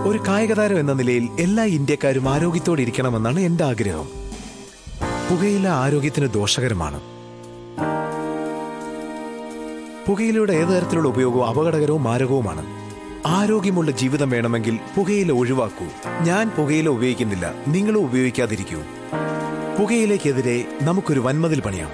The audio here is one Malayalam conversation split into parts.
ഒരു കായിക താരം എന്ന നിലയിൽ എല്ലാ ഇന്ത്യക്കാരും ആരോഗ്യത്തോടെ ഇരിക്കണമെന്നാണ് എന്റെ ആഗ്രഹം പുകയില ആരോഗ്യത്തിന് ദോഷകരമാണ് പുകയിലയുടെ ഏത് തരത്തിലുള്ള ഉപയോഗവും അപകടകരവും മാരകവുമാണ് ആരോഗ്യമുള്ള ജീവിതം വേണമെങ്കിൽ പുകയില ഒഴിവാക്കൂ ഞാൻ പുകയില ഉപയോഗിക്കുന്നില്ല നിങ്ങളും ഉപയോഗിക്കാതിരിക്കൂ പുകയിലേക്കെതിരെ നമുക്കൊരു വൻമതിൽ പണിയാം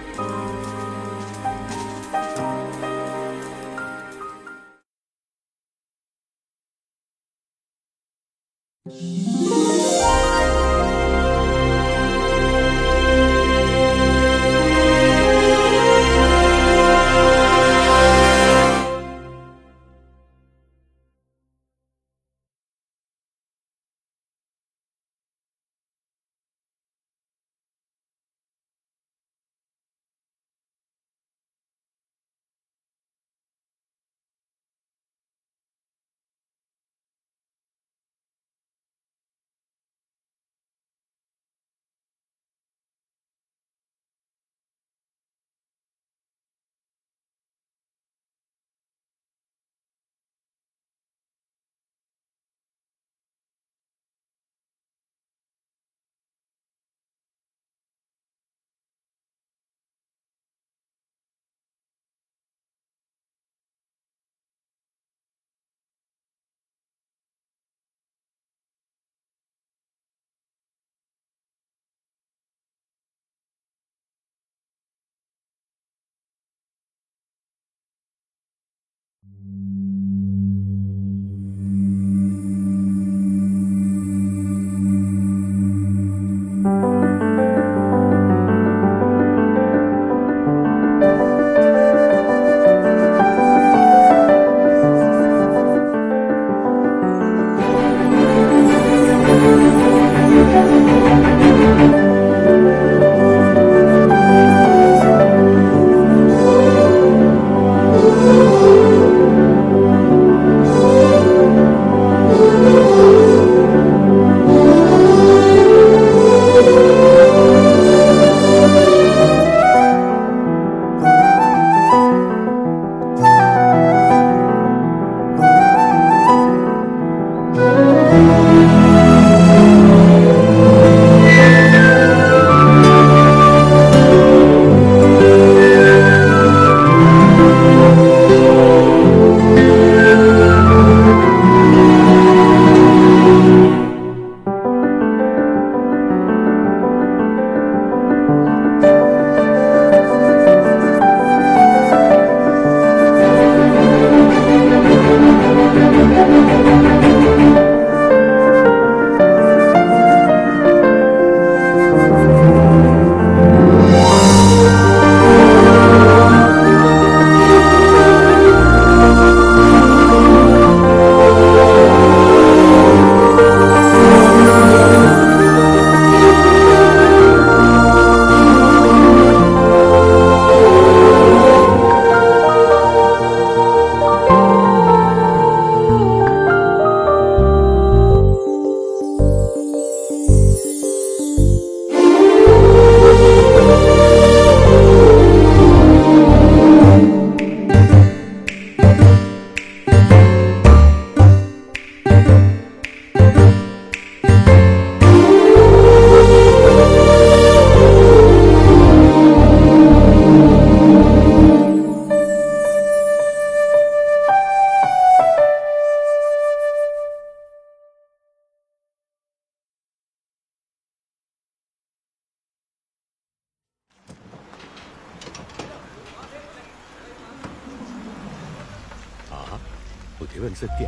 പുതിയ മത്സത്യ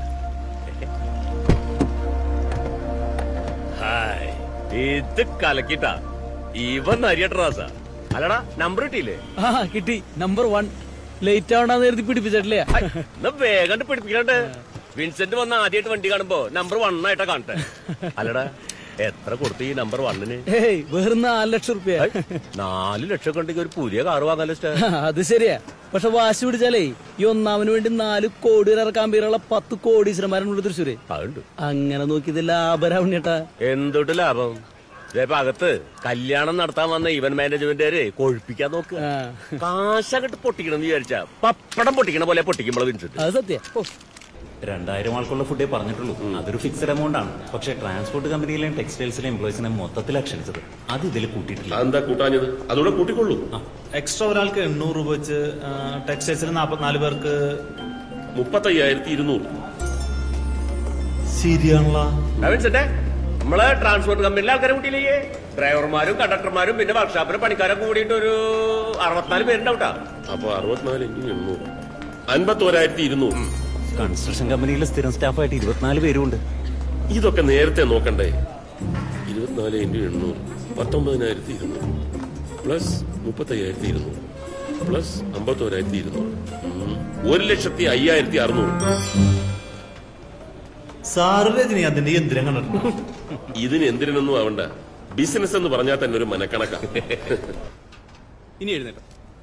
ഹായ് ഇത് കലക്കിട്ടാ ഇവൻ അരിയട്ടറാസ അല്ലടാ നമ്പർ കിട്ടിയില്ലേ ആ കിട്ടി നമ്പർ വൺ ലേറ്റ് ആവണ്ടെന്ന് കരുതി പിടിപ്പിച്ചിട്ടില്ലേ ഹൈ, എന്നാ വേഗം പിടിപ്പിക്കണ്ടേ വിൻസെന്റ് വന്ന ആദ്യമായിട്ട് വണ്ടി കാണുമ്പോ നമ്പർ വൺ ആയിട്ടാ കാണട്ടെ അല്ലടാ എത്ര കൊടുത്തു ഈ നമ്പർ വണ്ണിന് ഏയ് വെറും നാല് ലക്ഷം റുപ്യ ഹൈ, നാല് ലക്ഷം ഉണ്ടെങ്കിൽ ഒരു പുതിയ കാറ് വാങ്ങാലോ സ്റ്റാ അത് ശരിയാ പക്ഷെ വാശി പിടിച്ചാലേ ഈ ഒന്നാമന് വേണ്ടി നാല് കോടി വരെ ഇറക്കാൻ പേരുള്ള പത്ത് കോടീശ്വരന്മാരുണ്ട് തൃശ്ശൂര് അതുണ്ട് അങ്ങനെ നോക്കിയത് ലാഭരാവണ്യേട്ടാ എന്തൊട്ട് ലാഭം ഇതേപ്പോ അകത്ത് കല്യാണം നടത്താൻ വന്ന ഇവൻ മാനേജ്മെന്റുകാര് കൊഴിപ്പിക്കാൻ നോക്കുക ആ, കാശങ്ങട്ട് പൊട്ടിക്കണം എന്ന് വിചാരിച്ച പപ്പടം പൊട്ടിക്കണ പോലെ പൊട്ടിക്കുമ്പോൾ വിൻസെന്റ് അത് സത്യ ഓ രണ്ടായിരം ആൾക്കുള്ള ഫുഡേ പറഞ്ഞിട്ടുള്ളൂ അതൊരു ഫിക്സഡ് എമൗണ്ട് ആണ് പക്ഷേ ട്രാൻസ്പോർട്ട് കമ്പനിയിലെയും ടെക്സ്റ്റൈൽസിലെയും എംപ്ലോയീസിനെ മൊത്തത്തിൽ ക്ഷണിച്ചത് അത് ഇതിൽ കൂട്ടിയിട്ടില്ല അതെന്താ കൂട്ടാഞ്ഞത് അതോടെ കൂട്ടിക്കൊള്ളൂ എക്സ്ട്രാ ഒരാൾക്ക് എണ്ണൂറ് രൂപ വെച്ച് ടെക്സ്റ്റൈൽസിന് നാൽപ്പത്തിനാല് പേർക്ക് മുപ്പത്തയ്യായിരത്തി ഇരുന്നൂറ് ശരിയാണല്ലോ വിൻസെന്റെ നമ്മള് ട്രാൻസ്പോർട്ട് കമ്പനിയിലെ ആൾക്കാരെ കൂട്ടിയില്ലേ ഡ്രൈവർമാരും കണ്ടക്ടർമാരും പിന്നെ വർക്ക്ഷോപ്പിലെ പണിക്കാരൊക്കെ കൂടിയിട്ട് ഒരു അറുപത്തിനാല് പേരുണ്ടാവട്ടാ അപ്പൊ അറുപത്തിനാല് ഇൻറ്റു എണ്ണൂറ് അൻപത്തോരായിരത്തി ഇരുന്നൂറ് കൺസ്ട്രക്ഷൻ കമ്പനിയിലെ സ്ഥിരം സ്റ്റാഫായിട്ട് ഇരുപത്തിനാല് പേരുണ്ട് ഇതൊക്കെ നേരത്തെ നോക്കണ്ടേ ഇരുപത്തിനാല് ഇൻറ്റു എണ്ണൂറ് പത്തൊമ്പതിനായിരത്തി ഇരുന്നൂറ് പ്ലസ് മുപ്പത്തയ്യായിരത്തി ഇരുന്നൂറ് പ്ലസ് അമ്പത്തോരായിരത്തി ഇരുന്നൂറ് ഉം. ഒരു ലക്ഷത്തി അയ്യായിരത്തി അറുന്നൂറ് സാറ് രജനി അതിന്റെ യന്ത്രം കണ്ടിട്ടുണ്ട് ഇതിന് എന്തിനൊന്നും ആവണ്ട ബിസിനസ് എന്ന് പറഞ്ഞാൽ തന്നെ ഒരു മനക്കണക്കാ ഇനി എഴുന്നേറ്റോ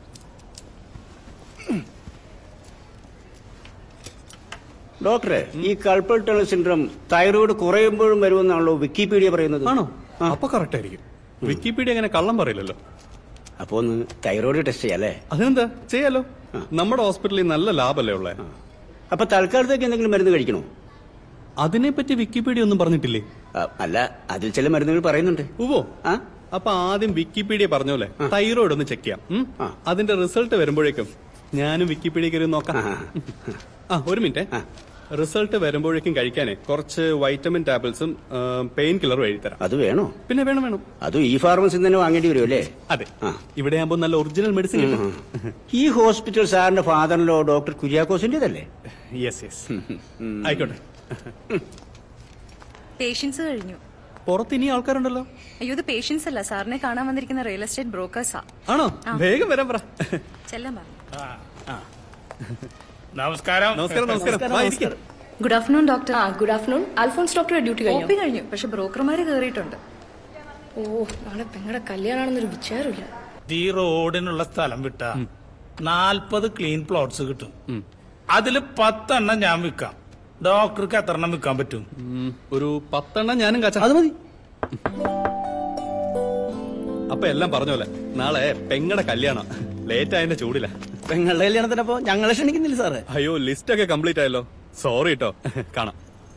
ഡോക്ടറെ ഈ കൾപ്പൽ ടണൽ സിൻഡ്രം തൈറോയ്ഡ് കുറയുമ്പോഴും വരുമെന്നാണല്ലോ വിക്കിപീഡിയ പറയുന്നത് ആണോ അപ്പൊ കറക്റ്റ് ആയിരിക്കും വിക്കിപീഡിയ അങ്ങനെ കള്ളം പറയില്ലല്ലോ അപ്പൊ ഒന്ന് തൈറോയ്ഡ് ടെസ്റ്റ് ചെയ്യാം അല്ലേ അതിനെന്താ ചെയ്യാലോ നമ്മുടെ ഹോസ്പിറ്റലിൽ നല്ല ലാഭല്ലേ ഉള്ളേ അപ്പൊ തൽക്കാലത്തേക്ക് എന്തെങ്കിലും മരുന്ന് കഴിക്കണോ അതിനെപ്പറ്റി വിക്കിപീഡിയ ഒന്നും പറഞ്ഞിട്ടില്ലേ ആ, അല്ല അതിൽ ചില മരുന്നുകൾ പറയുന്നുണ്ട് ഉവോ ആ അപ്പൊ ആദ്യം വിക്കിപീഡിയ പറഞ്ഞ പോലെ തൈറോയിഡ് ഒന്ന് ചെക്ക് ചെയ്യാം ഉം? ആ. അതിന്റെ റിസൾട്ട് വരുമ്പോഴേക്കും ഞാനും വിക്കിപീഡിയ കയറി നോക്കാം ആ. ആ ഒരു മിനിറ്റ് ആ. റിസൾട്ട് വരുമ്പോഴേക്കും കഴിക്കാനേ കുറച്ച് വൈറ്റമിൻ ടാബ്ലറ്റ്സും പെയിൻ കില്ലറും എഴുതി തരാം അത് വേണോ പിന്നെ വേണം വേണം അതും ഈ ഫാർമസിൽ തന്നെ വാങ്ങേണ്ടി വരും അല്ലേ അതെ ആ. ഇവിടെ ആകുമ്പോൾ നല്ല ഒറിജിനൽ മെഡിസിൻ കിട്ടും ഈ ഹോസ്പിറ്റൽ സാറിന്റെ ഫാദറിലോ ഡോക്ടർ കുര്യാക്കോസിന്റേതല്ലേ യെസ് യെസ് ആയിക്കോട്ടെ പേഷ്യൻസ് കഴിഞ്ഞു പുറത്ത് ഇനി ആൾക്കാരുണ്ടല്ലോ അയ്യോ ഇത് പേഷ്യൻസ് അല്ല സാറിനെ കാണാൻ വന്നിരിക്കുന്ന റിയൽ എസ്റ്റേറ്റ് ബ്രോക്കേഴ്സാ ആണോ വേഗം വരാൻ പറ ചെല്ലാൻ പറഞ്ഞു നമസ്കാരം നമസ്കാരം നമസ്കാരം വാ, ഇരിക്ക്. ഗുഡ് ആഫ്റ്റർനൂൺ ഡോക്ടർ ആ good afternoon Alphonse doctor duty കഴിഞ്ഞു ഒപ്പി കഴിഞ്ഞു പക്ഷെ ബ്രോക്കർമാര് കയറിയിട്ടുണ്ട് ഓ നാളെ പെങ്ങളുടെ കല്യാണമാണെന്നൊരു വിചാരമില്ല ഈ റോഡിനുള്ള സ്ഥലം വിട്ട നാൽപ്പത് ക്ലീൻ പ്ലോട്ട്സ് കിട്ടും അതില് പത്തെണ്ണം ഞാൻ വിൽക്കാം ഡോക്ടർക്ക് എത്ര എണ്ണം വിൽക്കാൻ പറ്റും ഉം, ഒരു പത്തെണ്ണം ഞാനും കാച്ച അത് മതി അപ്പൊ എല്ലാം പറഞ്ഞ പോലെ നാളെ പെങ്ങടെ കല്യാണം ലേറ്റ് ആയതിന്റെ ചൂടില്ല പെങ്ങളുടെ കല്യാണത്തിനപ്പോ ഞങ്ങളെ ക്ഷണിക്കുന്നില്ല സാറേ അയ്യോ ലിസ്റ്റ് ഒക്കെ കംപ്ലീറ്റ് ആയല്ലോ സോറി കേട്ടോ കാണാം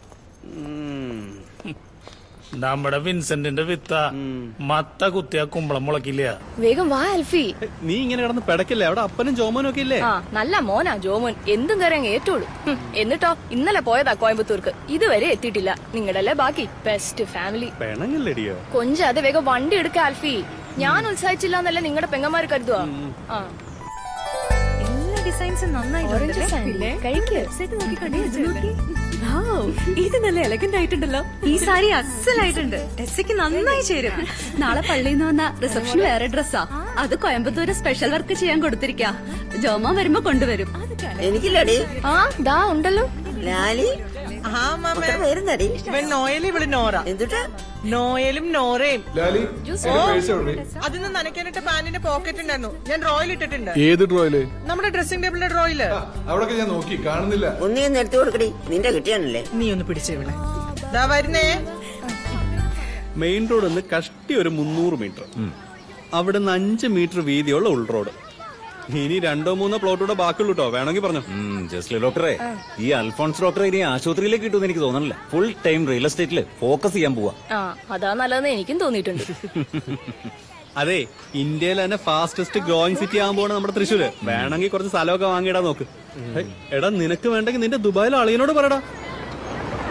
നമ്മുടെ വിൻസെന്റിന്റെ വിത്ത മത്ത കുത്തിയ കുമ്പളം മുളക്കില്ല വേഗം വാ അൽഫി നീ ഇങ്ങനെ കിടന്ന് പെടക്കില്ലേ അവിടെ അപ്പനും ജോമോനും ഒക്കെ ഇല്ലേ ആ നല്ല മോനാ ജോമോൻ എന്തും കയറി അങ്ങ് ഏറ്റോളൂ ഹും, എന്നിട്ടോ ഇന്നലെ പോയതാ കോയമ്പത്തൂർക്ക് ഇതുവരെ എത്തിയിട്ടില്ല നിങ്ങളുടെ ബാക്കി ബെസ്റ്റ് ഫാമിലി പെണങ്ങല്ലടിയോ കൊഞ്ചാതെ വേഗം വണ്ടി എടുക്ക ആൽഫി ഞാൻ ഉത്സാഹിച്ചില്ല എന്നല്ല നിങ്ങളുടെ പെങ്ങന്മാര് കരുതുവാ ആ എല്ലാ ഡിസൈൻസും Orange sandal. കഴിക്ക്. ഇത് നല്ല എലഗന്റ് ആയിട്ടുണ്ടല്ലോ ഈ സാരി അസലായിട്ടുണ്ട് ടെസ്സിക്ക് നന്നായി ചേരും നാളെ പള്ളിയിൽ നിന്ന് വന്ന റിസപ്ഷൻ വേറെ ഡ്രസ്സാ അത് കോയമ്പത്തൂര് സ്പെഷ്യൽ വർക്ക് ചെയ്യാൻ കൊടുത്തിരിക്കാ ജോമ വരുമ്പോ കൊണ്ടുവരും എനിക്കില്ലടി ആ ദാ ഉണ്ടല്ലോ ലാലി വരുന്നടി ഇവൻ നോയലും ഇവിടെ നോറ എന്തുട്ടാ നോയലും നോറയും അതിന്ന് നനയ്ക്കാനിട്ട പാന്റിന്റെ പോക്കറ്റ് ഉണ്ടായിരുന്നു ഞാൻ ഡ്രോയിൽ ഇട്ടിട്ടുണ്ട് ഏത് ഡ്രോയില് നമ്മുടെ ഡ്രസ്സിംഗ് ടേബിളിന്റെ ഡ്രോയില് അവിടെ ഞാൻ നോക്കി കാണുന്നില്ല ഒന്നീ ഒന്ന് എടുത്തു കൊടുക്കടി നിന്റെ കിട്ടിയാണല്ലേ നീ ഒന്ന് പിടിച്ചു ഇവിടെ ദാ വരുന്നേ മെയിൻ റോഡ് നിന്ന് കഷ്ടി ഒരു മുന്നൂറ് മീറ്റർ അവിടുന്ന് അഞ്ച് മീറ്റർ വീതിയുള്ള ഉൾ റോഡ് ഇനി രണ്ടോ മൂന്നോ പ്ലോട്ടൂടെ ബാക്കിയുള്ളൂ കേട്ടോ വേണമെങ്കിൽ പറഞ്ഞു ജസ്റ്റ് ഡോക്ടറെ ഈ അൽഫോൺസ് ഡോക്ടറെ ഇനി ആശുപത്രിയിലേക്ക് കിട്ടുമെന്ന് എനിക്ക് തോന്നണില്ല ഫുൾ ടൈം റിയൽ എസ്റ്റേറ്റില് ഫോക്കസ് ചെയ്യാൻ പോവാ ആ അതാ നല്ലതെന്ന് എനിക്കും തോന്നിയിട്ടുണ്ട് അതെ ഇന്ത്യയിൽ തന്നെ ഫാസ്റ്റസ്റ്റ് ഗ്രോയിങ് സിറ്റി ആകാൻ പോണ നമ്മുടെ തൃശ്ശൂര് വേണമെങ്കിൽ കുറച്ച് സ്ഥലമൊക്കെ വാങ്ങിയിടാൻ നോക്ക് ഹേയ്, എടാ നിനക്ക് വേണ്ടെങ്കിൽ നിന്റെ ദുബായിലെ അളിയനോട് പറയടാ ആ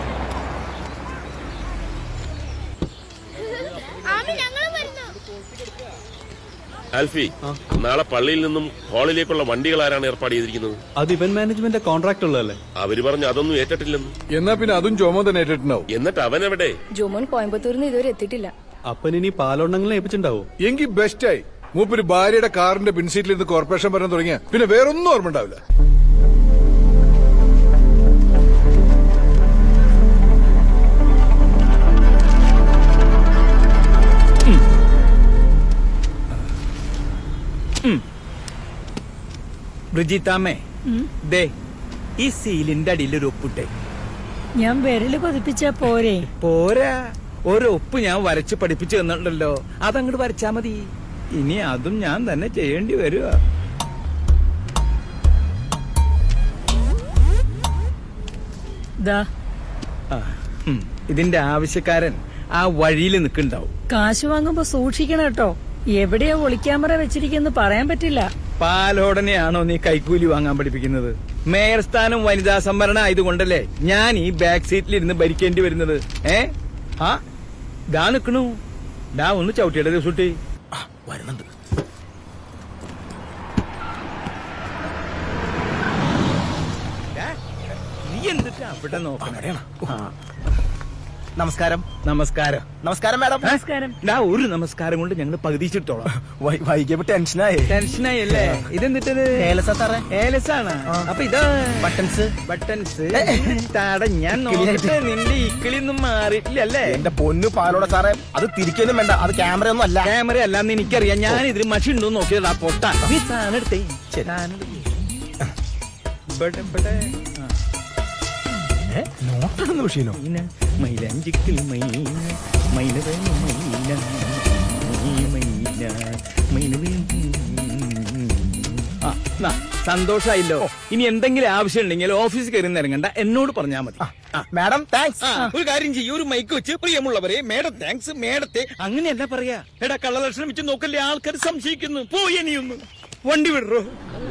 ആൽഫി നാളെ പള്ളിയിൽ നിന്നും ഹാളിലേക്കുള്ള വണ്ടികൾ ആരാണ് ഏർപ്പാട് ചെയ്തിരിക്കുന്നത് അത് ഇവന്റ് മാനേജ്മെന്റ് കോൺട്രാക്ട് ഉള്ളതല്ലേ അവര് പറഞ്ഞു അതൊന്നും ഏറ്റിട്ടില്ലെന്ന് എന്നാ പിന്നെ അതും ചുമ തന്നെ ഏറ്റിട്ടുണ്ടാവും എന്നിട്ട് അവനെവിടെ ജോമോൻ കോയമ്പത്തൂരിൽ നിന്ന് ഇതുവരെ എത്തിയിട്ടില്ല അപ്പൻ ഇനി പാലോണ്ടെങ്കിലും ഏൽപ്പിച്ചിട്ടുണ്ടാവോ എങ്കിൽ ബെസ്റ്റായി മൂപ്പര് ഭാര്യയുടെ കാറിന്റെ പിൻസീറ്റിൽ ഇരുന്ന് കോർപ്പറേഷൻ പറയാൻ തുടങ്ങിയ പിന്നെ വേറൊന്നും ഓർമ്മ ഉണ്ടാവില്ല ബ്രിജിത്താമ്മേ ദേ ഈ സീലിന്റെ അടിയിൽ ഒരു ഒപ്പിട്ടെ ഞാൻ വിരല് പതിപ്പിച്ചാ പോരെ പോരാ ഒരൊപ്പ് ഞാൻ വരച്ച് പഠിപ്പിച്ചു തന്നിട്ടുണ്ടല്ലോ അതങ്ങോട്ട് വരച്ചാ മതി ഇനി അതും ഞാൻ തന്നെ ചെയ്യേണ്ടി വരുക ദാ ആ, ഉം. ഇതിന്റെ ആവശ്യക്കാരൻ ആ വഴിയിൽ നിൽക്കുന്നുണ്ടാവും കാശ് വാങ്ങുമ്പോ സൂക്ഷിക്കണം കേട്ടോ എവിടെയാ ഒളിക്യാമറ വെച്ചിരിക്കുന്നു പറയാൻ പറ്റില്ല പാലോടനെയാണോ നീ കൈക്കൂലി വാങ്ങാൻ പഠിപ്പിക്കുന്നത് മേയർ സ്ഥാനം വനിതാ സംവരണം ആയതുകൊണ്ടല്ലേ ഞാൻ ഈ ബാക്ക് സീറ്റിൽ ഇരുന്ന് ഭരിക്കേണ്ടി വരുന്നത് ഏ ആ ദാ നിക്കണു ദാ ഒന്ന് ചവിട്ടിയുടെ ദിവസൂട്ടി വരുന്നുണ്ട് നീ എന്നിട്ട് അവിടെ നോക്കണം നമസ്കാരം നമസ്കാരം നമസ്കാരം മാഡം നമസ്കാരം ഡാ ഒരു നമസ്കാരം കൊണ്ട് ഞങ്ങൾ പകുതിച്ചിട്ടോളാം വൈകിയപ്പോ ടെൻഷനായി ടെൻഷനായി അല്ലേ ഇതെന്തിട്ടത് ഏലസ സാറേ ഏലസാണ് അപ്പൊ ഇതാ ബട്ടൺസ് ബട്ടൺസ് താട ഞാൻ നോക്കട്ടെ നിന്റെ ഇക്കിളിയൊന്നും മാറിയിട്ടില്ല അല്ലേ എന്റെ പൊന്നു പാലോടെ സാറേ അത് തിരിക്കൊന്നും വേണ്ട അത് ക്യാമറ ഒന്നും അല്ല ക്യാമറ അല്ലാന്ന് എനിക്കറിയാം ഞാൻ ഇതിൽ മഷി ഉണ്ടോ നോക്കിയതാ പൊട്ട നീ താനെടുത്തേ താനെടുത്തേ. ഇവിടെ, ഇവിടെ. ആ. നോട്ടൊന്നും വിഷയനോ മൈന, മൈലാഞ്ചിക്കിളി മൈന, മൈന വേണം മൈന, ഈ മൈന, മൈന വേണം. ആ, നാ, സന്തോഷായില്ലോ ഇനി എന്തെങ്കിലും ആവശ്യം ഉണ്ടെങ്കിൽ ഓഫീസിൽ കയറി ഇറങ്ങണ്ട എന്നോട് പറഞ്ഞാൽ മതി മാഡം താങ്ക്സ് ആ, ഒരു കാര്യം ചെയ്യൂ ഒരു മൈക്ക് വെച്ച് പ്രിയമുള്ളവരെ മേഡം താങ്ക്സ് മേഡത്തെ അങ്ങനെയല്ല പറയാ എടാ കള്ളലക്ഷണം വെച്ച് നോക്കല്ലേ ആൾക്കാർ സംശയിക്കുന്നു പോയി ഇനിയൊന്ന് വണ്ടി വിടറോ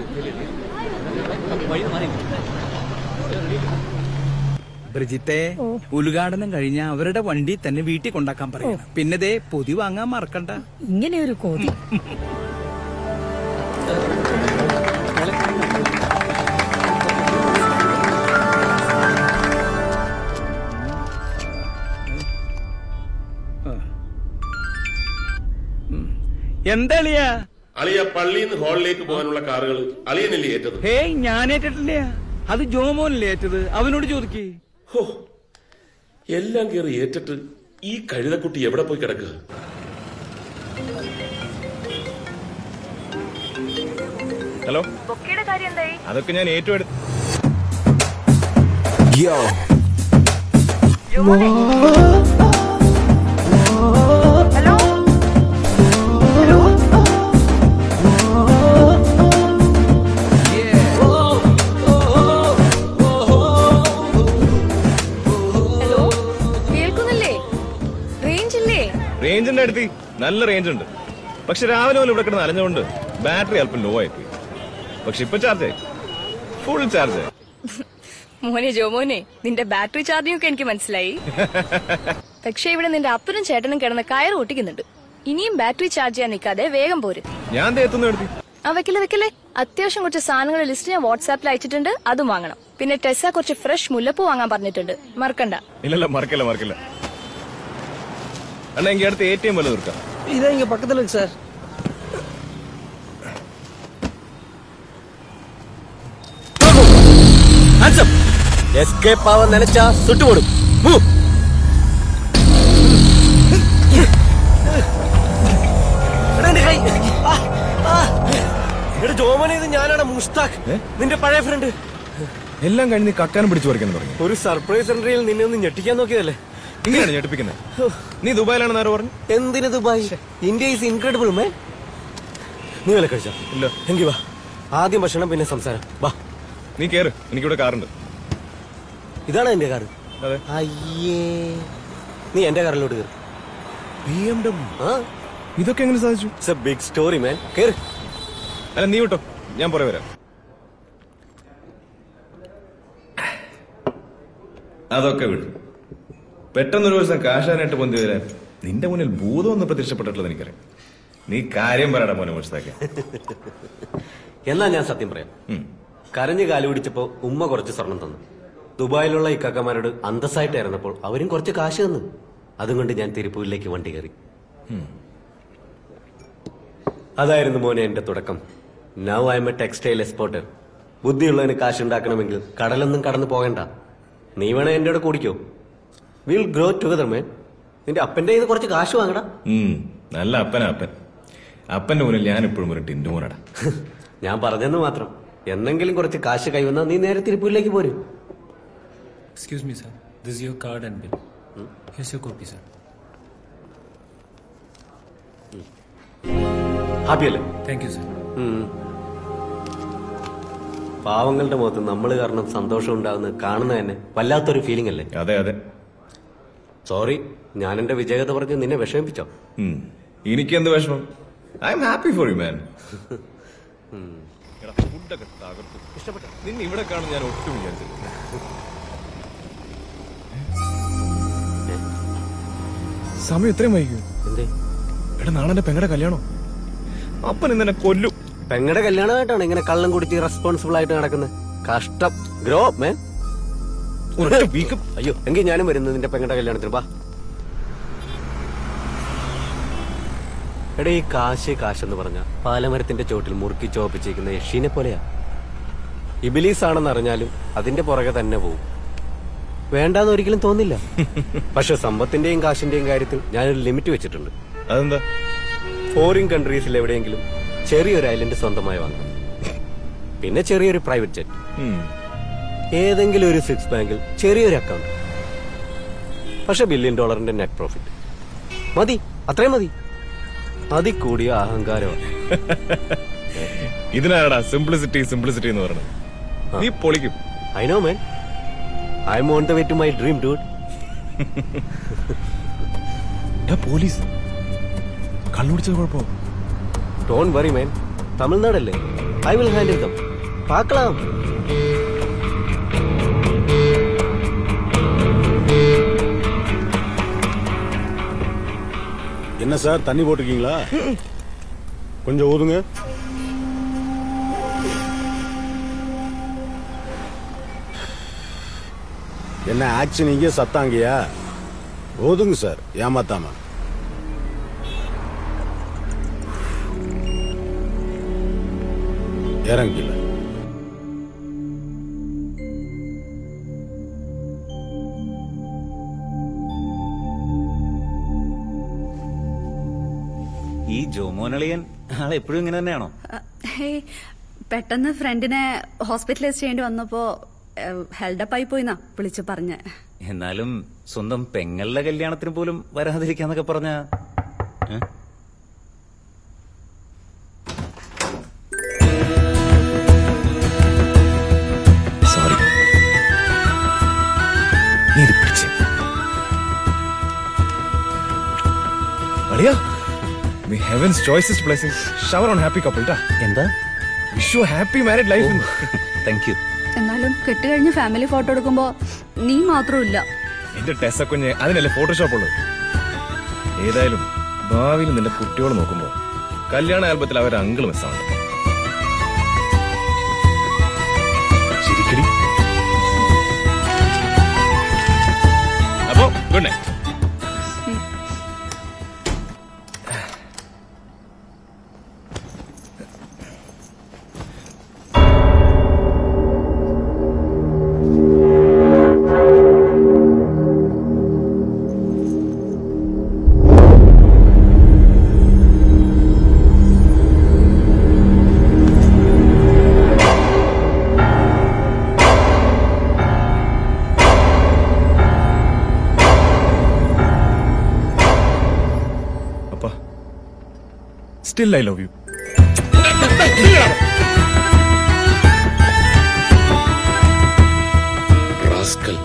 ബ്രിജിത്തെ ഉദ്ഘാടനം കഴിഞ്ഞ അവരുടെ വണ്ടി തന്നെ വീട്ടിൽ കൊണ്ടാക്കാൻ പറയണം പിന്നെ ദേ പൊതി വാങ്ങാൻ മറക്കണ്ട ഇങ്ങനെ ഒരു കോതി എന്താളിയാ അളിയ പള്ളിയിൽ നിന്ന് ഹാളിലേക്ക് പോകാനുള്ള കാറുകൾ അളിയനല്ലേ ഏറ്റത് ഹേയ് ഞാനേറ്റിട്ടില്ല അത് ജോമോനല്ലേ ഏറ്റത് അവനോട് ചോദിക്കേ ഹോ എല്ലാം കയറി ഏറ്റിട്ട് ഈ കഴുതക്കുട്ടി എവിടെ പോയി കിടക്കുക ഹലോ ബൊക്കയുടെ കാര്യം എന്തായി അതൊക്കെ ഞാൻ ഏറ്റവും എടുത്ത് യോ ഹലോ കേൾക്കുന്നില്ലേ റേഞ്ച് ഇല്ലേ റേഞ്ചിന്റെ അടുത്ത് നല്ല റേഞ്ച് ഉണ്ട് പക്ഷെ രാവിലെ മുതൽ ഇവിടെ കിടന്ന് അലഞ്ഞുകൊണ്ട് ബാറ്ററി അല്പം ലോ ആയി പോയി പക്ഷെ ഇപ്പൊ ചാർജ് ആയി ഫുൾ ചാർജ് ആയി മോനെ ജോമോനെ നിന്റെ ബാറ്ററി ചാർജിംഗ് ഒക്കെ എനിക്ക് മനസ്സിലായി പക്ഷെ ഇവിടെ നിന്റെ അപ്പനും ചേട്ടനും കിടന്ന് കയറ് ഒട്ടിക്കുന്നുണ്ട് ഇനിയും ബാറ്ററി ചാർജ് ചെയ്യാൻ നിൽക്കാതെ വേഗം പോര് ഞാൻ തേത്തുന്നു എടുത്തി ആ വെക്കല്ലേ വെക്കല്ലേ അത്യാവശ്യം കുറച്ച് സാധനങ്ങളുടെ ലിസ്റ്റ് ഞാൻ വാട്സാപ്പിൽ അയച്ചിട്ടുണ്ട് അതും വാങ്ങണം പിന്നെ ടെസ്സ കുറച്ച് ഫ്രഷ് മുല്ലപ്പൂ വാങ്ങാൻ പറഞ്ഞിട്ടുണ്ട് മറക്കണ്ട ഇല്ലല്ല മറക്കില്ല മറക്കില്ല അണ്ണാ എങ്കിൽ അടുത്ത് എ ടി എം വല്ല തീർക്കാം இதோ இங்க பக்கத்துல இருக்கு சார் എസ്കേപ്പ് ആവാൻ നനച്ചാ സുട്ടുപോടും ജോമനെ ഇത് ഞാനാണ് മുസ്താഖ് നിന്റെ പഴയ ഫ്രണ്ട് എല്ലാം കഴിഞ്ഞ് നീ കക്കാനും പിടിച്ചു പറിക്കാൻ തുടങ്ങി ഒരു സർപ്രൈസ് എൻട്രിയിൽ നിന്നെ ഒന്ന് ഞെട്ടിക്കാൻ നോക്കിയതല്ലേ ഇങ്ങനെയാണ് ഞെട്ടിപ്പിക്കുന്നത് നീ ദുബായിലാണെന്ന് ആരോ പറഞ്ഞു എന്തിന് ദുബായ് ഇന്ത്യ ഈസ് ഇൻക്രെഡിബിൾ മേ നീ വില കഴിച്ച ഇല്ല എങ്കി വാ ആദ്യം ഭക്ഷണം പിന്നെ സംസാരം വാ നീ കേറ് എനിക്കിവിടെ കാറുണ്ട് ഇതാണ് എന്റെ കാറ് അതെ അയ്യേ നീ എന്റെ കാറിലോട്ട് കയറി ബി എം ഡബ്ല്യു ആ ഇതൊക്കെ എങ്ങനെ സാധിച്ചു it's a big story man കേറ് അല്ല നീ വിട്ടോ ഞാൻ പുറകെ വരാം അതൊക്കെ വിടും പെട്ടെന്നൊരു ദിവസം കാശാനായിട്ട് പൊന്തി വരാൻ നിന്റെ മുന്നിൽ ഭൂതം ഒന്ന് പ്രത്യക്ഷപ്പെട്ടിട്ടുള്ളത് എനിക്കറിയാം നീ കാര്യം പറയടാ മോനെ മുസ്താക്കെ എന്നാ ഞാൻ സത്യം പറയാം കരഞ്ഞു കാല് പിടിച്ചപ്പോ ഉമ്മ കുറച്ച് സ്വർണം തന്നു ദുബായിലുള്ള ഇക്കാക്കമാരോട് അന്തസ്സായിട്ടായിരുന്നപ്പോൾ അവരും കുറച്ച് കാശ് തന്നു അതുകൊണ്ട് ഞാൻ തിരുപ്പൂരിലേക്ക് വണ്ടി കയറി അതായിരുന്നു മോനെ എന്റെ തുടക്കം now I'm a textile exporter ബുദ്ധിയുള്ളവന് കാശ് ഉണ്ടാക്കണമെങ്കിൽ കടലൊന്നും കടന്നു പോകണ്ട നീ വേണേ എന്റെ കൂടെ കൂടിക്കോ വിൽ ഗ്രോ ടുഗദർ മേൻ നിന്റെ അപ്പന്റെ കയ്യിൽ നിന്ന് കുറച്ച് കാശ് വാങ്ങടാ ഉം, നല്ല അപ്പനാ അപ്പൻ അപ്പന്റെ മുന്നിൽ ഞാൻ ഇപ്പോഴും ഒരു ടിൻഡുമോനടാ ഞാൻ പറഞ്ഞെന്ന് മാത്രം എന്നെങ്കിലും കുറച്ച് കാശ് കൈവന്നാ നീ നേരെ തിരുപ്പൂരിലേക്ക് പോരും Excuse me, sir. This is your card and bill. Here's your copy, sir. Happy അല്ലേ Thank you, sir. പാവങ്ങളുടെ മുഖത്ത് നമ്മൾ കാരണം സന്തോഷം ഉണ്ടാകുന്നത് കാണുന്ന തന്നെ വല്ലാത്തൊരു ഫീലിംഗ് അല്ലേ അതെ അതെ സോറി ഞാൻ എന്റെ വിജയകഥ പറഞ്ഞ് നിന്നെ വിഷമിപ്പിച്ചോ എനിക്ക് എന്ത് വിഷമം I'm happy for you man ഫുഡൊക്കെ തകർത്തു ഇഷ്ടപ്പെട്ടു നിന്നെ ഇവിടെ കാണും ഞാൻ ഒട്ടും വിചാരിച്ചില്ല സമയം ഇത്രയും വൈകൂ എന്തേ എടാ നാളെ എന്റെ പെങ്ങടെ കല്യാണം അപ്പൻ ഇന്നെ കൊല്ലും പെങ്ങടെ കല്യാണമായിട്ടാണ് ഇങ്ങനെ കള്ളം കുടിച്ച് റെസ്പോൺസിബിൾ ആയിട്ട് നടക്കുന്നത് കഷ്ടം ഗ്രോ മേൻ അയ്യോ എങ്കിൽ ഞാനും വരുന്നു നിന്റെ പെങ്ങടെ കല്യാണത്തിന് ബാ എടാ ഈ കാശ് കാശെന്ന് പറഞ്ഞ പാലമരത്തിന്റെ ചോട്ടിൽ മുറുക്കി ചോപ്പിച്ചിരിക്കുന്ന യക്ഷീനെ പോലെയാ ഇബിലീസ് ആണെന്ന് അറിഞ്ഞാലും അതിന്റെ പുറകെ തന്നെ പോവും വേണ്ടാന്ന് ഒരിക്കലും തോന്നില്ല പക്ഷെ സമ്പത്തിന്റെയും കാശിന്റെയും കാര്യത്തിൽ ഞാനൊരു ലിമിറ്റ് വെച്ചിട്ടുണ്ട് അതെന്താ ഫോറിൻ കൺട്രീസിൽ എവിടെയെങ്കിലും ചെറിയൊരു ഐലൻഡ് സ്വന്തമായി വാങ്ങണം പിന്നെ ചെറിയൊരു പ്രൈവറ്റ് ജെറ്റ് ഏതെങ്കിലും ഒരു സിക്സ് ബാങ്കിൽ ചെറിയൊരു അക്കൗണ്ട് പക്ഷെ ബില്യൺ ഡോളറിന്റെ നെറ്റ് പ്രോഫിറ്റ് മതി അത്രയും മതി അതി കൂടിയ അഹങ്കാരമാണ് ഇതിനാടാ സിംപ്ലിസിറ്റി സിംപ്ലിസിറ്റി എന്ന് പറയുന്നത് നീ പൊളിക്കും I know man I'm on the way to my dream dude police കണ്ണുപിടിച്ചത് കുഴപ്പമോ ഡോൺ വറി മാൻ തമിഴ്നാടല്ലേ ഐ വിൽ ഹാൻഡിൽ ദം പാക്കലാം என்ன சார் தண்ணி போட்டிருக்கீங்களா கொஞ்சம் ஊதுங்க என்ன ஆக்ஷன் இங்கே சத்தாங்கயா ஓதுங்க சார் ஏமாத்தாம இறங்கில ഈ ജോമോനളിയൻ ആൾ എപ്പോഴും ഇങ്ങനെ തന്നെയാണോ ഹേയ് പെട്ടെന്ന് ഫ്രണ്ടിനെ ഹോസ്പിറ്റലൈസ് ചെയ്യേണ്ടി വന്നപ്പോ ഹെൽഡപ്പ് ആയി പോയിന്നാ വിളിച്ചു പറഞ്ഞ എന്നാലും സ്വന്തം പെങ്ങളുടെ കല്യാണത്തിന് പോലും വരാതിരിക്കാന്നൊക്കെ പറഞ്ഞ സോറി നീ ഇത് പിടിച്ച് അളിയാ may heavens choices blessing shower on happy couple ടാ എന്താ wish you happy married life thank you എന്നാലും കെട്ടുകഴിഞ്ഞ് ഫാമിലി ഫോട്ടോ എടുക്കുമ്പോ നീ മാത്രമില്ല എന്റെ ടെസ്സ കുഞ്ഞ് അതിനല്ലേ ഫോട്ടോഷോപ്പ് ഉള്ളത് ഏതായാലും ഭാവിയിൽ നിന്റെ കുട്ടിയോട് നോക്കുമ്പോ കല്യാണ ആൽബത്തിൽ അവരുടെ അങ്കിൾ മിസ്സാണ് ശരിക്കടി അപ്പോ ഗുഡ് നൈറ്റ് അപ്പ still I love you rascal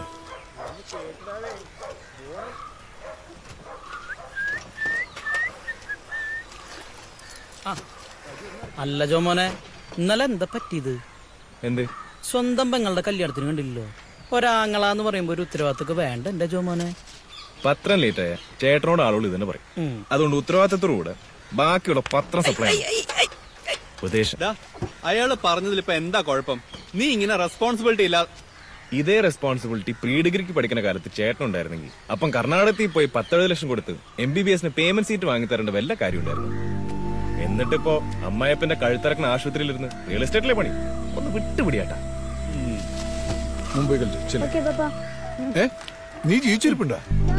അല്ല ജോമോനെ ഇന്നലെ എന്താ പറ്റിയത് എന്ത് സ്വന്തം പെങ്ങളുടെ കല്യാണത്തിന് കണ്ടില്ലല്ലോ ഒരാങ്ങളാന്ന് പറയുമ്പോ ഒരു ഉത്തരവാദിത്തക്ക് വേണ്ട എന്റെ ജോമോനെ പത്രം ലേറ്റ് ആയ ചേട്ടനോട് ആളുകൾ ഇതന്നെ പറയും ഉം. അതുകൊണ്ട് ഉത്തരവാദിത്തത്തോടുകൂടെ ബാക്കിയുള്ള പത്രം സപ്ലൈ ഉപദേശം ഡാ, അയാള് പറഞ്ഞതിൽ ഇപ്പൊ എന്താ കുഴപ്പം നീ ഇങ്ങനെ റെസ്പോൺസിബിലിറ്റി ഇല്ല ഇതേ റെസ്പോൺസിബിലിറ്റി പ്രീ ഡിഗ്രിക്ക് പഠിക്കുന്ന കാലത്ത് ചേട്ടനുണ്ടായിരുന്നെങ്കിൽ അപ്പം കർണാടകത്തിൽ പോയി പത്തെഴുപത് ലക്ഷം കൊടുത്ത് എം ബി ബി എസിന് പേയ്മെന്റ് സീറ്റ് വാങ്ങി തരേണ്ട വല്ല കാര്യമുണ്ടായിരുന്നു എന്നിട്ടിപ്പോ അമ്മായപ്പന്റെ കഴുത്തിറക്കുന്ന ആശുപത്രിയിലിരുന്ന് റിയൽ എസ്റ്റേറ്റിലെ പണി ഒന്ന് വിട്ടുപിടിയാട്ടാ മുംബൈ കളിച്ചു ചെല്ലു ഏ നീ ജീവിച്ചിരിപ്പുണ്ടോ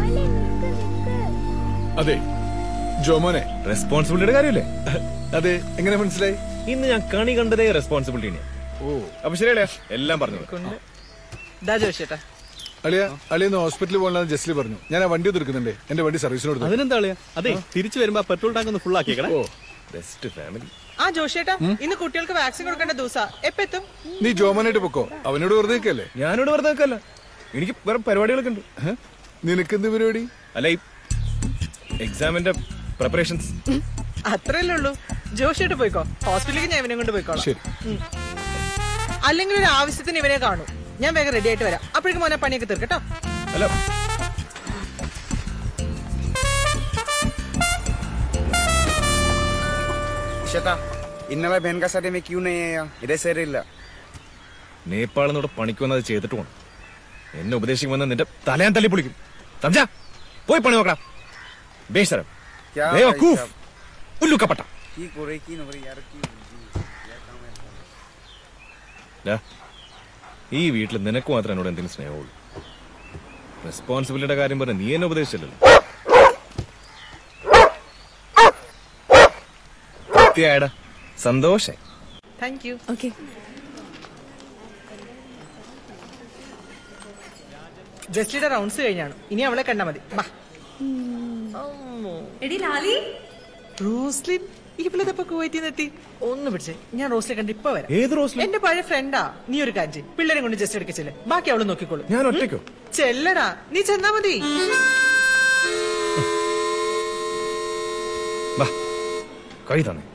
അതെ ജോമോനെ റെസ്പോൺസിബിലിറ്റിയുടെ കാര്യമല്ലേ അതെ എങ്ങനെ മനസ്സിലായി ഇന്ന് ഞാൻ കണി കണ്ടതേ റെസ്പോൺസിബിലിറ്റി ഓ അപ്പൊ ശരിയല്ലേ എല്ലാം പറഞ്ഞു ഇതാ ചോദിച്ചേട്ടാ അളിയ അളിയെന്ന് ഹോസ്പിറ്റലിൽ പോകണമെന്ന് ജസ്ലി പറഞ്ഞു ഞാൻ ആ വണ്ടി തീർക്കുന്നുണ്ട് എന്റെ വണ്ടി സർവീസിനോട് അതിനെന്താ അളിയാ അതെ തിരിച്ചു വരുമ്പോ പെട്രോൾ ടാങ്ക് ഒന്ന് ഫുൾ ആക്കിയേക്കണേ ഓ ബെസ്റ്റ് ഫാമിലി ആ ജോഷേട്ടാ ഇന്ന് കുട്ടികൾക്ക് വാക്സിൻ കൊടുക്കേണ്ട ദിവസാ എപ്പ എത്തും നീ ജോമനായിട്ട് പൊക്കോ അവനോട് വെറുതെ നിൽക്കല്ലേ ഞാനിവിടെ വെറുതെ നിൽക്കല്ല എനിക്ക് വേറെ പരിപാടികളൊക്കെ ഉണ്ട് നിനക്കെന്ത് പരിപാടി അല്ല ഈ എക്സാമിന്റെ പ്രിപ്പറേഷൻസ് അത്രയല്ലേ ഉള്ളൂ ജോഷേട്ട് പോയിക്കോ ഹോസ്പിറ്റലിലേക്ക് ഞാൻ ഇവനെ കൊണ്ട് പോയിക്കോളാം ശരി. ഉം. അല്ലെങ്കിൽ ഒരു ആവശ്യത്തിന് ഇവനെ കാണൂ ഞാൻ വേഗം റെഡി ആയിട്ട് വരാം അപ്പോഴേക്കും മോനെ പണിയൊക്കെ തീർക്കട്ടോ അല്ല इशिता इन्नला बहन का शादी में क्यों नहीं आया इधर से ഇല്ല നേപ്പാളിൽ നിന്നോട് പണിക്ക് വന്നത് ചെയ്തിട്ട് പോണം എന്നെ ഉപദേശിക്കും വന്ന നിന്റെ തലയാൻ തല്ലി പൊളിക്കും സംജാ പോയി പണി നോക്കണം ബേശരം क्या ബേവക്കൂഫ്. ഉല്ലുക്കപ്പട്ട की करे की नवरी यार की ഡാ, ഈ വീട്ടിൽ നിനക്ക് മാത്രം എന്നോട് എന്തെങ്കിലും സ്നേഹമുള്ളൂ റെസ്പോൺസിബിലിറ്റിയുടെ കാര്യം പറഞ്ഞ നീ എന്നെ ഉപദേശിച്ചല്ലോ തൃപ്തിയായടാ സന്തോഷായി താങ്ക് യു ഓക്കെ ജസ്റ്റിയുടെ റൗണ്ട്സ് കഴിഞ്ഞാണ് ഇനി അവളെ കണ്ടാ മതി ബാ എടി ലാലി റോസ്ലിൻ ഇവളിതപ്പോ കുവൈറ്റിൽ എത്തി ഒന്ന് പിടിച്ചേ ഞാൻ റോസ്ലിനെ കണ്ട് ഇപ്പൊ വരാം ഏത് റോസ്ലിൻ എന്റെ പഴയ ഫ്രണ്ടാ നീ ഒരു കാര്യം ചെയ്യ്. പിള്ളേരെ കൊണ്ട് ജസ്റ്റ് എടുക്കച്ചില്ലേ ബാക്കി അവള് നോക്കിക്കോളൂ ഞാൻ ഒറ്റയ്ക്കോ ചെല്ലടാ നീ ചെന്നാ മതി വാ കൈ തന്നെ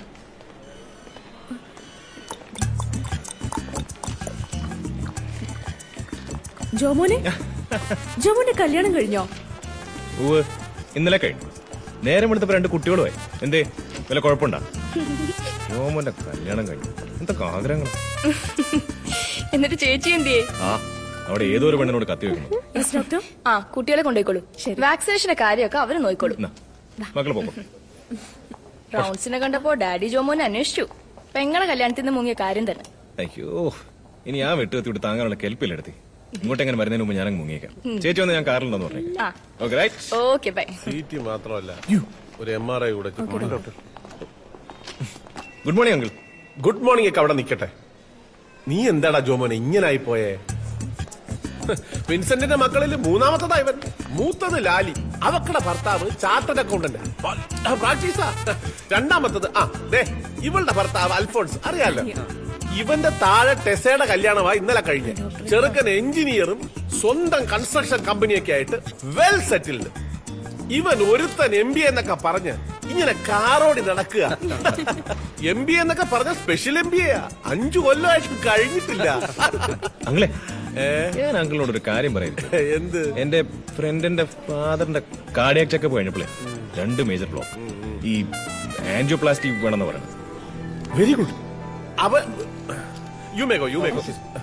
ജോമോനെ ജോമോന്റെ കല്യാണം കഴിഞ്ഞോ ഉവ് ഇന്നലെ കഴിഞ്ഞു നേരം എടുത്തപ്പോ രണ്ട് കുട്ടികളുമായി എന്തേ വല്ല കുഴപ്പമുണ്ടാ രോമന്റെ കല്യാണം കഴിഞ്ഞു എന്തൊക്കെ ആഗ്രഹങ്ങൾ എന്നിട്ട് ചേച്ചി എന്തിയേ ആ അവിടെ ഏതോ ഒരു പെണ്ണിനോട് കത്തി വെക്കണം ഡോക്ടർ ആ കുട്ടികളെ കൊണ്ടുപോയിക്കോളൂ വാക്സിനേഷന്റെ കാര്യമൊക്കെ അവര് നോക്കിക്കോളൂ മക്കള് പോക്കോ റൗണ്ട്സിനെ കണ്ടപ്പോ ഡാഡി ജോമോനെ അന്വേഷിച്ചു പെങ്ങളെ കല്യാണത്തിൽ നിന്ന് മുങ്ങിയ കാര്യം തന്നെ അയ്യോ ഇനി ആ വെട്ടുകത്തി വിട്ട് താങ്ങാനുള്ള കെൽപ്പില്ലെടുത്തി ഇങ്ങോട്ട് എങ്ങനെ വരുന്നതിന് മുമ്പ് ഞാനങ്ങ് മുങ്ങിയേക്കാം ഉം. ചേച്ചി വന്ന് ഞാൻ കാറിലുണ്ടെന്ന് പറഞ്ഞേക്കാം ആ okay right okay bye seat മാത്രമല്ല ഒരു എം ആർ ഐ കൂടെ doctor good morning uncle good morning ഒക്കെ അവിടെ നിക്കട്ടെ നീ എന്താടാ ജോമോനെ ഇങ്ങനായി പോയേ വിൻസെന്റിന്റെ മക്കളിൽ മൂന്നാമത്തതാ ഇവൻ മൂത്തത് ലാലി അവക്കടെ ഭർത്താവ് ചാർട്ടഡ് അക്കൗണ്ടന്റ് പ്രാക്ടീസാ രണ്ടാമത്തത് ആ ദേ ഇവളുടെ ഭർത്താവ് അൽഫോൺസ് അറിയാലോ ഇവന്റെ താഴെ ടെസയുടെ കല്യാണമായി ഇന്നലെ കഴിഞ്ഞ ചെറുക്കൻ എഞ്ചിനീയറും സ്വന്തം കൺസ്ട്രക്ഷൻ കമ്പനിയൊക്കെ ആയിട്ട് വെൽ സെറ്റിൽഡ് ഇവൻ ഒരുത്തൻ എം ബി എന്നൊക്കെ പറഞ്ഞ് ഇങ്ങനെ കാറോടി നടക്കുക എം ബി എന്നൊക്കെ പറഞ്ഞ സ്പെഷ്യൽ എം ബി എ അഞ്ചു കൊല്ലമായിട്ട് കഴിഞ്ഞിട്ടില്ല അങ്ങളെ ഞാൻ അങ്കിളിനോട് ഒരു കാര്യം പറയുന്നത് എന്ത് എന്റെ ഫ്രണ്ടിന്റെ ഫാദറിന്റെ കാർഡിയാക് ചെക്കപ്പ് കഴിഞ്ഞപ്പോഴേ രണ്ട് മേജർ ബ്ലോക്ക് ഈ ആൻജിയോപ്ലാസ്റ്റി വേണമെന്ന് പറയുന്നത് വെരി ഗുഡ് അവ യു മേഗോ യു മേഗോ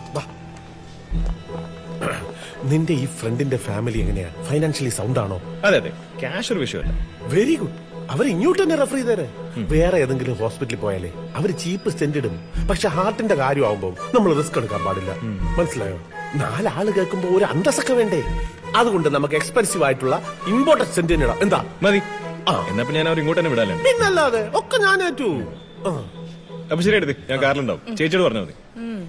നിന്റെ ഈ ഫ്രണ്ടിന്റെ ഫാമിലി എങ്ങനെയാ ഫൈനാൻഷ്യലി സൗണ്ട് ആണോ അതെ അതെ ക്യാഷ് ഒരു വിഷയമല്ല വെരി ഗുഡ് അവർ ഇങ്ങോട്ട് തന്നെ റെഫർ ചെയ്തേരെ വേറെ ഏതെങ്കിലും ഹോസ്പിറ്റലിൽ പോയാലേ അവർ ചീപ്പ് സെന്റ് ഇടും പക്ഷെ ഹാർട്ടിന്റെ കാര്യമാകുമ്പോൾ നമ്മൾ റിസ്ക് എടുക്കാൻ പാടില്ല മനസ്സിലായോ നാലാള് കേൾക്കുമ്പോ ഒരു അന്തസ്സൊക്കെ വേണ്ടേ അതുകൊണ്ട് നമുക്ക് എക്സ്പെൻസീവ് ആയിട്ടുള്ള ഇമ്പോർട്ടന്റ് സെന്റ് ഇടാം എന്താ മതി എന്നാ പിന്നെ ഞാൻ അവർ ഇങ്ങോട്ട് തന്നെ വിടാലോ പിന്നല്ലാതെ ഒക്കെ ഞാൻ ഏറ്റു അപ്പൊ ശരി എടുത്ത് ഞാൻ കാറിലുണ്ടാവും ചേച്ചിയോട് പറഞ്ഞാൽ മതി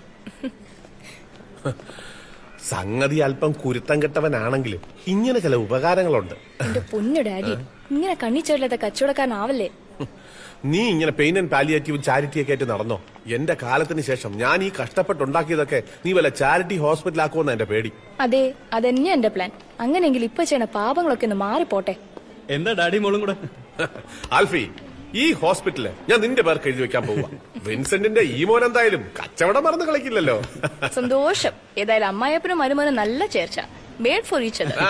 സംഗതി അല്പം കുരുത്തം കെട്ടവനാണെങ്കിലും ഇങ്ങനെ ചില ഉപകാരങ്ങളുണ്ട് എന്റെ പൊന്നു ഡാഡി ഇങ്ങനെ കണ്ണിച്ചേരില്ലാത്ത കച്ചവടക്കാരനാവല്ലേ നീ ഇങ്ങനെ പെയിൻ ആൻഡ് പാലിയേറ്റീവും ചാരിറ്റി ഒക്കെ ആയിട്ട് നടന്നോ എന്റെ കാലത്തിന് ശേഷം ഞാൻ ഈ കഷ്ടപ്പെട്ടുണ്ടാക്കിയതൊക്കെ നീ വല്ല ചാരിറ്റി ഹോസ്പിറ്റൽ ആക്കുമെന്ന എന്റെ പേടി അതെ അതന്നെയാ എന്റെ പ്ലാൻ അങ്ങനെയെങ്കിൽ ഇപ്പൊ ചെയ്യണ പാപങ്ങളൊക്കെ ഒന്ന് മാറിപ്പോട്ടെ എന്താ ഡാഡി മോളും കൂടെ ആൽഫി ഈ ഹോസ്പിറ്റല് ഞാൻ നിന്റെ പേർക്ക് എഴുതി വെക്കാൻ പോവാ വിൻസെന്റിന്റെ ഈ മോൻ എന്തായാലും കച്ചവടം മറന്ന് കളിക്കില്ലല്ലോ സന്തോഷം ഏതായാലും അമ്മായപ്പനും മരുമോനും നല്ല ചേർച്ച മേഡ് ഫോർ ഈച്ച് അതർ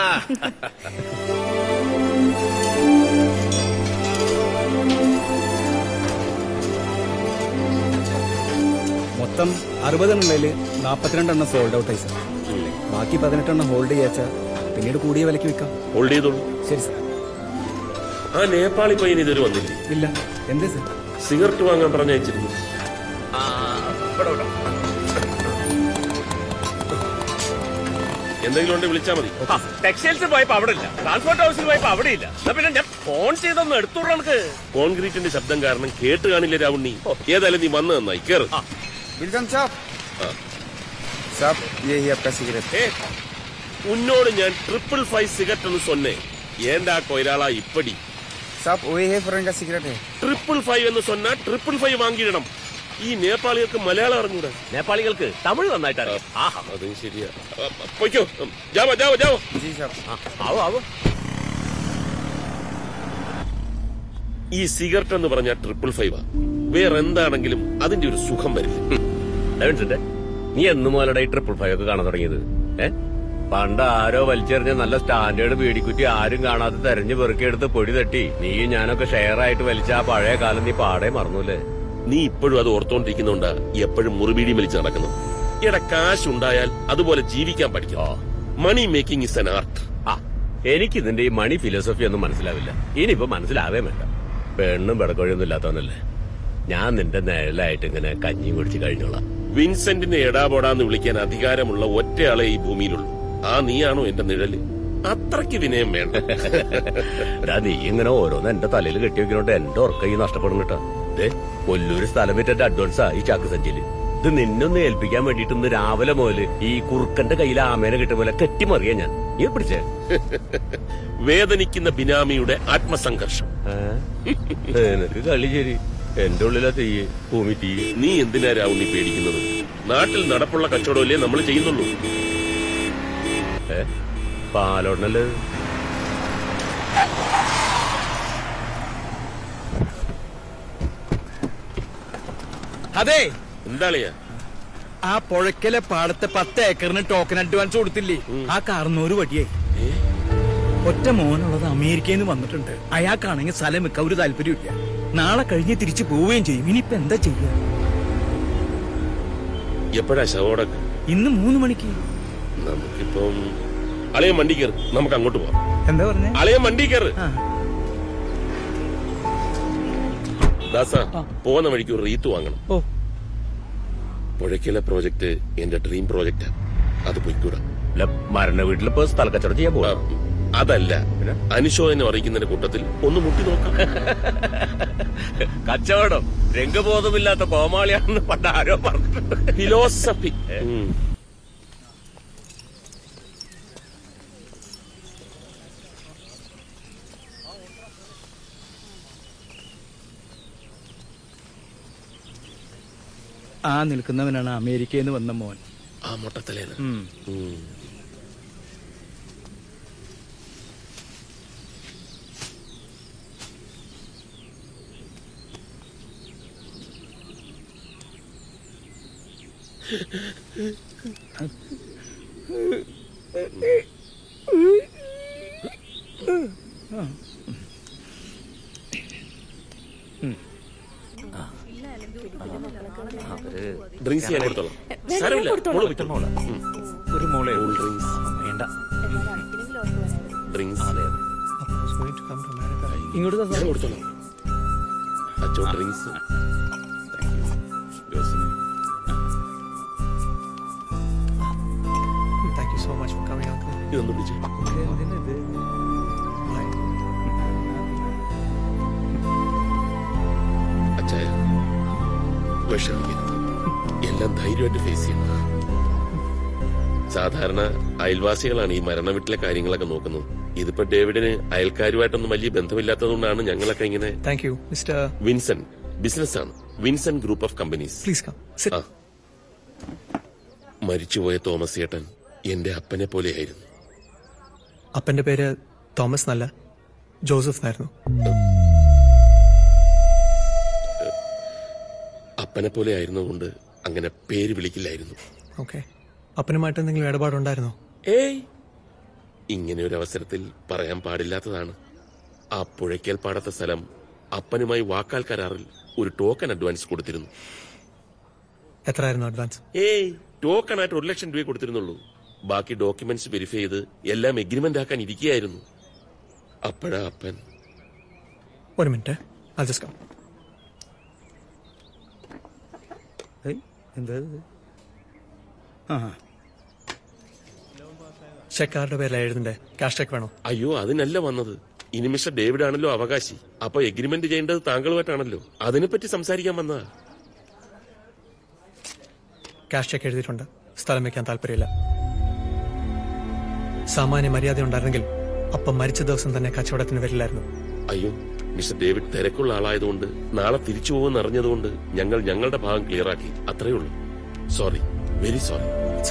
മൊത്തം അറുപതെണ്ണയില് നാപ്പത്തിരണ്ടെണ്ണം സോൾഡ് ഔട്ട് ആയി സാർ ബാക്കി പതിനെട്ടെണ്ണം ഹോൾഡ് ചെയ്യാച്ച പിന്നീട് കൂടിയ വിലക്ക് വിൽക്കാം ഹോൾഡ് ചെയ്തോളൂ ശരി സാർ ആ നേപ്പാളി പയ്യൻ ഇതുവരെ വന്നില്ലേ ഇല്ല എന്തേ സാർ സിഗരറ്റ് വാങ്ങാൻ പറഞ്ഞയച്ചിരുന്നു എന്തെങ്കിലും ഉണ്ടെങ്കിൽ വിളിച്ചാ മതി ടെക്സ്റ്റൈൽസ് പോയപ്പോ അവിടെ ഇല്ല ട്രാൻസ്പോർട്ട് ഹൗസിൽ പോയപ്പോ അവിടെ ഇല്ല എന്നാ പിന്നെ ഞാൻ ഫോൺ ചെയ്തൊന്ന് എടുത്തു നമുക്ക് കോൺക്രീറ്റിന്റെ ശബ്ദം കാരണം കേട്ട് കാണില്ല രാവുണ്ണി ഏതായാലും നീ വന്നു നന്നായി കേറ് വെൽക്കം സാബ് സാബ് ये ही आपका सिगरेट ഏ, ഉന്നോട് ഞാൻ ട്രിപ്പിൾ ഫൈവ് സിഗരറ്റ് എന്ന് സൊന്നേ ഏണ്ടാ കൊയിരാളാ ഇപ്പടി साहब वही है फॉरेन का सिगरेट है ട്രിപ്പിൾ ഫൈവ് എന്ന് சொன்னா ട്രിപ്പിൾ ഫൈവ് വാങ്ങിയിടണം ഈ നേപ്പാളികൾക്ക് മലയാളം അറിഞ്ഞൂടെ നേപ്പാളികൾക്ക് തമിഴ് നന്നായിട്ട് അറിയാം ആഹാ അതും ശരിയാ ആ, പൊയ്ക്കോ ജാവോ ജാവോ ജാവോ जी साहब ആവോ ആവോ ഈ സിഗരറ്റ് എന്ന് പറഞ്ഞ ട്രിപ്പിൾ ഫൈവാ വേറെ എന്താണെങ്കിലും അതിന്റെ ഒരു സുഖം വരില്ല ഡേവിൻസിന്റെ നീ എന്ന് മുതലടെ ഈ ട്രിപ്പിൾ ഫൈവ് ഒക്കെ കാണാൻ തുടങ്ങിയത് ഏ പണ്ട് ആരോ വലിച്ചെറിഞ്ഞ നല്ല സ്റ്റാൻഡേർഡ് പീടിക്കുറ്റി ആരും കാണാതെ തെരഞ്ഞു പെറുക്കിയെടുത്ത് പൊടി തട്ടി നീ ഞാനൊക്കെ ഷെയർ ആയിട്ട് വലിച്ച ആ പഴയ കാലം നീ പാടെ മറന്നൂലേ നീ ഇപ്പോഴും അത് ഓർത്തോണ്ടിരിക്കുന്നുണ്ടാ എപ്പോഴും മുറിബീടി വലിച്ച് നടക്കുന്നു എടാ കാശ് ഉണ്ടായാൽ അതുപോലെ ജീവിക്കാൻ പഠിക്കണം money making is an art ആ എനിക്ക് ഇതിന്റെ ഈ മണി ഫിലോസഫി ഒന്നും മനസ്സിലാവില്ല ഇനിയിപ്പോ മനസ്സിലാവേ വേണ്ട പെണ്ണും പെടക്കൊഴിയൊന്നും ഇല്ലാത്തവനല്ലേ ഞാൻ നിന്റെ നിഴലായിട്ട് ഇങ്ങനെ കഞ്ഞി കുടിച്ച് കഴിഞ്ഞോളാം വിൻസെന്റിനെ എടാപോടാന്ന് വിളിക്കാൻ അധികാരമുള്ള ഒറ്റയാളെ ഈ ഭൂമിയിലുള്ളൂ ആ നീയാണോ എന്റെ നിഴല് അത്രയ്ക്ക് വിനയം വേണ്ട എടാ, നീ ഇങ്ങനെ ഓരോന്ന് എന്റെ തലയിൽ കെട്ടി വെക്കുന്നോണ്ട് എന്റെ ഉറക്ക ഈ നഷ്ടപ്പെടും കേട്ടാ ദേ കൊല്ലൂര് സ്ഥലം വിറ്റ അഡ്വാൻസാ ഈ ചാക്ക് സഞ്ചിയില് ഇത് നിന്നൊന്ന് ഏൽപ്പിക്കാൻ വേണ്ടിട്ട് ഇന്ന് രാവിലെ മുതല് ഈ കുറുക്കന്റെ കയ്യിൽ ആമേനെ കിട്ടും പോലെ കെട്ടിമറിയാ ഞാൻ നീ പിടിച്ചേ വേദനിക്കുന്ന ബിനാമിയുടെ ആത്മസംഘർഷം നിനക്ക് കളി ശരി എന്റെ ഉള്ളിലാ തീയ് ഭൂമി തീ നീ എന്തിനാ രാവുണ്ണി പേടിക്കുന്നത് നാട്ടിൽ നടപ്പുള്ള കച്ചവടമല്ലേ നമ്മൾ ചെയ്യുന്നുള്ളൂ ഏ പാലോടനല്ലേ അതെ എന്താളിയാ ആ പുഴക്കലെ പാടത്തെ പത്ത് ഏക്കറിന് ടോക്കൺ അഡ്വാൻസ് കൊടുത്തില്ലേ ആ കാർന്നൂര് വടിയായി ഒറ്റ മോനുള്ളത് അമേരിക്കയിൽ നിന്ന് വന്നിട്ടുണ്ട് അയാൾക്കാണെങ്കിൽ സ്ഥലം വെക്കാൻ ഒരു താല്പര്യമില്ല നാളെ കഴിഞ്ഞ് തിരിച്ചു പോവുകയും ചെയ്യും ഇനിയിപ്പോ എന്താ ചെയ്യുക എപ്പോഴാ ശവോടക്ക് ഇന്ന് മൂന്ന് മണിക്ക് നമുക്കിപ്പം അളയം വണ്ടി കയറി നമുക്ക് അങ്ങോട്ട് പോവാം എന്താ പറഞ്ഞേ അളയം വണ്ടി കയറ് ദാസ പോകുന്ന വഴിക്ക് ഒരു റീത്ത് വാങ്ങണം ഓ പുഴയ്ക്കലെ പ്രോജക്റ്റ് എന്റെ ഡ്രീം പ്രോജക്റ്റ് അത് പോയിക്കൂടാ മരണ വീട്ടിലിപ്പോ സ്ഥലക്കച്ചവടം ചെയ്യാൻ പോവാ അതല്ല അനുശോചനം അറിയിക്കുന്നതിന്റെ കൂട്ടത്തിൽ ഒന്ന് മുട്ടി നോക്കാം കച്ചവടം രംഗബോധമില്ലാത്ത കോമാളിയാണെന്ന് പണ്ട് ആരോ പറഞ്ഞിട്ടുണ്ട് ഫിലോസഫി ആ നിൽക്കുന്നവനാണ് അമേരിക്കയിൽ നിന്ന് വന്ന മോൻ ആ മൊട്ടത്തലേന്ന് ഉം. ഉം. ഡ്രിങ്ക്സ് ഞാൻ കൊടുത്തോളാം ഞാൻ സാരമില്ല കൊടുത്തോളാം. മോള് വിട്ടോ. ഉം. ഒരു മോളെ കൂൾ ഡ്രിങ്ക്സ് വേണ്ട ഡ്രിങ്ക്സ് ഇങ്ങോട്ട് ഞാൻ കൊടുത്തോളാം അച്ചോ drinks Thank you so much for coming, Uncle. ഇതൊന്നും വിളിച്ചു അച്ചായ വിഷമിക്കരുത് എല്ലാം ധൈര്യമായിട്ട് ഫേസ് ചെയ്യണം സാധാരണ അയൽവാസികളാണ് ഈ മരണ വീട്ടിലെ കാര്യങ്ങളൊക്കെ നോക്കുന്നത് ഇതിപ്പോ ഡേവിഡിന് അയൽക്കാരുമായിട്ടൊന്നും വലിയ ബന്ധമില്ലാത്തതുകൊണ്ടാണ് ഞങ്ങളൊക്കെ ഇങ്ങനെ Thank you, Mr. Vinson business ആണ് Vinson group of companies Please come. Sit. ആ. മരിച്ചുപോയ തോമസ് ഏട്ടൻ എന്റെ അപ്പനെ പോലെയായിരുന്നു അപ്പന്റെ പേര് തോമസ് എന്നല്ല ജോസഫ് എന്നായിരുന്നു അപ്പനെ പോലെ ആയിരുന്നുകൊണ്ട് അങ്ങനെ പേര് വിളിക്കില്ലായിരുന്നു ഓക്കെ അപ്പനുമായിട്ട് എന്തെങ്കിലും ഇടപാടുണ്ടായിരുന്നോ ഏയ് ഇങ്ങനെ ഒരു അവസരത്തിൽ പറയാൻ പാടില്ലാത്തതാണ് ആ പുഴയ്ക്കൽ പാടത്ത സ്ഥലം അപ്പനുമായി വാക്കാൽ കരാറിൽ ഒരു ടോക്കൺ അഡ്വാൻസ് കൊടുത്തിരുന്നു എത്രയായിരുന്നു അഡ്വാൻസ് ഏയ് ടോക്കൺ ആയിട്ട് ഒരു ലക്ഷം രൂപ കൊടുത്തിരുന്നുള്ളൂ ബാക്കി ഡോക്യുമെന്റ്സ് വെരിഫൈ ചെയ്ത് എല്ലാം എഗ്രിമെന്റ് ആക്കാൻ ഇരിക്കുകയായിരുന്നു അപ്പോഴാ അപ്പൻ ഒരു മിനിറ്റ് അത് ജസ്റ്റ് കം എന്താ ആ ചെക്ക് ആരുടെ പേരിലാണ് എഴുതണ്ടേ ക്യാഷ് ചെക്ക് വേണോ അയ്യോ അതിനല്ല വന്നത് ഇനി മിസ്റ്റർ ഡേവിഡ് ആണല്ലോ അവകാശി അപ്പൊ എഗ്രിമെന്റ് ചെയ്യേണ്ടത് താങ്കളുമായിട്ടാണല്ലോ അതിനെപ്പറ്റി സംസാരിക്കാൻ വന്നതാ ക്യാഷ് ചെക്ക് എഴുതിയിട്ടുണ്ട് സ്ഥലം വെക്കാൻ താല്പര്യമില്ല സാമാന്യ മര്യാദ ഉണ്ടായിരുന്നെങ്കിൽ അപ്പം മരിച്ച ദിവസം തന്നെ കച്ചവടത്തിന് വരില്ലായിരുന്നു അയ്യോ മിസ്റ്റർ ഡേവിഡ് തിരക്കുള്ള ആളായതുകൊണ്ട് നാളെ തിരിച്ചു പോകുമെന്ന് അറിഞ്ഞതുകൊണ്ട് ഞങ്ങൾ ഞങ്ങളുടെ ഭാഗം ക്ലിയർ ആക്കി അത്രേ ഉള്ളൂ sorry very sorry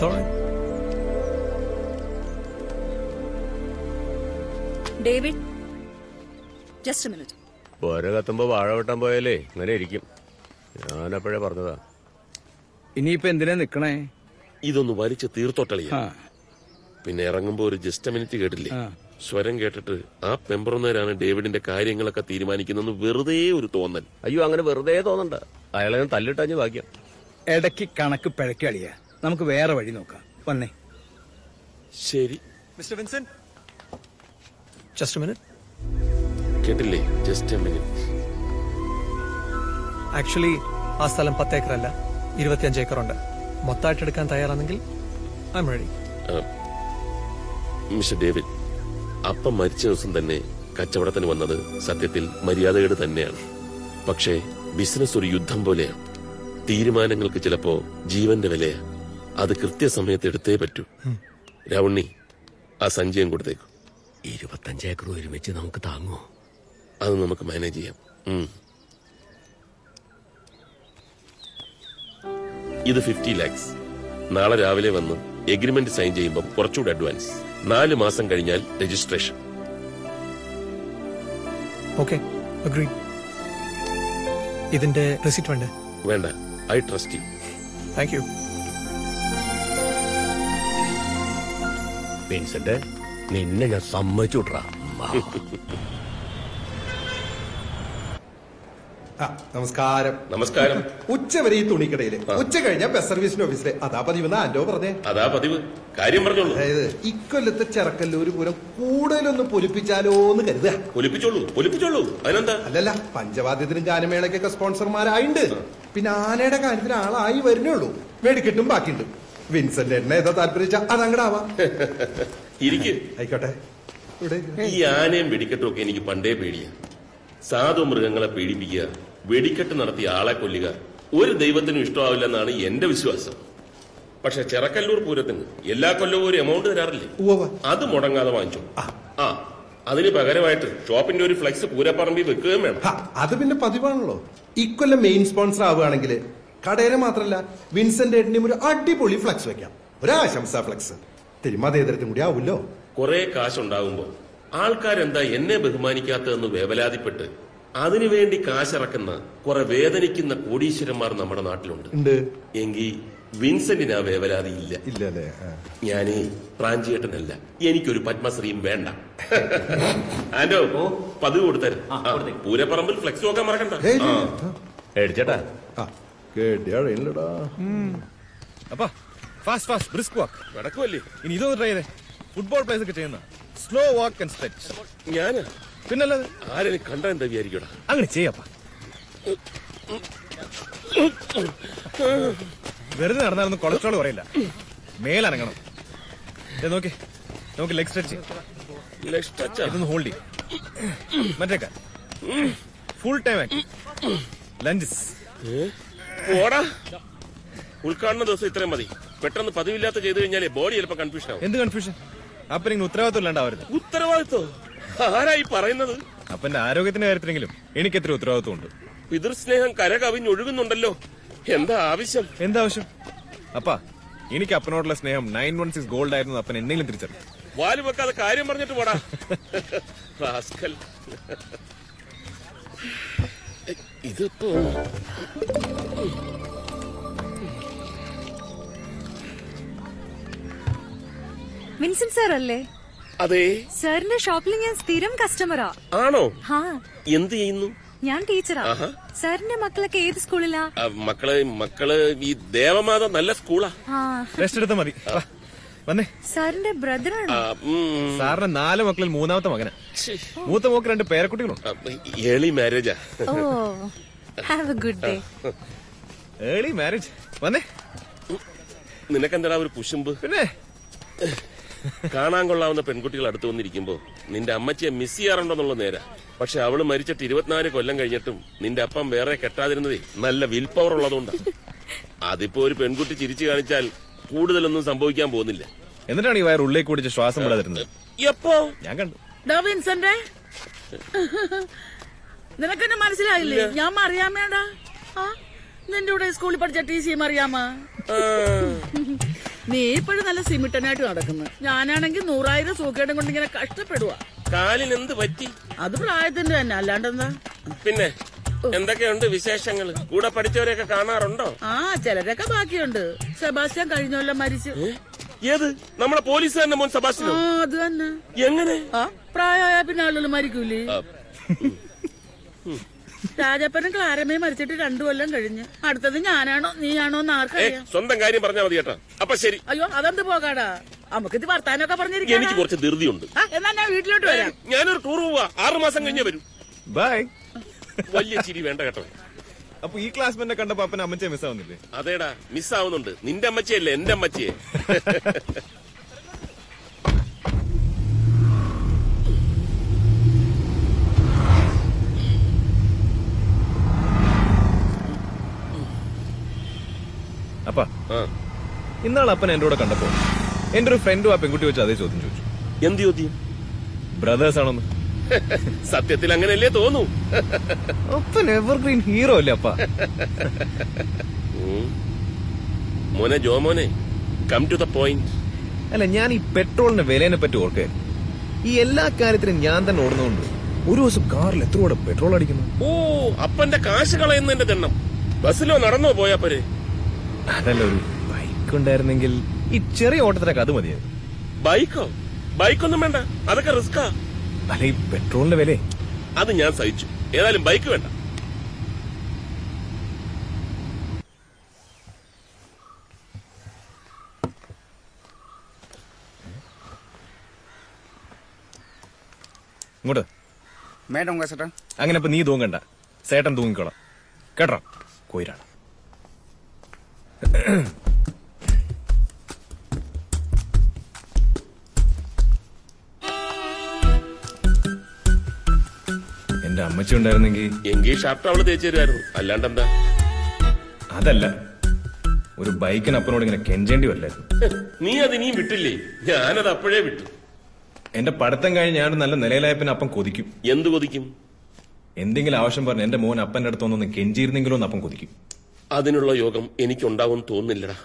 David just minute പോര കത്തുമ്പോ വാഴ വെട്ടാൻ പോയാലേ ഇങ്ങനെ ഇരിക്കും ഞാനപ്പോഴേ പറഞ്ഞതാ ഇനിയിപ്പോ എന്തിനാ നിക്കണേ ഇതൊന്ന് വലിച്ചു തീർത്തോട്ടളിയ ആ. പിന്നെ ഇറങ്ങുമ്പോ ഒരു ജസ്റ്റ് മിനിറ്റ് കേട്ടില്ലേ ആ. സ്വരം കേട്ടിട്ട് ആ പെമ്പറുന്നവരാണ് ഡേവിഡിന്റെ കാര്യങ്ങളൊക്കെ തീരുമാനിക്കുന്നെന്ന് വെറുതെ ഒരു തോന്നൽ അയ്യോ അങ്ങനെ വെറുതെ തോന്നണ്ട അയാളെ ഞാൻ തല്ലിട്ടഞ്ഞ് ഭാഗ്യം ഇടയ്ക്ക് കണക്ക് പിഴക്കളിയാ നമുക്ക് വേറെ വഴി നോക്കാം വന്നേ ശരി മിസ്റ്റർ വിൻസെന്റ് ജസ്റ്റ് മിനിറ്റ് കേട്ടില്ലേ ജസ്റ്റ് മിനിറ്റ് ആക്ച്വലി ആ സ്ഥലം പത്ത് ഏക്കറല്ല ഇരുപത്തിയഞ്ച് ഏക്കറുണ്ട് മൊത്തമായിട്ട് എടുക്കാൻ തയ്യാറാണെങ്കിൽ I'm ready mister David അപ്പം മരിച്ച ദിവസം തന്നെ കച്ചവടത്തിന് വന്നത് സത്യത്തിൽ മര്യാദകേട് തന്നെയാണ് പക്ഷേ ബിസിനസ് ഒരു യുദ്ധം പോലെയാണ് തീരുമാനങ്ങൾക്ക് ചിലപ്പോ ജീവന്റെ വിലയാ അത് കൃത്യസമയത്ത് എടുത്തേ പറ്റൂ രാവണ്ണി ആ സഞ്ചയം കൊടുത്തേക്കു ഇരുപത്തഞ്ച് ഏക്കർ ഒരുമിച്ച് നമുക്ക് താങ്ങുമോ അത് നമുക്ക് മാനേജ് ചെയ്യാം ഉം. ഇത് ഫിഫ്റ്റി ലാക്സ് നാളെ രാവിലെ വന്ന് എഗ്രിമെന്റ് സൈൻ ചെയ്യുമ്പോൾ കുറച്ചുകൂടി അഡ്വാൻസ് നാല് മാസം കഴിഞ്ഞാൽ രജിസ്ട്രേഷൻ ഓക്കെ അഗ്രി ഇതിന്റെ റെസിറ്റ് വേണ്ടേ വേണ്ട I trust you thank you Vincent നിന്നെ ഞാൻ സമ്മതിച്ചു വിട്രാ ആ, നമസ്കാരം നമസ്കാരം ഉച്ച വരെ ഈ തുണിക്കടയില് ഉച്ച കഴിഞ്ഞ ബസ് സർവീസിന്റെ ഓഫീസിലെ അതാ പതിവെന്ന് ആന്റോ പറഞ്ഞേ അതാ പതിവ് കാര്യം പറഞ്ഞോളൂ അതായത് ഇക്കൊല്ലത്തെ ചെറക്കല്ലൂര് പൂരം കൂടുതലൊന്ന് പൊലിപ്പിച്ചാലോ എന്ന് കരുതുക പൊലിപ്പിച്ചോളൂ പൊലിപ്പിച്ചോളൂ അതിനെന്താ അല്ലല്ല പഞ്ചവാദ്യത്തിനും ഗാനമേളയ്ക്കൊക്കെ സ്പോൺസർമാരായിണ്ട് പിന്നെ ആനയുടെ കാര്യത്തിൽ ആളായി വരുന്നേ ഉള്ളൂ വെടിക്കെട്ടും ബാക്കിയുണ്ട് വിൻസെന്റ് എണ്ണ ഏതാ താല്പര്യം അതങ്ങടാവാം ഇരിക്ക് ആയിക്കോട്ടെ ഇവിടെ ഈ ആനയും വെടിക്കെട്ടും ഒക്കെ എനിക്ക് പണ്ടേ പേടിയാ സാധു മൃഗങ്ങളെ പീഡിപ്പിക്കുക വെടിക്കെട്ട് നടത്തി ആളെ കൊല്ലുക ഒരു ദൈവത്തിനും ഇഷ്ടമാവില്ലെന്നാണ് എന്റെ വിശ്വാസം പക്ഷെ ചെറക്കല്ലൂർ പൂരത്തിന് എല്ലാ കൊല്ലവും ഒരു എമൗണ്ട് തരാറില്ലേ അത് മുടങ്ങാതെ വാങ്ങിച്ചു ആ അതിന് പകരമായിട്ട് ഷോപ്പിന്റെ ഒരു ഫ്ലെക്സ് പൂരപ്പറമ്പിൽ വെക്കുകയും വേണം അത് പിന്നെ പതിവാണല്ലോ ഇക്കൊല്ലം മെയിൻ സ്പോൺസർ ആവുകയാണെങ്കിൽ കടയുടെ മാത്രല്ല വിൻസെന്റ് ഏട്ടന്റെയും ഒരു അടിപൊളി ഫ്ലക്സ് വെക്കാം ഒരാശംസ ഫ്ലക്സ് തിരുമതേതരത്തും കൂടി ആവുമല്ലോ കുറെ കാശുണ്ടാകുമ്പോ ആൾക്കാരെന്താ എന്നെ ബഹുമാനിക്കാത്തതെന്ന് വേവലാതിപ്പെട്ട് അതിനുവേണ്ടി കാശിറക്കുന്ന കുറെ വേദനിക്കുന്ന കോടീശ്വരന്മാർ നമ്മുടെ നാട്ടിലുണ്ട് ഉണ്ട് എങ്കിൽ വിൻസെന്റിന് ആ വേവലാതി ഇല്ല ഇല്ലല്ലേ ഞാനേ പ്രാഞ്ചിയേട്ടനല്ല എനിക്കൊരു പത്മശ്രീയും വേണ്ട ആന്റോ പതിവ് കൊടുത്തരും പൂരപ്പറമ്പിൽ ഫ്ലെക്സ് നോക്കാൻ മറക്കണ്ട ഏയ്, ആ. എടുത്തേട്ടാ കേട്ടിയാടാ അപ്പാ ഫാസ്റ്റ് ഫാസ്റ്റ് ബ്രിസ്ക് വാക്ക് നടക്കുമല്ലേ ഇനി ഇതൊന്ന് ട്രൈ ചെയ്തേ ഫുട്ബോൾ പ്ലേസ് ഒക്കെ ചെയ്യുന്ന സ്ലോ വാക്ക് ആൻഡ് സ്ട്രെച്ച് ഞാന് പിന്നല്ലാതെ ആരെയും കണ്ട എന്താ വിചാരിക്കടാ അങ്ങനെ ചെയ്യപ്പാ വെറുതെ നടന്നാലൊന്നും കൊളസ്ട്രോൾ കുറയില്ല മേലനങ്ങണം ദേ നോക്കി നമുക്ക് ലെഗ് സ്ട്രെച്ച് ലെഗ് സ്ട്രെച്ച് ഇതൊന്ന് ഹോൾഡ് ചെയ്യും മറ്റേക്ക ഫുൾ ടൈം ലഞ്ചസ് പോടാ ഉദ്ഘാടന ദിവസം ഇത്രയും മതി പെട്ടെന്ന് പതിവില്ലാത്ത ചെയ്തു കഴിഞ്ഞാലേ ബോഡി ചിലപ്പോ കൺഫ്യൂഷൻ ആവും എന്ത് കൺഫ്യൂഷൻ അപ്പനിങ്ങനെ ഉത്തരവാദിത്വം ഇല്ലാണ്ടാവരുത് ഉത്തരവാദിത്വം ആരായി പറയുന്നത് അപ്പന്റെ ആരോഗ്യത്തിന്റെ കാര്യത്തിലെങ്കിലും എനിക്ക് എത്ര ഉത്തരവാദിത്വം ഉണ്ട് പിതൃസ്നേഹം കരകവിഞ്ഞൊഴുകുന്നുണ്ടല്ലോ എന്താ ആവശ്യം എന്താ ആവശ്യം അപ്പാ എനിക്ക് അപ്പനോടുള്ള സ്നേഹം നയൻ വൺ സിക്സ് ഗോൾഡ് ആയിരുന്നു അപ്പൻ എന്തെങ്കിലും തിരിച്ചറിയും വാല് വെക്കാതെ കാര്യം പറഞ്ഞിട്ട് പോടാ റാസ്കൽ. ഇതിപ്പോ വിൻസെന്റ് സാർ അല്ലേ അതെ സാറിന്റെ ഷോപ്പിൽ ഞാൻ സ്ഥിരം കസ്റ്റമറാ ആണോ ഹാ എന്ത് ചെയ്യുന്നു ഞാൻ ടീച്ചറാ ആഹാ. സാറിന്റെ മക്കളൊക്കെ ഏത് സ്കൂളിലാ ആ, മക്കള് മക്കള് ഈ ദേവമാത നല്ല സ്കൂളാ ആ റെസ്റ്റ് എടുത്താൽ മതി വാ, വന്നേ സാറിന്റെ ബ്രദറാണോ ആ, ഉം. സാറിന്റെ നാല് മക്കളിൽ മൂന്നാമത്തെ മകനാ മൂത്ത മോക്ക് രണ്ട് പേരക്കുട്ടികളുണ്ട് ഏളി മാരേജാ oh have a good day early marriage വന്നേ നിനക്കെന്താ ഒരു കുശുമ്പ് പിന്നെ കാണാൻ കൊള്ളാവുന്ന പെൺകുട്ടികൾ അടുത്ത് വന്നിരിക്കുമ്പോ നിന്റെ അമ്മച്ചിയെ മിസ് ചെയ്യാറുണ്ടെന്നുള്ള നേരാ പക്ഷെ അവള് മരിച്ചിട്ട് ഇരുപത്തിനാല് കൊല്ലം കഴിഞ്ഞിട്ടും നിന്റെ അപ്പം വേറെ കെട്ടാതിരുന്നതേ നല്ല വിൽ പവർ ഉള്ളതുകൊണ്ടാ അതിപ്പോ ഒരു പെൺകുട്ടി ചിരിച്ചു കാണിച്ചാൽ കൂടുതലൊന്നും സംഭവിക്കാൻ പോകുന്നില്ല എന്നിട്ടാണ് ഈ വയർ ഉള്ളിലേക്ക് കുടിച്ച് ശ്വാസം വിടാതിരുന്നത് എപ്പോ ഞാൻ കണ്ടു ഡോ വിൻസെന്റ് നിനക്കെന്നെ മനസ്സിലായില്ലേ ഞാൻ മറിയാമേടാ ആ നിന്റെ കൂടെ സ്കൂളിൽ പഠിച്ച ടി സി മറിയാമ നീ ഇപ്പോഴും നല്ല സിമിട്ടനായിട്ട് നടക്കുന്നു ഞാനാണെങ്കിൽ നൂറായിരം സൂക്കേടും കൊണ്ട് ഇങ്ങനെ കഷ്ടപ്പെടുക കാലിന് എന്ത് പറ്റി അത് പ്രായത്തിന്റെ തന്നെ അല്ലാണ്ടെന്താ പിന്നെ എന്തൊക്കെയുണ്ട് വിശേഷങ്ങൾ കൂടെ പഠിച്ചവരെയൊക്കെ കാണാറുണ്ടോ ആ ചിലരൊക്കെ ബാക്കിയുണ്ട് സെബാസ്റ്റ്യൻ കഴിഞ്ഞ കൊല്ലം മരിച്ചു ഏത് നമ്മളെ പോലീസ് തന്നെ മോൻ ആ സബാസ്റ്റിനോ അത് തന്നെ എങ്ങനെ ആ പ്രായമായ പിന്നെ ആളുകൾ മരിക്കൂലേ രാജപ്പനും ക്ലാരമ്മയും മരിച്ചിട്ട് രണ്ടു കൊല്ലം കഴിഞ്ഞ് അടുത്തത് ഞാനാണോ നീയാണോ എന്ന് ഏ ആർക്കറിയാം സ്വന്തം കാര്യം പറഞ്ഞാൽ മതി കേട്ടാ അപ്പൊ ശരി അയ്യോ അതെന്ത് പോകാടാ നമുക്കിത് വർത്താനൊക്കെ എനിക്ക് പറഞ്ഞിരിക്കാം കുറച്ച് ധൃതിയുണ്ട് എന്നാ ഞാൻ വീട്ടിലോട്ട് വരാം ഞാനൊരു ടൂർ പോവാ ആറു മാസം കഴിഞ്ഞേ വരും ബൈ വലിയ ചിരി വേണ്ട കേട്ടോ അപ്പൊ ഈ ക്ലാസ്മെന്റിനെ കണ്ടപ്പോ അപ്പൻ അമ്മച്ചെ മിസ് ആവുന്നില്ലേ അതേടാ മിസ്സാവുന്നുണ്ട് നിന്റെ അമ്മച്ചിയല്ലേ എന്റെ അമ്മച്ചിയെ അപ്പ ഇന്നാൾ അപ്പൻ എന്റെ കൂടെ കണ്ടപ്പോ എന്റെ ഒരു ഫ്രണ്ടും ആ പെൺകുട്ടി വെച്ച് അതേ ചോദ്യം ചോദിച്ചു എന്ത് ചോദ്യം ബ്രദേഴ്സ് ആണോന്ന് സത്യത്തിൽ അങ്ങനെയല്ലേ തോന്നൂ അപ്പൻ എവർഗ്രീൻ ഹീറോ അല്ലേ അപ്പ ഉം. മോനെ ജോ മോനെ കം ടു ദ പോയിന്റ് അല്ല ഞാൻ ഈ പെട്രോളിന്റെ വിലയെ പറ്റി ഓർക്കേ ഈ എല്ലാ കാര്യത്തിനും ഞാൻ തന്നെ ഓടുന്നതുകൊണ്ട് ഒരു ദിവസം കാറിൽ എത്ര കൂടെ പെട്രോൾ അടിക്കുന്നു ഓ അപ്പന്റെ കാശ് കളയുന്നതിന്റെ തെണ്ണം ബസ്സിലോ നടന്നോ പോയാ പോരെ അതല്ല ഒരു ബൈക്ക് ഉണ്ടായിരുന്നെങ്കിൽ ഈ ചെറിയ ഓട്ടത്തിനൊക്കെ അത് മതിയായിരുന്നു ബൈക്കോ ബൈക്കൊന്നും വേണ്ട അതൊക്കെ റിസ്കാ അല്ല ഈ പെട്രോളിന്റെ വില അത് ഞാൻ സഹിച്ചു ഏതായാലും ബൈക്ക് വേണ്ട ഇങ്ങോട്ട് മേഡം ചേട്ടാ അങ്ങനെ ഇപ്പൊ നീ തൂങ്ങണ്ട സേട്ടൻ തൂങ്ങിക്കോളാം കേട്ടോ കോയിരാണ് എന്റെ അമ്മച്ചി ഉണ്ടായിരുന്നെങ്കിൽ എങ്കിൽ ഷർട്ട് അവള് തേച്ചു തരുമായിരുന്നു അല്ലാണ്ട് എന്താ അതല്ല ഒരു ബൈക്കിനപ്പനോട് ഇങ്ങനെ കെഞ്ചേണ്ടി വരില്ലായിരുന്നു നീ അത് ഇനിയും വിട്ടില്ലേ ഞാനത് അപ്പോഴേ വിട്ടു എന്റെ പഠിത്തം കഴിഞ്ഞ് ഞാൻ നല്ല നിലയിലായ പിന്നെ അപ്പം കൊതിക്കും എന്ത് കൊതിക്കും എന്തെങ്കിലും ആവശ്യം പറഞ്ഞ് എന്റെ മോൻ അപ്പന്റെ അടുത്തൊന്നും കെഞ്ചിയിരുന്നെങ്കിലോ എന്ന് അപ്പം കൊതിക്കും അതിനുള്ള യോഗം എനിക്കുണ്ടാവും തോന്നുന്നില്ലടാ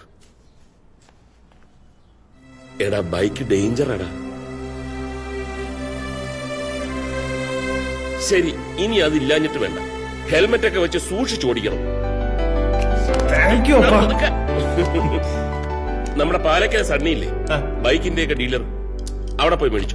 എടാ ബൈക്ക് ഡേഞ്ചർ എടാ ശരി ഇനി അതില്ലാഞ്ഞിട്ട് വേണ്ട ഹെൽമെറ്റ് ഒക്കെ വെച്ച് സൂക്ഷിച്ചു ഓടിക്കണം താങ്ക് യു അപ്പാ. പതുക്കെ. നമ്മുടെ പാലക്കര സണ്ണിയില്ലേ ബൈക്കിന്റെ ഒക്കെ ഡീലർ അവിടെ പോയി മേടിച്ചു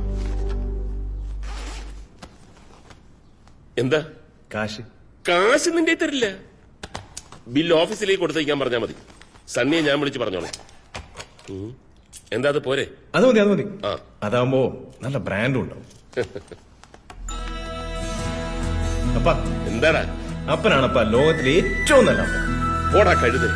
എന്താ കാശ് കാശ് നിന്റെ കയ്യിൽ തരില്ല ബില്ല് ഓഫീസിലേക്ക് കൊടുത്തേക്കാൻ പറഞ്ഞാൽ മതി സണ്ണിയെ ഞാൻ വിളിച്ച് പറഞ്ഞോളെ ഉം. എന്താ അത് പോരെ അത് മതി അത് മതി ആ അതാവുമ്പോ നല്ല ബ്രാൻഡും ഉണ്ടാവും അപ്പ എന്താടാ അപ്പനാണപ്പ ലോകത്തിലെ ഏറ്റവും നല്ല അപ്പൻ പോടാ കഴുത്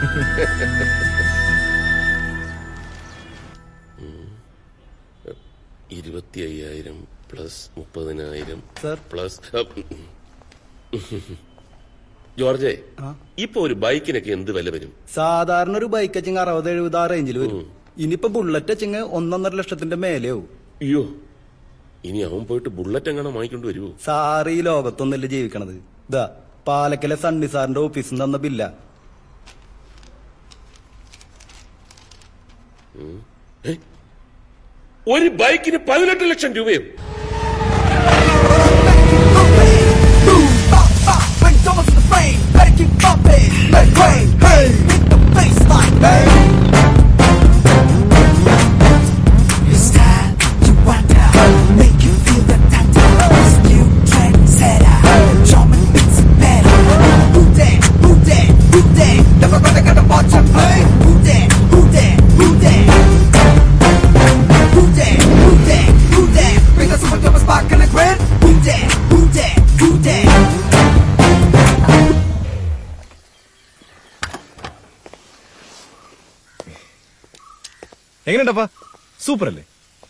ഇരുപത്തി അയ്യായിരം പ്ലസ് മുപ്പതിനായിരം പ്ലസ് ജോർജെ ഇപ്പൊ ഒരു ബൈക്കിനൊക്കെ എന്ത് വില വരും സാധാരണ ഒരു ബൈക്ക് വെച്ചിങ് അറുപത് എഴുപത് ആ റേഞ്ചിൽ വരും ഇനിയിപ്പോ ബുള്ളറ്റ് വെച്ചിങ് ഒന്നൊന്നര ലക്ഷത്തിന്റെ മേലെയാവും അയ്യോ ഇനി അവൻ പോയിട്ട് ബുള്ളറ്റ് എങ്ങനെ വാങ്ങിക്കൊണ്ട് വരുമോ സാറ് ഈ ലോകത്തൊന്നല്ല ജീവിക്കണത് ഇതാ പാലക്കലെ സണ്ണി സാറിന്റെ ഓഫീസിൽ നിന്ന് തന്ന ബില്ല ഒരു ബൈക്കിന് പതിനെട്ട് ലക്ഷം രൂപയോ എങ്ങനെയുണ്ടപ്പാ സൂപ്പർ അല്ലേ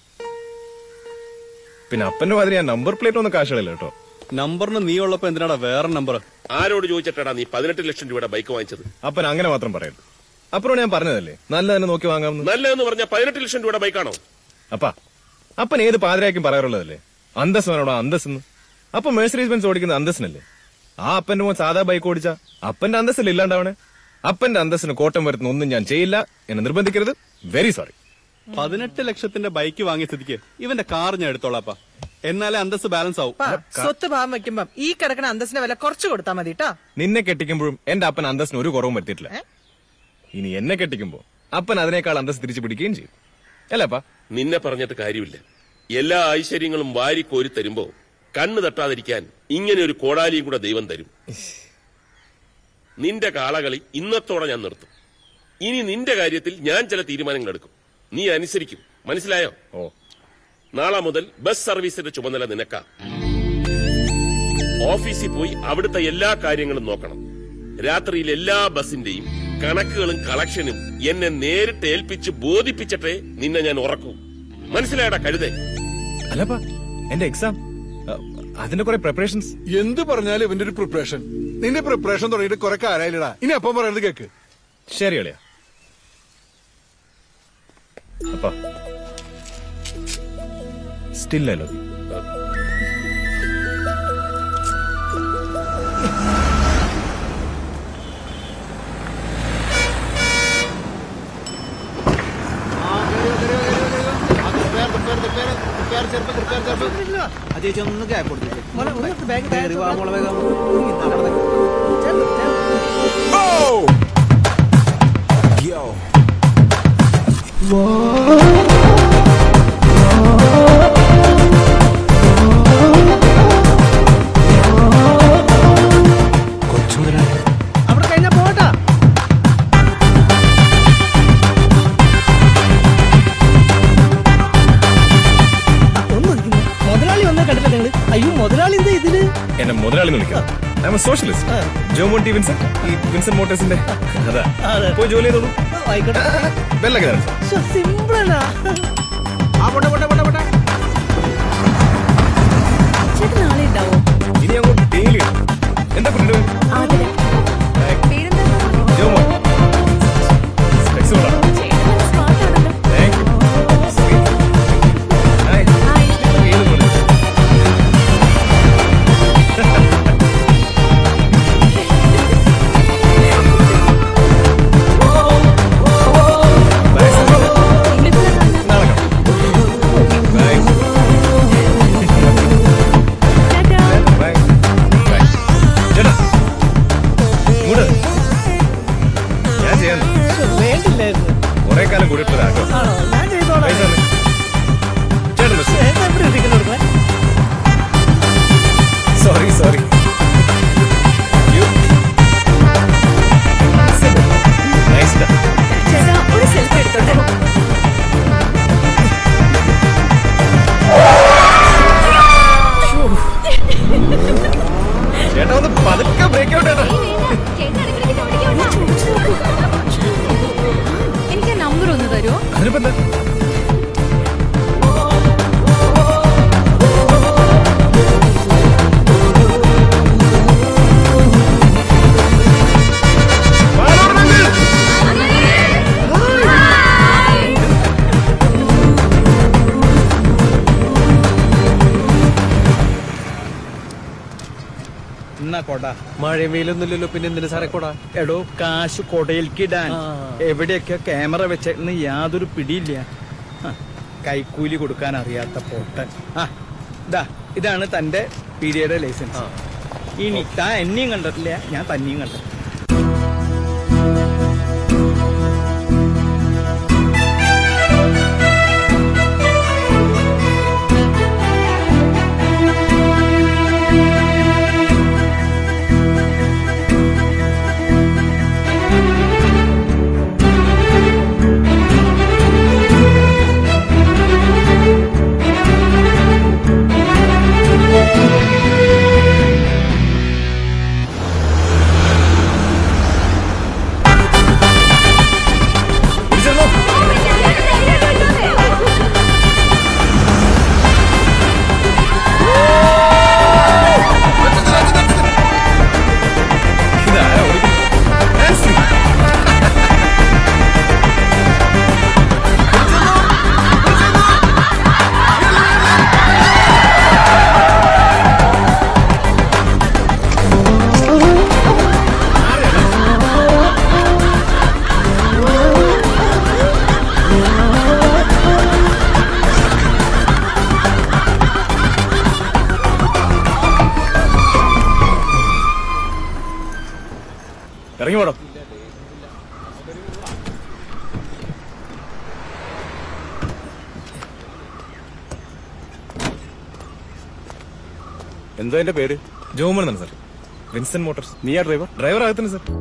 പിന്നെ അപ്പന്റെ മാതിരി ആ നമ്പർ പ്ലേറ്റ് ഒന്നും കാശുകളില്ല കേട്ടോ നമ്പറിന് നീ ഉള്ളപ്പോ എന്തിനാടാ വേറെ നമ്പർ ആരോട് ചോദിച്ചിട്ടാടാ നീ പതിനെട്ട് ലക്ഷം രൂപയുടെ ബൈക്ക് വാങ്ങിച്ചത് അപ്പൻ അങ്ങനെ മാത്രം പറയരുത് അപ്പനോട് ഞാൻ പറഞ്ഞതല്ലേ നല്ല തന്നെ നോക്കി വാങ്ങാമെന്ന് നല്ലതെന്ന് പറഞ്ഞ പതിനെട്ട് ലക്ഷം രൂപയുടെ ബൈക്കാണോ അപ്പാ അപ്പൻ ഏത് പാതിരാക്കും പറയാറുള്ളതല്ലേ അന്തസ് വേണോടോ അന്തസ്ന്ന് അപ്പൊ മേഴ്സറീസ് ബെൻസ് ഓടിക്കുന്ന അന്തസ്സിനല്ലേ ആ അപ്പന്റെ മോൻ സാധാ ബൈക്ക് ഓടിച്ച അപ്പന്റെ അന്തസ്സിൽ ഇല്ലാണ്ടാവണേ അപ്പന്റെ അന്തസ്സിന് കോട്ടം വരുത്തുന്ന ഒന്നും ഞാൻ ചെയ്യില്ല എന്നെ നിർബന്ധിക്കരുത് വെരി സോറി പതിനെട്ട് ലക്ഷത്തിന്റെ ബൈക്ക് വാങ്ങിയ സ്ഥിതിക്ക് ഇവന്റെ കാർ ഞാൻ എടുത്തോളാപ്പാ എന്നാലേ അന്തസ് ബാലൻസ് ആവും പാ, സ്വത്ത് ഭാവം വെക്കുമ്പം ഈ കിടക്കണ അന്തസ്സിന്റെ വില കുറച്ച് കൊടുത്താൽ മതി കേട്ടോ നിന്നെ കെട്ടിക്കുമ്പോഴും എന്റെ അപ്പൻ അന്തസ്സിന് ഒരു കുറവും വരുത്തിയിട്ടില്ല ഇനി എന്നെ കെട്ടിക്കുമ്പോ അപ്പൻ അതിനേക്കാൾ അന്തസ് തിരിച്ചു പിടിക്കുകയും ചെയ്യും അല്ലപ്പാ നിന്നെ പറഞ്ഞിട്ട് കാര്യമില്ല എല്ലാ ഐശ്വര്യങ്ങളും വാരി കോരി തരുമ്പോ കണ്ണ് തട്ടാതിരിക്കാൻ ഇങ്ങനെ ഒരു കോടാലിയും കൂടെ ദൈവം തരും നിന്റെ കാളകളി ഇന്നത്തോടെ ഞാൻ നിർത്തും ഇനി നിന്റെ കാര്യത്തിൽ ഞാൻ ചില തീരുമാനങ്ങൾ എടുക്കും നീ അനുസരിക്കും മനസ്സിലായോ ഓ നാളെ മുതൽ ബസ് സർവീസിന്റെ ചുമതല നിനക്കാ ഓഫീസിൽ പോയി അവിടുത്തെ എല്ലാ കാര്യങ്ങളും നോക്കണം രാത്രിയിൽ എല്ലാ ബസിന്റെയും കണക്കുകളും കളക്ഷനും എന്നെ നേരിട്ട് ഏൽപ്പിച്ച് ബോധിപ്പിച്ചിട്ടേ നിന്നെ ഞാൻ ഉറക്കൂ മനസ്സിലായടാ കഴുതേ അല്ലപ്പാ എന്റെ എക്സാം അതിന്റെ കുറെ പ്രിപ്പറേഷൻസ് എന്ത് പറഞ്ഞാലും ഇവന്റെ ഒരു പ്രിപ്പറേഷൻ നിന്റെ പ്രിപ്പറേഷൻ തുടങ്ങിയിട്ട് കുറെ കാലായില്ലടാ ഇനി അപ്പം പറയുന്നത് കേക്ക് ശരി അളിയ അപ്പാ സ്റ്റിൽ ഐ ലവ് ചേച്ചി ഒന്ന് ഗ്യാപ്പ് കൊടുത്തിട്ട് Yo. അവിടെ കഴിഞ്ഞാ പോട്ടാ മുതലാളി വന്ന കണ്ടില്ല നിങ്ങള് അയ്യോ മുതലാളി എന്താ ഇതില് എന്നെ മുതലാളി വിളിക്കാം I'm socialist Jomon T Vincent ഈ വിൻസെന്റ് മോട്ടേഴ്സിന്റെ അതാ പോയി ജോലി ചെയ്തോളൂ ആയിക്കോട്ടെ ബെല്ലൊക്കെ തരാം സാർ സിമ്പിളാ ചേട്ടൻ നാളെ ഉണ്ടാവോ ഇനി അങ്ങോട്ട് ഡെയിലി എന്താ കുട്ടി ആതിര ജോമോൻ സ്പെക്സ് കൊള്ളാം താങ്ക് യു ഹായ് ഏത് പോലെ ഞാൻ ചെയ്യാൻ വേണ്ടില്ലായിരുന്നു കുറെ കാലം കൂടിയിട്ടതാട്ടോ ആണോ ഞാൻ ചെയ്തോളാം പൈസ തന്നെ. ചേട്ടൻ ബസ് ചേട്ടൻ എവിടെ ഇരിക്കുന്നു കൊടുക്കണേ സോറി സോറി നൈസ് ചേട്ടാ ഒരു സെൽഫി എടുത്തോട്ടെ ചേട്ടാ ഒന്ന് പതുക്കെ ബ്രേക്ക് ഔട്ട് ചെയ്തോ എനിക്ക് നമ്പർ ഒന്ന് തരുമോ അതിനിപ്പോ എന്താ എന്നാ കൊട മഴയും വെയിലൊന്നുമില്ലല്ലോ പിന്നെ എന്തിനു സാറേ കൊടാ എടോ കാശ് കൊടയിൽക്കിടാൻ എവിടെയൊക്കെ ക്യാമറ വെച്ചെന്ന് യാതൊരു പിടിയില്ല ആ, കൈക്കൂലി കൊടുക്കാൻ അറിയാത്ത പോട്ടൻ ആ ഇതാ ഇതാണ് തന്റെ പീരിയഡ് ലൈസൻസ് ഇനി താൻ എന്നെയും കണ്ടിട്ടില്ല ഞാൻ തന്നെയും കണ്ടിട്ടില്ല ആ ഇറങ്ങി പോടോ എന്താ എന്റെ പേര് ജോമൺ എന്നാണ് സാർ വിൻസെന്റ് മോട്ടോർസ് നീയാ ഡ്രൈവർ ഡ്രൈവർ ആകത്തിന് സാർ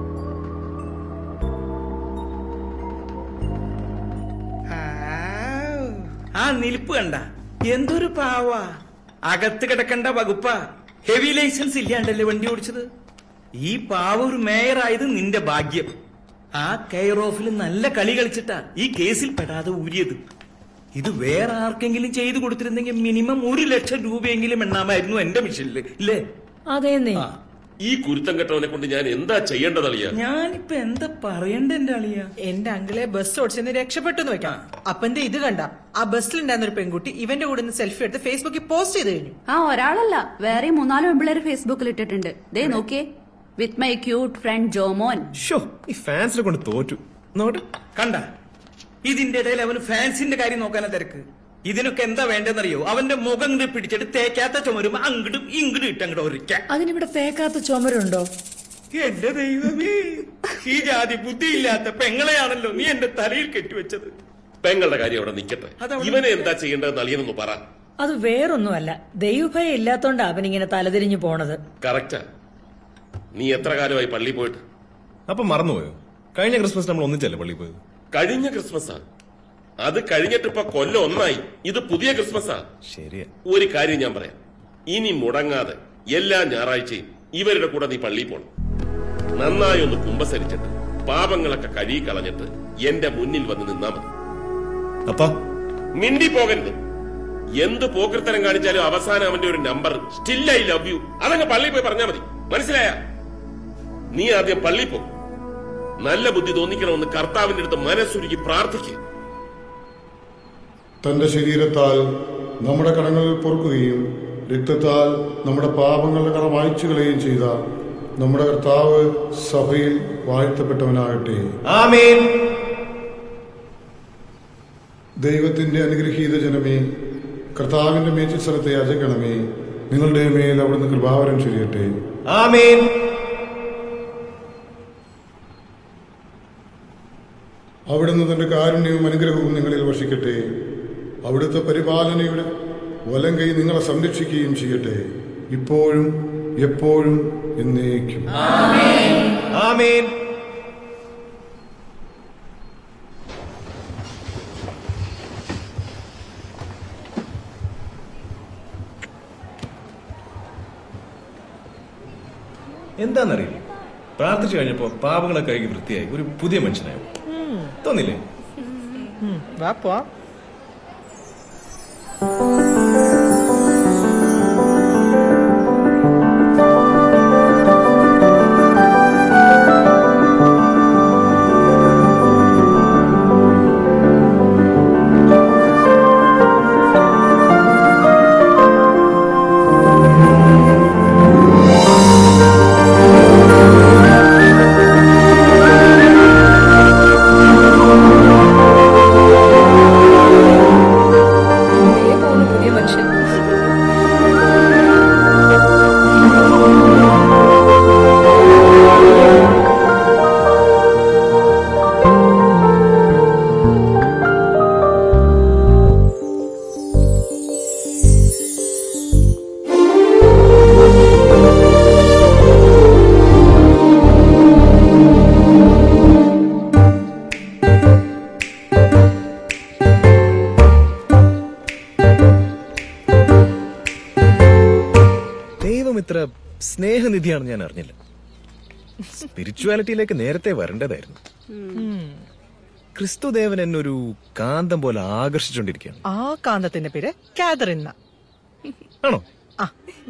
ആ നിൽപ്പ് കണ്ട എന്തൊരു പാവ അകത്ത് കിടക്കണ്ട വകുപ്പ ഹെവി ലൈസൻസ് ഇല്ലാണ്ടല്ലേ വണ്ടി ഓടിച്ചത് ഈ പാവ ഒരു മേയറായത് നിന്റെ ഭാഗ്യം ആ കെയർ ഓഫിൽ നല്ല കളി കളിച്ചിട്ടാ ഈ കേസിൽ പെടാതെ ഊരിയത് ഇത് വേറെ ആർക്കെങ്കിലും ചെയ്തു കൊടുത്തിരുന്നെങ്കിൽ മിനിമം ഒരു ലക്ഷം രൂപയെങ്കിലും എണ്ണാമായിരുന്നു എന്റെ മിഷനില് ഇല്ലേ അതേന്നേ ഈ കുരുത്തം കെട്ടവനെ കൊണ്ട് ഞാൻ എന്താ ചെയ്യേണ്ടതളിയ ഞാനിപ്പോ എന്താ പറയണ്ട എന്റെ അളിയ എന്റെ അങ്കിളെ ബസ് ഓടിച്ചെന്ന് രക്ഷപ്പെട്ടു എന്ന് വെക്കാം അപ്പന്റെ ഇത് കണ്ട ആ ബസ്സിലുണ്ടായിരുന്ന ഒരു പെൺകുട്ടി ഇവന്റെ കൂടെ നിന്ന് സെൽഫി എടുത്ത് ഫേസ്ബുക്കിൽ പോസ്റ്റ് ചെയ്ത് കഴിഞ്ഞു ആ ഒരാളല്ല വേറെ മൂന്നാല് പെമ്പിള്ളേര് ഫേസ്ബുക്കിൽ ഇട്ടിട്ടുണ്ട് ദേ നോക്കിയേ with my cute friend Jomon show ഈ ഫാൻസിനെ കൊണ്ട് തോറ്റു നോട്ട് കണ്ട ഇതിന്റെ ഇടയിൽ അവന് ഫാൻസിന്റെ കാര്യം നോക്കാനാ തിരക്ക് ഇതിനൊക്കെ എന്താ വേണ്ടെന്നറിയോ അവന്റെ മുഖം ഇങ്ങട് പിടിച്ചിട്ട് തേക്കാത്ത ചുമരുമ്പോ അങ്ങടും ഇങ്ങടും ഇട്ടങ്ങട് ഒരിക്ക അതിനിവിടെ തേക്കാത്ത ചുമരുണ്ടോ എന്റെ ദൈവമേ ഈ ജാതി ബുദ്ധിയില്ലാത്ത പെങ്ങളെയാണല്ലോ നീ എന്റെ തലയിൽ കെട്ടിവെച്ചത് പെങ്ങളുടെ കാര്യം അവിടെ നിൽക്കട്ടെ ഇവനെ എന്താ ചെയ്യേണ്ടതെന്ന് അളിയനൊന്ന് പറ അത് വേറൊന്നുമല്ല ദൈവഭയം ഇല്ലാത്തോണ്ടാ അവനിങ്ങനെ തലതിരിഞ്ഞു പോണത് കറക്റ്റാ നീ എത്ര കാലമായി പള്ളി പോയിട്ട് അപ്പൊ മറന്നുപോയോ കഴിഞ്ഞ ക്രിസ്മസ് നമ്മൾ ഒന്നിച്ചല്ലേ പള്ളിയിൽ പോയത് കഴിഞ്ഞ ക്രിസ്മസാ അത് കഴിഞ്ഞിട്ട് ഇപ്പൊ കൊല്ലം ഒന്നായി ഇത് പുതിയ ക്രിസ്മസാ ശരിയാ ഒരു കാര്യം ഞാൻ പറയാം ഇനി മുടങ്ങാതെ എല്ലാ ഞായറാഴ്ചയും ഇവരുടെ കൂടെ നീ പള്ളിയിൽ പോണം നന്നായി ഒന്ന് കുമ്പസരിച്ചിട്ട് പാപങ്ങളൊക്കെ കഴുകി കളഞ്ഞിട്ട് എന്റെ മുന്നിൽ വന്ന് നിന്നാ മതി അപ്പാ മിണ്ടി പോകരുത് എന്ത് പോക്കൃത്തരം കാണിച്ചാലും അവസാനം അവന്റെ ഒരു number still I love you അതങ്ങ് പള്ളിയിൽ പോയി പറഞ്ഞാ മതി മനസ്സിലായ നീ ആദ്യം പള്ളിയിൽ പോ നല്ല ബുദ്ധി തോന്നിക്കണമെന്ന് കർത്താവിന്റെ അടുത്ത് മനസ്സുരുക്കി പ്രാർത്ഥിക്കുക തന്റെ ശരീരത്താൽ നമ്മുടെ കടങ്ങൾ പൊറുക്കുകയും രക്തത്താൽ നമ്മുടെ പാപങ്ങളുടെ കട മായ്ച്ചു കളയുകയും ചെയ്ത നമ്മുടെ കർത്താവ് സഭയിൽ വാഴ്ത്തപ്പെട്ടവനാകട്ടെ ആമേൻ ദൈവത്തിന്റെ അനുഗ്രഹീത ജനമേ കർത്താവിന്റെ മേച്ചിൽ സ്ഥലത്തെ യാചകണമേ നിങ്ങളുടെ മേൽ അവിടുന്ന് കൃപാവരം ചൊരിയട്ടെ ആമേൻ അവിടുന്ന് തന്റെ കാരുണ്യവും അനുഗ്രഹവും നിങ്ങളിൽ വർഷിക്കട്ടെ അവിടുത്തെ പരിപാലനയുടെ വലം കൈ നിങ്ങളെ സംരക്ഷിക്കുകയും ചെയ്യട്ടെ ഇപ്പോഴും എപ്പോഴും എന്നേക്കും ആമേൻ എന്താന്നറിയില്ല പ്രാർത്ഥിച്ചു കഴിഞ്ഞപ്പോ പാപങ്ങളൊക്കെ കഴുകി വൃത്തിയായി ഒരു പുതിയ മനുഷ്യനായി തോന്നില്ലേ വാ പോവാം ദേ പോണു പുതിയ മനുഷ്യൻ ദൈവം ഇത്ര സ്നേഹനിധിയാണെന്ന് ഞാൻ അറിഞ്ഞില്ല സ്പിരിച്വാലിറ്റിയിലേക്ക് നേരത്തെ വരേണ്ടതായിരുന്നു ക്രിസ്തുദേവൻ എന്നെ ഒരു കാന്തം പോലെ ആകർഷിച്ചുകൊണ്ടിരിക്കുകയാണ് ആ കാന്തത്തിന്റെ പേര് കാതറിൻ എന്നാ. ആണോ ആ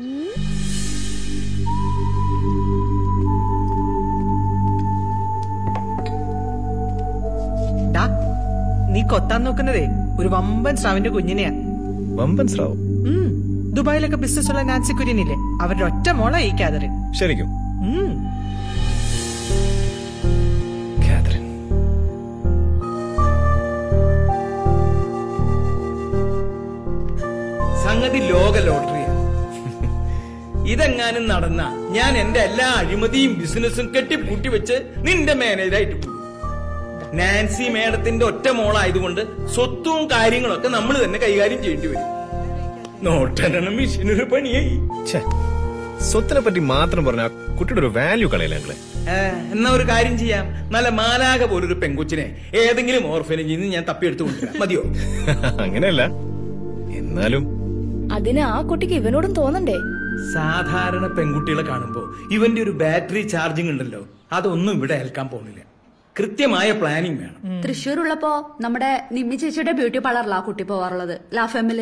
ഡാ, നീ കൊത്താൻ നോക്കുന്നതേ ഒരു വമ്പൻ സ്രാവിന്റെ കുഞ്ഞിനെയാ വമ്പൻ സ്രാവ് ഉം. ദുബായിലൊക്കെ ബിസിനസ് ഉള്ള നാൻസി കുര്യനില്ലേ അവരുടെ ഒറ്റ മോള ഈ കാതറിൻ ശരിക്കും ഉം. കാതറിൻ സംഗതി ലോക ലോട്ടറിയാ ഇതെങ്ങാനും നടന്ന ഞാൻ എന്റെ എല്ലാ അഴിമതിയും ബിസിനസ്സും കെട്ടിപ്പൂട്ടി വെച്ച് നിന്റെ മാനേജറായിട്ട് പോകും നാൻസി മേഡത്തിന്റെ ഒറ്റ മോളായതുകൊണ്ട് സ്വത്തും കാര്യങ്ങളൊക്കെ നമ്മൾ തന്നെ കൈകാര്യം ചെയ്യേണ്ടി വരും നോട്ടെണ്ണ മെഷീനൊരു പണിയായി ഛെ, സ്വത്തിനെ പറ്റി മാത്രം പറഞ്ഞ കുട്ടിയുടെ ഒരു വാല്യൂ കളയില്ല ഞങ്ങളെ ഏ, എന്നാ ഒരു കാര്യം ചെയ്യാം നല്ല മാലാക പോലൊരു പെങ്കൊച്ചിനെ ഏതെങ്കിലും ഓർഫനേജിൽ നിന്ന് ഞാൻ തപ്പിയെടുത്തു കൊണ്ടുവരാം മതിയോ അങ്ങനെയല്ല എന്നാലും അതിന് ആ കുട്ടിക്ക് ഇവനോടും തോന്നണ്ടേ സാധാരണ പെൺകുട്ടികളെ കാണുമ്പോ ഇവന്റെ ഒരു ബാറ്ററി ചാർജിങ് ഉണ്ടല്ലോ അതൊന്നും ഇവിടെ ഏൽക്കാൻ പോകുന്നില്ല കൃത്യമായ പ്ലാനിങ് വേണം തൃശ്ശൂർ ഉള്ളപ്പോ നമ്മുടെ നിമ്മി ചേച്ചിയുടെ ബ്യൂട്ടി പാർലറിലാ കുട്ടി പോവാറുള്ളത് ലാഫെമ്മില്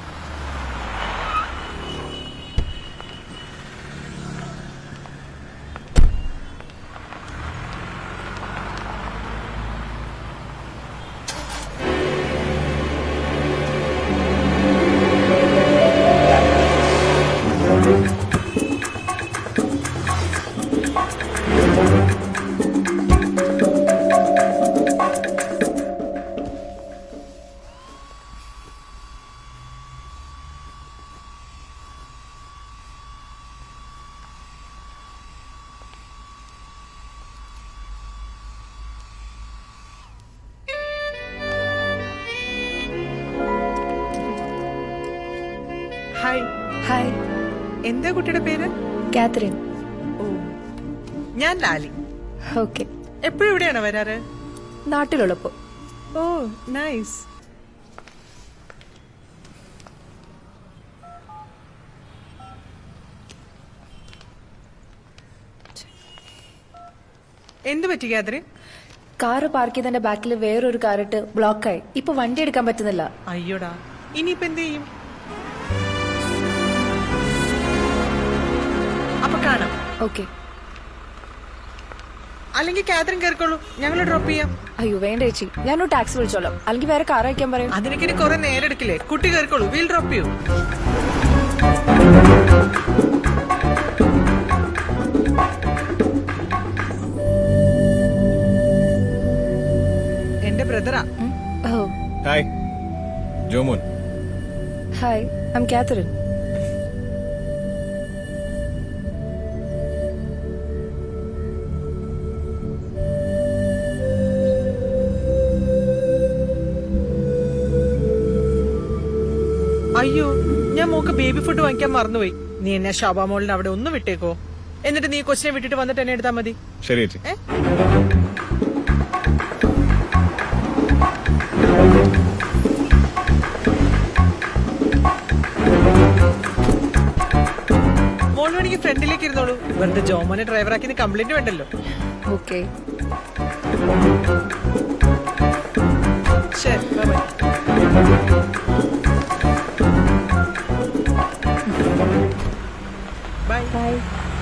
ഹായ് ഹായ് എന്താ കുട്ടിയുടെ പേര് കാത്തറിൻ ഓ ഞാൻ ലാലി ഓക്കെ എപ്പോഴും ഇവിടെയാണോ വരാറ് നാട്ടിലുള്ളപ്പോ ഓ നൈസ് എന്ത് പറ്റി കാതറിൻ കാറ് പാർക്ക് ചെയ്തതിന്റെ ബാക്കിൽ വേറൊരു കാറിട്ട് ബ്ലോക്കായി ഇപ്പൊ വണ്ടി എടുക്കാൻ പറ്റുന്നില്ല അയ്യോടാ ഇനിയിപ്പോ എന്ത് ചെയ്യും അപ്പൊ കാണാം ഓക്കെ അല്ലെങ്കിൽ കാതറിൻ കയറിക്കോളൂ ഞങ്ങൾ ഡ്രോപ്പ് ചെയ്യാം അയ്യോ വേണ്ട ചേച്ചി ഞാനൊരു ടാക്സി വിളിച്ചോളാം അല്ലെങ്കിൽ വേറെ കാർ അയക്കാൻ പറയും അതിനൊക്കെ ഇനി കുറെ നേരം എടുക്കില്ലേ കുട്ടി കയറിക്കോളൂ വീൽ ഡ്രോപ്പ് ചെയ്യൂ എന്റെ ബ്രദറാ oh hi Jomon hi I'm Catherine അയ്യോ ഞാൻ മോക്ക് ബേബി ഫുഡ് വാങ്ങിക്കാൻ മറന്നുപോയി നീ എന്നെ ശോഭാ മോളിന്റെ അവിടെ ഒന്ന് വിട്ടേക്കോ എന്നിട്ട് നീ കൊച്ചിനെ വിട്ടിട്ട് വന്നിട്ട് എന്നെ എടുത്താൽ മതി ശരി ചേച്ചി ഏ? മോൾ വേണമെങ്കിൽ ഫ്രണ്ടിലേക്ക് ഇരുന്നോളൂ വെറുതെ ജോമോനെ ഡ്രൈവറാക്കി കംപ്ലൈന്റ് വേണ്ടല്ലോ ഓക്കെ ശരി bye bye bye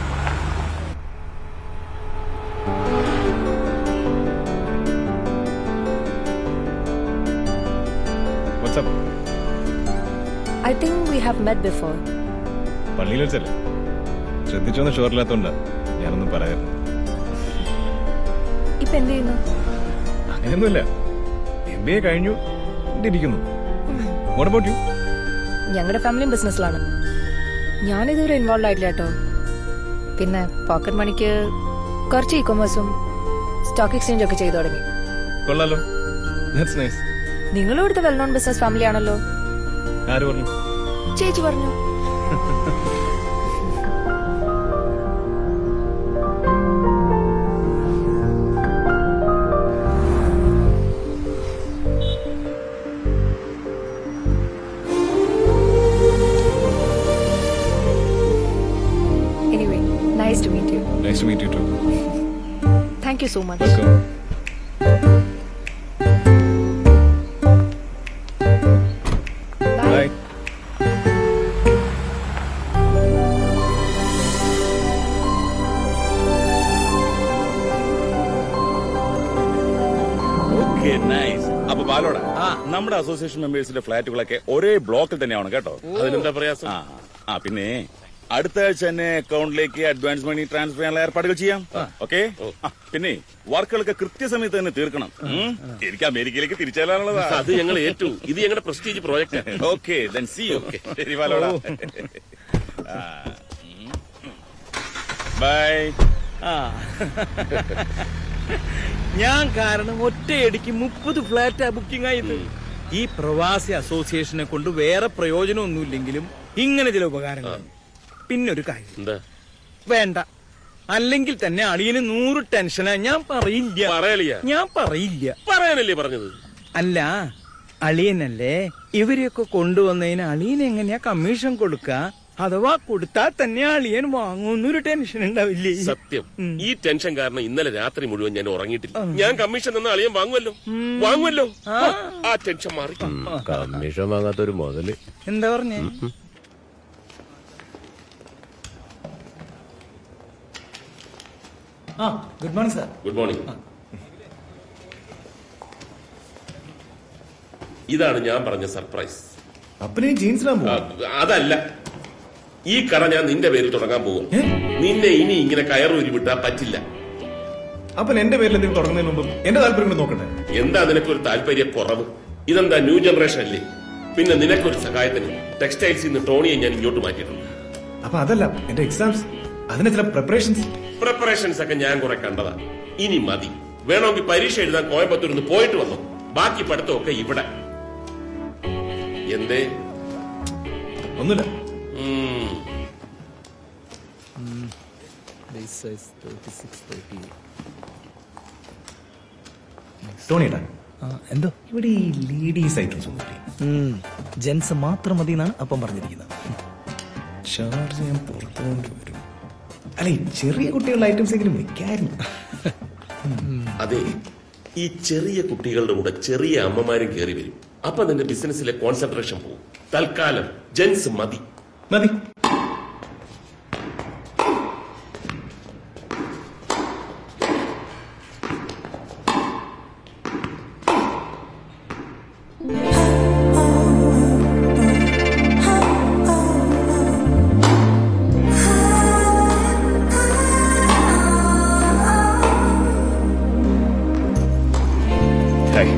WhatsApp I think we have met before പള്ളിയിൽ വെച്ചല്ലേ ശ്രദ്ധിച്ചൊന്നും ഷുവറില്ലാത്തോണ്ടാ ഞാനൊന്നും പറയായിരുന്നു ഇപ്പൊ എന്ത് ചെയ്യുന്നു അങ്ങനെയൊന്നുമില്ല എം ബി എ കഴിഞ്ഞു ഇവിടെ ഇരിക്കുന്നു വാട്ട് അബൌട്ട് യു ഞങ്ങളുടെ ഫാമിലിയും ബിസിനസ്സിലാണ് ഞാനിതുവരെ ഇൻവോൾവ് ആയിട്ടില്ല കേട്ടോ പിന്നെ പോക്കറ്റ് മണിക്ക് കുറച്ച് ഇ കൊമേഴ്സും സ്റ്റോക്ക് എക്സ്ചേഞ്ച് ഒക്കെ ചെയ്തു തുടങ്ങി കൊള്ളാലോ ദാറ്റ്സ് നൈസ് നിങ്ങളും ഇവിടുത്തെ വെൽ നോൺ ബിസിനസ് ഫാമിലി ആണല്ലോ ആര് പറഞ്ഞു ചേച്ചി പറഞ്ഞു anyway nice to meet you nice to meet you too thank you so much welcome bye okay nice അപ്പൊ ബാലോട നമ്മുടെ അസോസിയേഷൻ മെമ്പേഴ്സിന്റെ ഫ്ലാറ്റുകളൊക്കെ ഒരേ ബ്ലോക്കിൽ തന്നെയാണ് കേട്ടോ അതിനെന്താ പ്രയാസം ആ ആ പിന്നെ അടുത്ത ആഴ്ച തന്നെ അക്കൗണ്ടിലേക്ക് അഡ്വാൻസ് മണി ട്രാൻസ്ഫർ ചെയ്യാനുള്ള ഏർപ്പാടുകൾ ചെയ്യാം ഓക്കെ പിന്നെ വർക്കുകളൊക്കെ കൃത്യസമയത്ത് തന്നെ തീർക്കണം ഉം. എനിക്ക് അമേരിക്കയിലേക്ക് തിരിച്ചാലാണുള്ളതാ അത് ഞങ്ങൾ ഏറ്റു ഇത് ഞങ്ങളുടെ prestige project okay then see you ശരി ബാലോട ആ, ഉം. ബൈ ആ ഞാൻ കാരണം ഒറ്റയടിക്ക് മുപ്പത് ഫ്ലാറ്റാ ബുക്കിംഗ് ആയത് ഈ പ്രവാസി അസോസിയേഷനെ കൊണ്ട് വേറെ പ്രയോജനമൊന്നുമില്ലെങ്കിലും ഇങ്ങനെ ചില ഉപകാരങ്ങൾ പിന്നെ ഒരു കാര്യം എന്താ വേണ്ട അല്ലെങ്കിൽ തന്നെ അളിയന് നൂറ് ടെൻഷനാ ഞാൻ പറയില്ല പറയലിയ ഞാൻ പറയില്ല പറയാനല്ലേ പറഞ്ഞത് അല്ല അളിയനല്ലേ ഇവരെയൊക്കെ കൊണ്ടുവന്നതിന് അളിയൻ എങ്ങനെയാ കമ്മീഷൻ കൊടുക്ക അഥവാ കൊടുത്താൽ തന്നെ അളിയൻ വാങ്ങുന്നൊരു ടെൻഷൻ ഉണ്ടാവില്ലേ സത്യം ഈ ടെൻഷൻ കാരണം ഇന്നലെ രാത്രി മുഴുവൻ ഞാൻ ഉറങ്ങിയിട്ടില്ല ഞാൻ കമ്മീഷൻ തന്ന അളിയൻ വാങ്ങുമല്ലോ വാങ്ങുമല്ലോ ആ ടെൻഷൻ മാറി കമ്മീഷൻ വാങ്ങാത്തൊരു മുതല് എന്താ പറഞ്ഞേ ആ good morning sir good morning ഇതാണ് ഞാൻ പറഞ്ഞ സർപ്രൈസ് അപ്പനെ ജീൻസിലാൻ ആ, അതല്ല ഈ കട ഞാൻ നിന്റെ പേരിൽ തുടങ്ങാൻ പോകും നിന്നെ ഇനി ഇങ്ങനെ കയറൂരി വിട്ടാ പറ്റില്ല അപ്പൻ എന്റെ പേരിൽ എന്തെങ്കിലും തുടങ്ങുന്നതിന് മുമ്പ് എന്റെ താല്പര്യം കൂടി നോക്കണ്ടേ എന്താ നിനക്കൊരു താല്പര്യ കുറവ് ഇതെന്താ ന്യൂ ജനറേഷൻ അല്ലേ പിന്നെ നിനക്കൊരു സഹായത്തിന് ടെക്സ്റ്റൈൽസിൽ നിന്ന് ടോണിയെ ഞാൻ ഇങ്ങോട്ട് മാറ്റിയിട്ടുണ്ട് അപ്പൊ അതല്ല എന്റെ എക്സാംസ് അതിന് ചില പ്രിപ്പറേഷൻസ് പ്രിപ്പറേഷൻസ് ഒക്കെ ഞാൻ കുറെ കണ്ടതാ ഇനി മതി വേണമെങ്കിൽ പരീക്ഷ എഴുതാൻ കോയമ്പത്തൂരിൽ നിന്ന് പോയിട്ട് വന്നു ബാക്കി പഠിത്തമൊക്കെ ഇവിടെ എന്തേ ഒന്നുമില്ല ഉം. ടോണിയേട്ടാ എന്തോ ഇവിടെ ഈ ലേഡീസ് ഐറ്റംസ് ഒന്നുമില്ലേ ജെൻസ് മാത്രം മതി എന്നാണ് അപ്പം പറഞ്ഞിരിക്കുന്നത് ചാർജ് ഞാൻ പുറത്തു കൊണ്ടുവരും അല്ല ഈ ചെറിയ കുട്ടികളുടെ ഐറ്റംസ് എങ്കിലും വെക്കായിരുന്നു അതെ ഈ ചെറിയ കുട്ടികളുടെ കൂടെ ചെറിയ അമ്മമാരും കയറി വരും അപ്പൊ നിന്റെ ബിസിനസ്സിലെ കോൺസെൻട്രേഷൻ പോകും തൽക്കാലം ജെൻസ് മതി മതി ഹായ്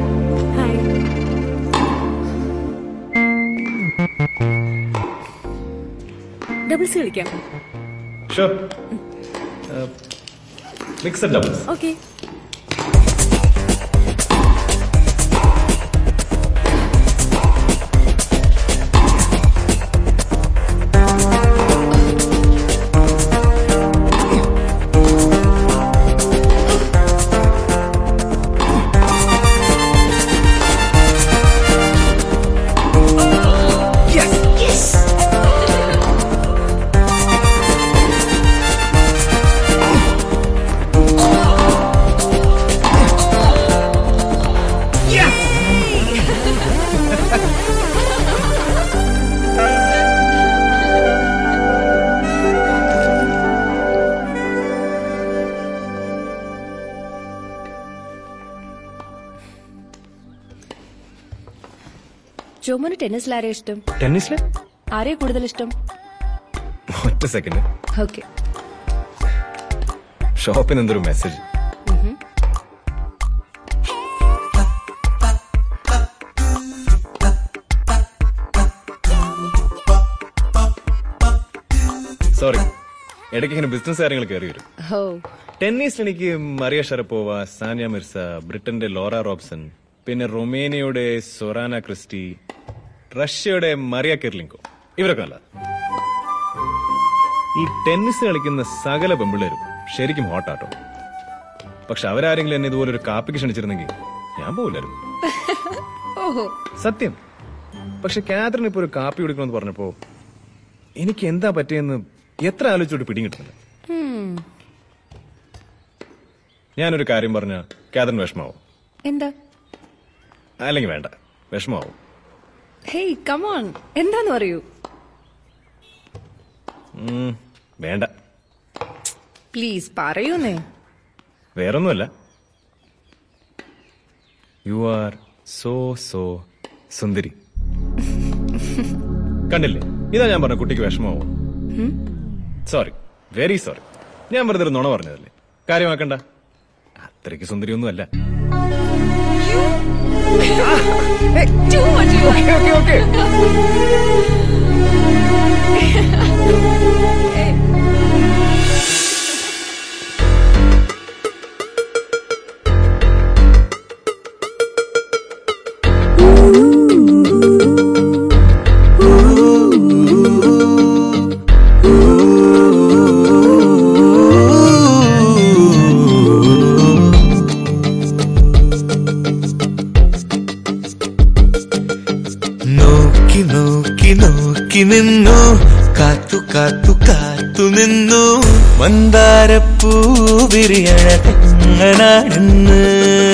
ഡബിൾസ് കളിക്കാം ഷുവർ മിക്സഡ് ഡബിൾസ് ഓക്കെ ജോമോന് ടെന്നീസിൽ ആരെയാ ഇഷ്ടം ടെന്നീസില് ആരെയാ കൂടുതൽ ഇഷ്ടം ഒറ്റ സെക്കൻഡ് ഓക്കെ ഷോപ്പിന് എന്തൊരു മെസ്സേജ് സോറി ഇടയ്ക്ക് ഇങ്ങനെ ബിസിനസ് കാര്യങ്ങൾ കയറി വരും ഓ ടെന്നീസിൽ എനിക്ക് മറിയ ഷറപ്പോവ സാനിയ മിർസ ബ്രിട്ടന്റെ ലോറ റോബ്സൺ പിന്നെ റൊമേനിയയുടെ സൊറാന ക്രിസ്റ്റി റഷ്യയുടെ മറിയ കിർലിങ്കോ ഇവരൊക്കെ നല്ല ഈ ടെന്നീസ് കളിക്കുന്ന സകല പെമ്പിള്ളേരും ശരിക്കും ഹോട്ടാട്ടോ പക്ഷെ അവരാരെങ്കിലും എന്നെ ഇതുപോലെ ഒരു കാപ്പിക്ക് ക്ഷണിച്ചിരുന്നെങ്കിൽ ഞാൻ പോവില്ലായിരുന്നു ഓഹോ സത്യം പക്ഷെ കാതറിന് ഇപ്പൊ ഒരു കാപ്പി കുടിക്കണമെന്ന് പറഞ്ഞപ്പോ എനിക്ക് എന്താ പറ്റിയെന്ന് എത്ര ആലോചിച്ചോട്ട് പിടിയും കിട്ടുന്നില്ല Hmm. ഞാനൊരു കാര്യം പറഞ്ഞ കാതറിന് വിഷമാവും എന്താ അല്ലെങ്കിൽ വേണ്ട വിഷമാവും ഹേയ് കമോൺ എന്താന്ന് പറയൂ ഉം, വേണ്ട പ്ലീസ് പറയൂന്നേ വേറൊന്നുമല്ല യു ആർ സോ സോ സുന്ദരി കണ്ടില്ലേ ഇതാ ഞാൻ പറഞ്ഞ കുട്ടിക്ക് വിഷമാവും ഉം? സോറി വെരി സോറി ഞാൻ വെറുതെ ഒരു നുണ പറഞ്ഞതല്ലേ കാര്യമാക്കണ്ട അത്രയ്ക്ക് സുന്ദരിയൊന്നുമല്ല Too much you Okay, okay, okay. നിന്നു മന്ദാരപ്പൂ വിരിയണ തെങ്ങനാടുന്ന്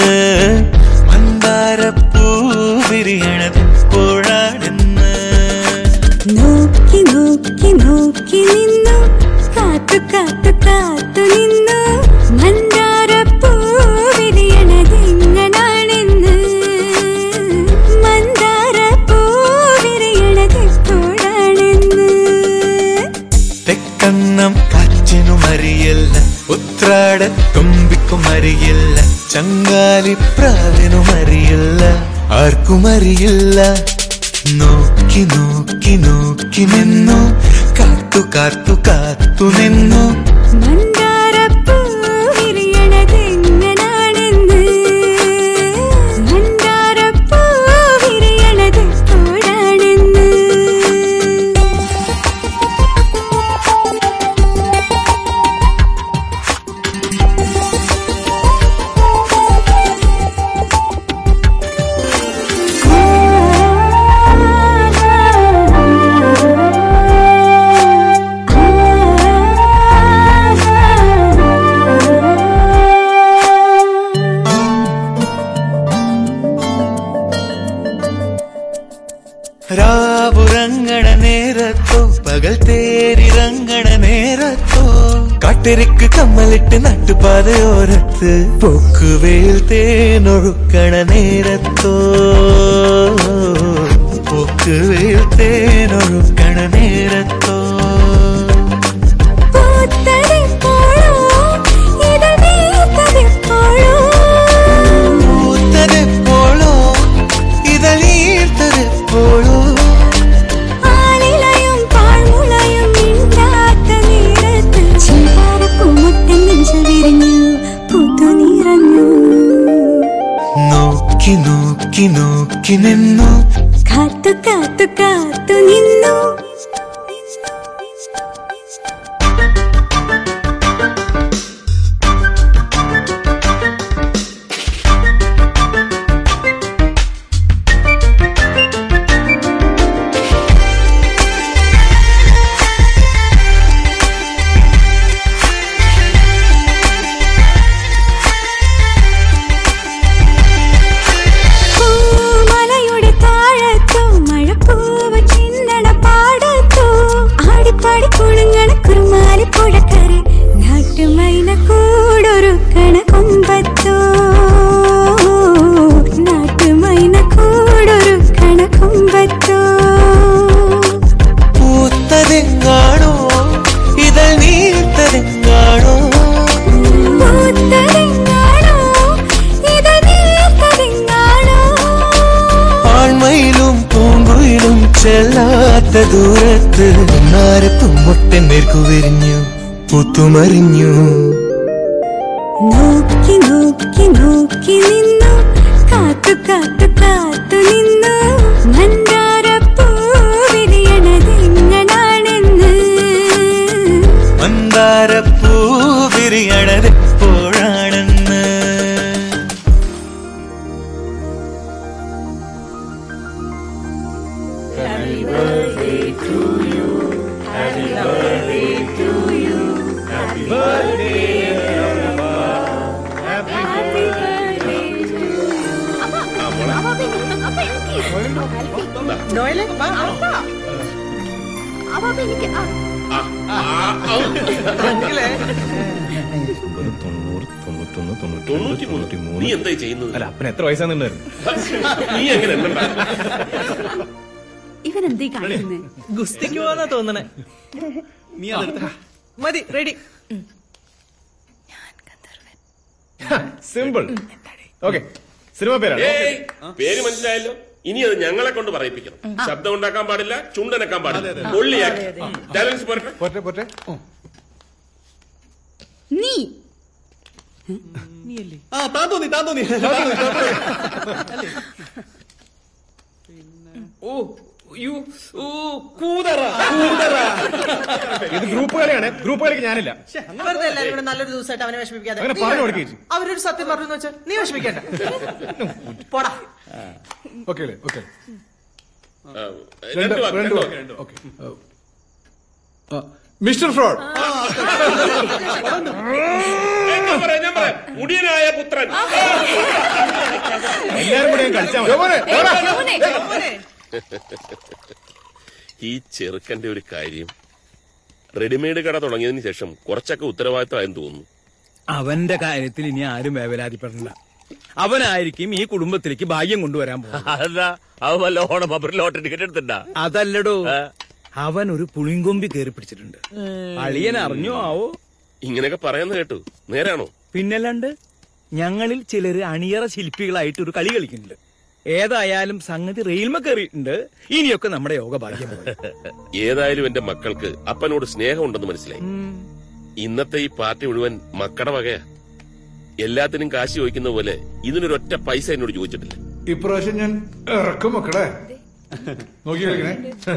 മന്ദാരപ്പൂ വിരിയണതെപ്പോഴാടുന്ന് നോക്കി നോക്കി നോക്കി നിന്നു കാത്തു കാത്തു കാത്തു നിന്നു മന്ദാരപ്പൂ വിരിയണതെങ്ങനാണെന്ന് മന്ദാരപ്പൂ വിരിയണതെപ്പോഴാണെന്ന് തെക്കന്നം കാറ്റിനും അറിയില്ല ഉത്രാട തുമ്പിക്കും അറിയില്ല ചങ്കാലി പ്രാവിനും അറിയില്ല ആർക്കും അറിയില്ല നോക്കി നോക്കി നോക്കി നിന്നു കാത്തു കാത്തു കാത്തു നിന്നു മന്ദാരപ്പൂ വിരിയണതെങ്ങനാണെന്ന് മന്ദാരപ്പൂ വിരിയണതെപ്പോഴാണെന്ന് രാവുറങ്ങണ നേരത്തോ പകൽ തേരിറങ്ങണ നേരത്തോ കാട്ടിരിക്ക് കമ്മലിട്ട് നട്ടുപാതയോരത്ത് പൊക്കുവേൽ തേനൊഴുക്കണ നേരത്തോ പൊക്കുവേൽ തേനൊഴുക്കണ നേരത്തോ പൂത്തതെപ്പോഴോ ഇത് നീത്തതെപ്പോഴോ പൂത്തതെപ്പോഴോ ഇതളീർത്തതെപ്പോഴോ ആലിലയും പാഴ്മുളയും മിണ്ടാത്ത നേരത്ത് ചിമ്പാരപ്പൂമുട്ടൻ നെഞ്ചു വിരിഞ്ഞു പുതു നിറഞ്ഞു നോക്കി നോക്കി നോക്കി നിന്നു കാത്തു കാത്തു കാത്തു നിന്നു പൂമലയുടെ താഴത്തോ മഴപ്പൂവ് ചിന്തണ പാടത്തോ ആടിപ്പാടി കുളുങ്ങണ കുറുമാലി പുഴക്കരെ നാട്ടുമൈന കൂടൊരുക്കണ കൊമ്പത്തോ നാട്ടുമൈന കൂടൊരുക്കണ കൊമ്പത്തോ പൂത്തതെങ്ങാണോ ഇതൾ നീർത്തതെങ്ങാണോ പൂത്തതെങ്ങാണോ ഇത് നീർത്തതെങ്ങാണോ ആൺമയിലും പൂങ്കുയിലും ചെല്ലാത്ത ദൂരത്ത് നാരപ്പും മുട്ടൻ നേർക്കു വിരിഞ്ഞു പുത്തുമറിഞ്ഞു നോക്കി നോക്കി നോക്കി നിന്നു കാത്തു കാത്തു കാത്തു നിന്നു മന്ദാരപ്പൂ വിരിയണതെങ്ങനാണെന്ന് മന്ദാരപ്പൂ വിരിയണതെപ്പോഴാണെന്ന് നോയലെ വാ വാ. അങ്കിളെ. തൊണ്ണൂറ് തൊണ്ണൂറ്റൊന്ന് തൊണ്ണൂറ്റിമൂന്ന്. തൊണ്ണൂറ്റിമൂന്ന് നീ എന്തായി ചെയ്യുന്നത്? അല്ല അപ്പൻ എത്ര വയസ്സാന്നുണ്ടായിരുന്നു നീ എങ്ങനെ എണ്ണണ്ട? ഇവൻ എന്തീ കാണിക്കുന്നേ ഗുസ്തിക്ക് പോവാന്നാ തോന്നണേ നീ അതെടുത്ത മതി റെഡി സിമ്പിൾ ഓക്കെ സിനിമ പേരാണ് ഏയ്, പേര് മനസ്സിലായല്ലോ ഇനി അത് ഞങ്ങളെ കൊണ്ട് പറയിപ്പിക്കണം ശബ്ദം ഉണ്ടാക്കാൻ പാടില്ല ചുണ്ടനക്കാൻ പാടില്ല പൊള്ളിയാക്കി ടാലൻസ് പോരട്ടെ പോട്ടെ പോട്ടെ നീ ആ താൻ തോന്നി താൻ തോന്നി ഓ യു ഓ കൂതറ കൂതറ ഇത് ഗ്രൂപ്പ് കളിയാണ് ഗ്രൂപ്പ് കളിക്ക് ഞാനില്ല വെറുതെ എല്ലാരും കൂടെ നല്ലൊരു ദിവസമായിട്ട് അവനെ വിഷമിപ്പിക്കാതെ അങ്ങനെ നീ പറഞ്ഞു വേണ്ട. കൊടുക്ക് ചേച്ചി. അവരൊരു സത്യം പറഞ്ഞു വെച്ചാൽ നീ വിഷമിക്കണ്ട പോടാ ഓക്കെ അല്ലേ ഓക്കെ രണ്ട് വാക്ക്, രണ്ട് വാക്ക്. ഓക്കെ മിസ്റ്റർ ഫ്രോഡ് ഞാൻ പറയാം ഞാൻ പറയാം മുടിയനായ പുത്രൻ എല്ലാരും കൂടെ കളിച്ചാൽ ഈ ചെറുക്കന്റെ ഒരു കാര്യം റെഡിമെയ്ഡ് കട തുടങ്ങിയതിന് ശേഷം കുറച്ചൊക്കെ ഉത്തരവാദിത്തമായെന്ന് തോന്നുന്നു അവന്റെ കാര്യത്തിൽ ഇനി ആരും വേവലാതിപ്പെടണ്ട അവനായിരിക്കും ഈ കുടുംബത്തിലേക്ക് ഭാഗ്യം കൊണ്ടുവരാൻ പോകുന്നത് അതല്ല അവ വല്ല ഓണം അപ്പുറം ലോട്ടറി ടിക്കറ്റ് എടുത്തിണ്ടാ അതല്ലടോ അവൻ ഒരു പുളിങ്കൊമ്പി കയറി പിടിച്ചിട്ടുണ്ട് അളിയൻ അറിഞ്ഞോ ആവോ ഇങ്ങനെയൊക്കെ പറയുന്ന കേട്ടു നേരാണോ പിന്നല്ലാണ്ട് ഞങ്ങളിൽ ചിലര് അണിയറ ശില്പികളായിട്ട് ഒരു കളി കളിക്കുന്നുണ്ട് ഏതായാലും സംഗതി റെയിൽമ കയറിയിട്ടുണ്ട് ഇനിയൊക്കെ നമ്മുടെ യോഗഭാഗ്യം ഏതായാലും എന്റെ മക്കൾക്ക് അപ്പനോട് സ്നേഹമുണ്ടെന്ന് മനസ്സിലായി ഇന്നത്തെ ഈ പാർട്ടി മുഴുവൻ മക്കടെ വകയാ എല്ലാത്തിനും കാശ് ചോദിക്കുന്ന പോലെ ഇതിനൊരൊറ്റ പൈസ എന്നോട് ചോദിച്ചിട്ടില്ല ഇപ്രാവശ്യം ഞാൻ ഇറക്കും മക്കളെ നോക്കി കളിക്കണേ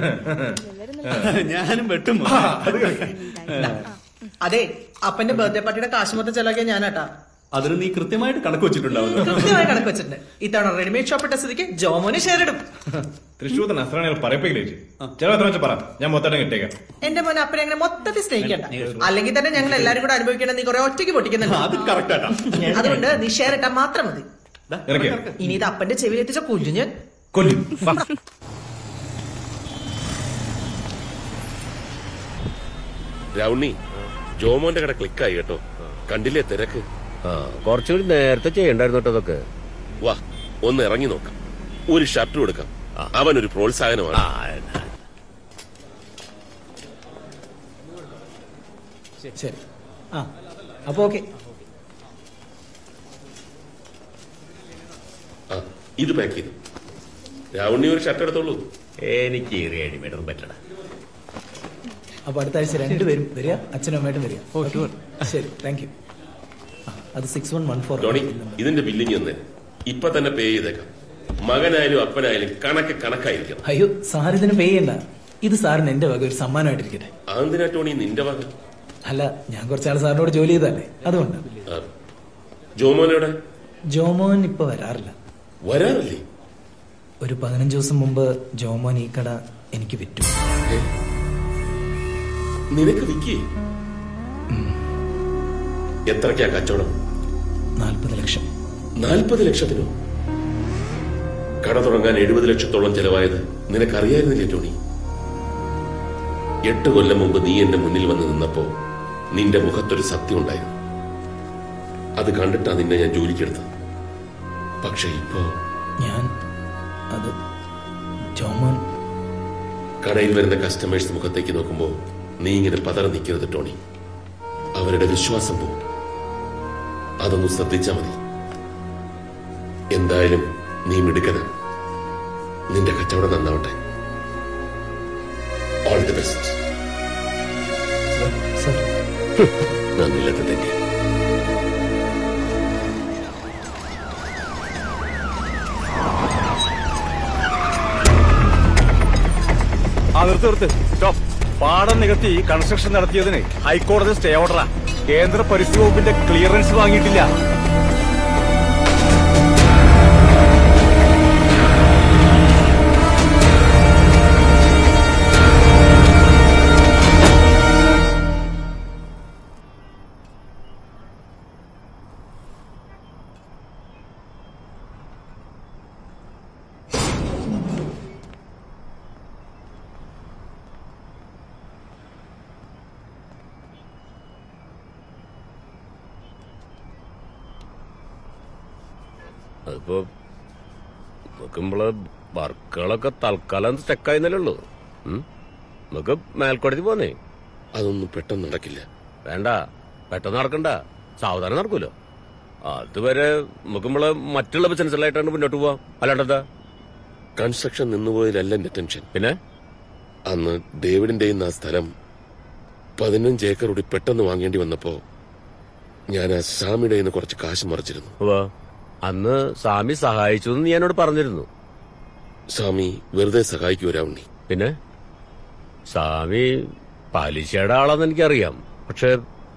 ഞാനും വെട്ടും അത് കളിക്കാം അതെ അപ്പന്റെ ബർത്ത്ഡേ പാർട്ടിയുടെ കാശ് മൊത്തം ചെലവാക്കിയ ഞാനാട്ടാ അതിന് നീ കൃത്യമായിട്ട് കണക്ക് വെച്ചിട്ടുണ്ടാവല്ലോ കൃത്യമായി കണക്ക് വെച്ചിട്ടുണ്ട് ഇത്തവണ റെഡിമെയ്ഡ് ഷോപ്പ് ഇട്ട സ്ഥിതിക്ക് ജോമോന് ഷെയർ ഇടും തൃശ്ശൂർ നസ്രാണികൾ പറയപ്പിക്കില്ലേ ചില എത്ര വെച്ച് പറ ഞാൻ മൊത്തം കിട്ടേക്കാം എന്റെ മോനെ അപ്പനെ അങ്ങനെ മൊത്തത്തിൽ സ്നേഹിക്കണ്ട അല്ലെങ്കിൽ തന്നെ ഞങ്ങൾ എല്ലാരും കൂടെ അനുഭവിക്കേണ്ട നീ കുറെ ഒറ്റയ്ക്ക് പൊട്ടിക്കുന്നുണ്ട് അത് കറക്റ്റ് ആട്ടാ അതുകൊണ്ട് നീ ഷെയർ ഇട്ടാ മാത്രം മതി ഇറക്കിയോ? ഇനി ഇത് അപ്പന്റെ ചെവിയിൽ എത്തിച്ച കൊല്ലു ഞാൻ കൊല്ലും വാ. രൗണി ജോമോന്റെ കട ക്ലിക്കായി കേട്ടോ കണ്ടില്ലേ തിരക്ക് ആ കുറച്ചുകൂടി നേരത്തെ ചെയ്യണ്ടായിരുന്നു കേട്ടോ അതൊക്കെ വാ ഒന്ന് ഇറങ്ങി നോക്കാം ഒരു ഷർട്ട് കൊടുക്കാം അവനൊരു പ്രോത്സാഹനമാണ് ശരി ആ അപ്പൊ ഓക്കെ ആ ഇത് പാക്ക് ചെയ്തു രാവണി ഒരു ഷർട്ട് എടുത്തോളൂ എനിക്ക് റെഡിമേഡ് ഒന്നും പറ്റണ അപ്പൊ അടുത്ത ആഴ്ച രണ്ടുപേരും വരിക അച്ഛനും അമ്മയായിട്ടും വരിക ഓ ഷുവർ ശരി താങ്ക് യു അത് six one one four Johnny ഇതിന്റെ ബില്ലിങ് ഒന്ന് ഇപ്പൊ തന്നെ പേ ചെയ്തേക്കാം മകനായാലും അപ്പനായാലും കണക്ക് കണക്കായിരിക്കണം അയ്യോ സാർ ഇതിന് പേ ചെയ്യണ്ട ഇത് സാറിന് എന്റെ വക ഒരു സമ്മാനമായിട്ടിരിക്കട്ടെ ആന്തിനാ ടോണി നിന്റെ വക അല്ല ഞാൻ കുറച്ചാൾ സാറിനോട് ജോലി ചെയ്തല്ലേ അതുകൊണ്ട് ആ, ജോമോനോടെ ജോമോൻ ഇപ്പൊ വരാറില്ല വരാറില്ലേ ഒരു പതിനഞ്ച് ദിവസം മുമ്പ് ജോമോൻ ഈ കട എനിക്ക് വിറ്റു നിനക്ക് വിക്കി എത്രക്കാ കച്ചവടം നാൽപ്പത് ലക്ഷം നാൽപ്പത് ലക്ഷത്തിനോ കട തുടങ്ങാൻ എഴുപത് ലക്ഷത്തോളം ചെലവായത് നിനക്കറിയായിരുന്നില്ലേ ടോണി എട്ട് കൊല്ലം മുമ്പ് നീ എന്റെ മുന്നിൽ വന്ന് നിന്നപ്പോ നിന്റെ മുഖത്തൊരു സത്യം ഉണ്ടായിരുന്നു അത് കണ്ടിട്ടാ നിന്നെ ഞാൻ ജോലിക്കെടുത്തത് പക്ഷെ ഇപ്പോ ഞാൻ അത് ജോമോൻ കടയിൽ വരുന്ന കസ്റ്റമേഴ്സ് മുഖത്തേക്ക് നോക്കുമ്പോ നീ ഇങ്ങനെ പതറ നിൽക്കരുത് ടോണി അവരുടെ വിശ്വാസം പോവും അതൊന്ന് ശ്രദ്ധിച്ചാ മതി എന്തായാലും നീ മിടുക്കന നിന്റെ കച്ചവടം നന്നാവട്ടെ ഓൾ ദി ബെസ്റ്റ് നന്ദില്ലാത്ത തെറ്റി ആ നിർത്ത് നിർത്ത് സ്റ്റോപ്പ് പാടം നികത്തി കൺസ്ട്രക്ഷൻ നടത്തിയതിന് ഹൈക്കോടതി സ്റ്റേ ഓർഡറാ കേന്ദ്ര പരിസ്ഥിതി വകുപ്പിന്റെ ക്ലിയറൻസ് വാങ്ങിയിട്ടില്ല അതിപ്പോ നോക്കുമ്പോള് വർക്കുകളൊക്കെ തൽക്കാലം സ്റ്റക്കായിരുന്നല്ലേ ഉള്ളൂ ഉം? നമുക്ക് മേൽക്കോടതി പോന്നേ അതൊന്നും പെട്ടെന്ന് നടക്കില്ല വേണ്ട പെട്ടെന്ന് നടക്കണ്ട സാവധാനം നടക്കൂലോ അതുവരെ നമുക്ക് നമ്മള് മറ്റുള്ള ബിസിനസ്സിലായിട്ടാണ് മുന്നോട്ട് പോവാം അല്ലാണ്ടെന്താ കൺസ്ട്രക്ഷൻ നിന്നുപോയതിലല്ല എന്റെ ടെൻഷൻ പിന്നെ അന്ന് ഡേവിഡിന്റെ ആ സ്ഥലം പതിനഞ്ച് ഏക്കർ കൂടി പെട്ടെന്ന് വാങ്ങേണ്ടി വന്നപ്പോ ഞാൻ ആ സ്വാമിയുടെ കയ്യിൽ നിന്ന് കുറച്ച് കാശ് മറിച്ചിരുന്നു ഉവ്വ. അന്ന് സ്വാമി സഹായിച്ചു എന്ന് നീ എന്നോട് പറഞ്ഞിരുന്നു സ്വാമി വെറുതെ സഹായിക്കൂ രാവണി പിന്നെ സ്വാമി പലിശയുടെ ആളാന്ന് എനിക്കറിയാം പക്ഷെ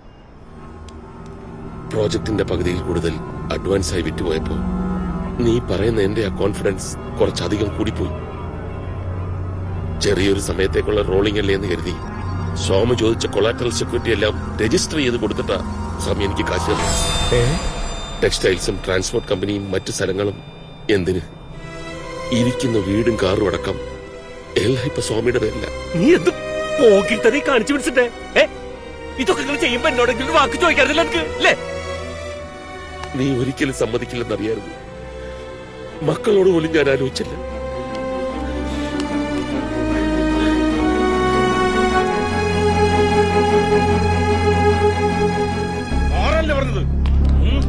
പ്രോജക്ടിന്റെ പകുതിയിൽ കൂടുതൽ അഡ്വാൻസ് ആയി വിറ്റുപോയപ്പോ നീ പറയുന്ന എന്റെ ആ കോൺഫിഡൻസ് കുറച്ചധികം കൂടിപ്പോയി ചെറിയൊരു സമയത്തേക്കുള്ള റോളിംഗ് അല്ലേ എന്ന് കരുതി സോമ ചോദിച്ച കൊളാറ്ററൽ സെക്യൂരിറ്റി എല്ലാം രജിസ്റ്റർ ചെയ്ത് കൊടുത്തിട്ടാ സ്വാമി എനിക്ക് കാശ് തന്നത് ടെക്സ്റ്റൈൽസും ട്രാൻസ്പോർട്ട് കമ്പനിയും മറ്റു സ്ഥലങ്ങളും എന്തിന് ഇരിക്കുന്ന വീടും കാറും അടക്കം എല്ലാം ഇപ്പൊ സ്വാമിയുടെ പേരില്ല നീ എന്ത് പോക്കിത്തറി കാണിച്ചു പിടിച്ചിട്ടേ ഏ ഇതൊക്കെ നിങ്ങൾ ചെയ്യുമ്പോ എന്നോടെങ്കിലും ഒരു വാക്ക് ചോദിക്കാറില്ല എനിക്ക് അല്ലേ നീ ഒരിക്കലും സമ്മതിക്കില്ലെന്നറിയായിരുന്നു മക്കളോട് പോലും ഞാൻ ആലോചിച്ചില്ല ആരല്ലേ പറഞ്ഞത് ഉം?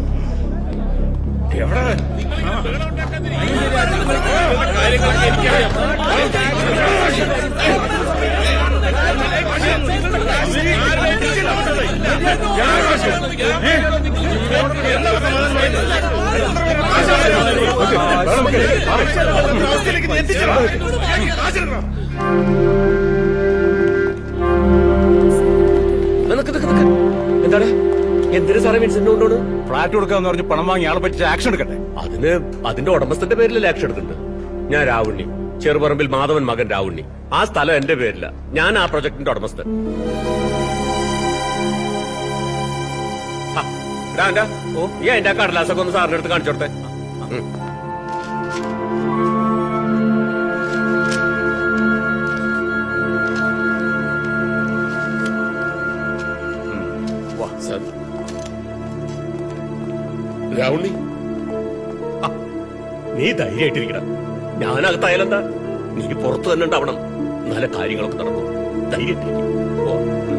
എവിടെ എന്താണ് എന്തിനു സാറേ വിൻസെന്റ് കൊണ്ടോണ് ഫ്ലാറ്റ് കൊടുക്കാന്ന് പറഞ്ഞ് പണം വാങ്ങി ആളെ പറ്റി ആക്ഷൻ എടുക്കട്ടെ അതിന് അതിന്റെ ഉടമസ്ഥന്റെ പേരിലല്ലേ ആക്ഷൻ എടുക്കുന്നുണ്ട് ഞാൻ രാവുണ്ണി ചെറുപറമ്പിൽ മാധവൻ മകൻ രാവുണ്ണി ആ സ്ഥലം എന്റെ പേരില ഞാൻ ആ പ്രൊജക്ടിന്റെ ഉടമസ്ഥൻ ആ, എടാ, എന്റെ, ഓ ഈ അതിന്റെ കടലാസൊക്കെ ഒന്ന് സാറിന്റെ അടുത്ത് കാണിച്ചു കൊടുത്തേ ഉം. വാ സാർ രാവുണ്ണി നീ ധൈര്യമായിട്ടിരിക്കണം ഞാനകത്തായാലെന്താ നീ പുറത്തു തന്നെ ഉണ്ടാവണം നല്ല കാര്യങ്ങളൊക്കെ നടന്നു ധൈര്യമായിട്ടിരിക്കും ഓ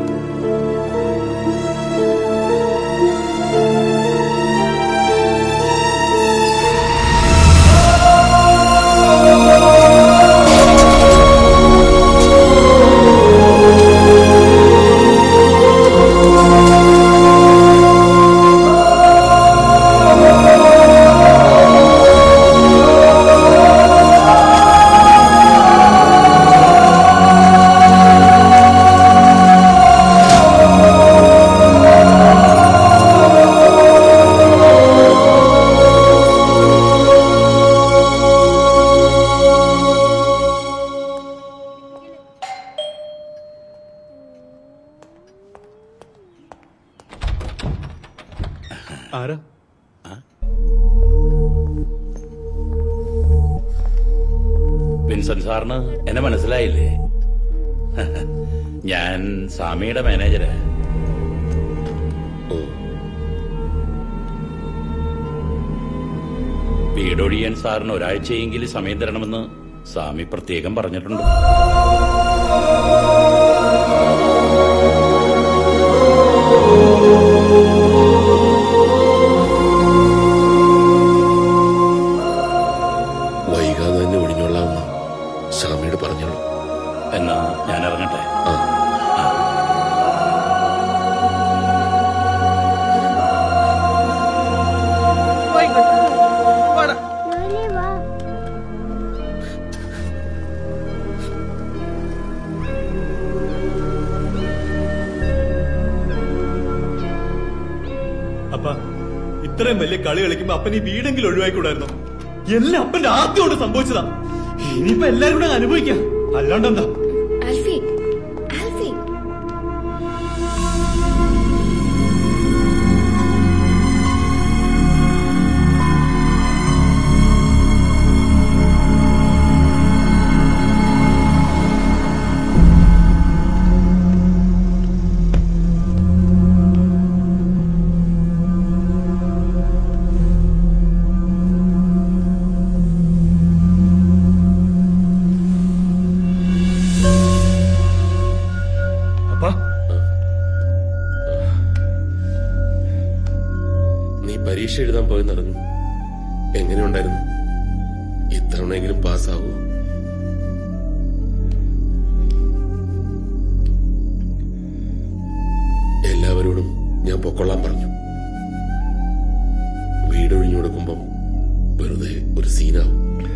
ആരാ വിൻസെന്റ് സാറിന് എന്നെ മനസ്സിലായില്ലേ ഞാൻ സ്വാമിയുടെ മാനേജരാ വീടൊഴിയാൻ സാറിന് ഒരാഴ്ചയെങ്കിലും സമയം തരണമെന്ന് സ്വാമി പ്രത്യേകം പറഞ്ഞിട്ടുണ്ട് വൈകാതെ തന്നെ ഒഴിഞ്ഞോളാമെന്ന് സ്വാമിയോട് പറഞ്ഞോളൂ എന്നാ ഞാൻ ഇറങ്ങട്ടെ അപ്പ ഇത്രയും വലിയ കളി കളിക്കുമ്പോ അപ്പൻ ഈ വീടെങ്കിലും ഒഴിവാക്കിക്കൂടായിരുന്നോ എല്ലാം അപ്പന്റെ ആദ്യം കൊണ്ട് സംഭവിച്ചതാ ഇനിയിപ്പോ എല്ലാരും കൂടെ അനുഭവിക്കാം അല്ലാണ്ടെന്താ ആൽഫി ആൽഫി അപ്പാ നീ പരീക്ഷ എഴുതാൻ പോയെന്നറിഞ്ഞു എങ്ങനെയുണ്ടായിരുന്നു ഇത്തവണയെങ്കിലും പാസ്സാവൂ എല്ലാവരോടും ഞാൻ പൊക്കൊള്ളാൻ പറഞ്ഞു വീടൊഴിഞ്ഞു കൊടുക്കുമ്പം വെറുതെ ഒരു സീനാവും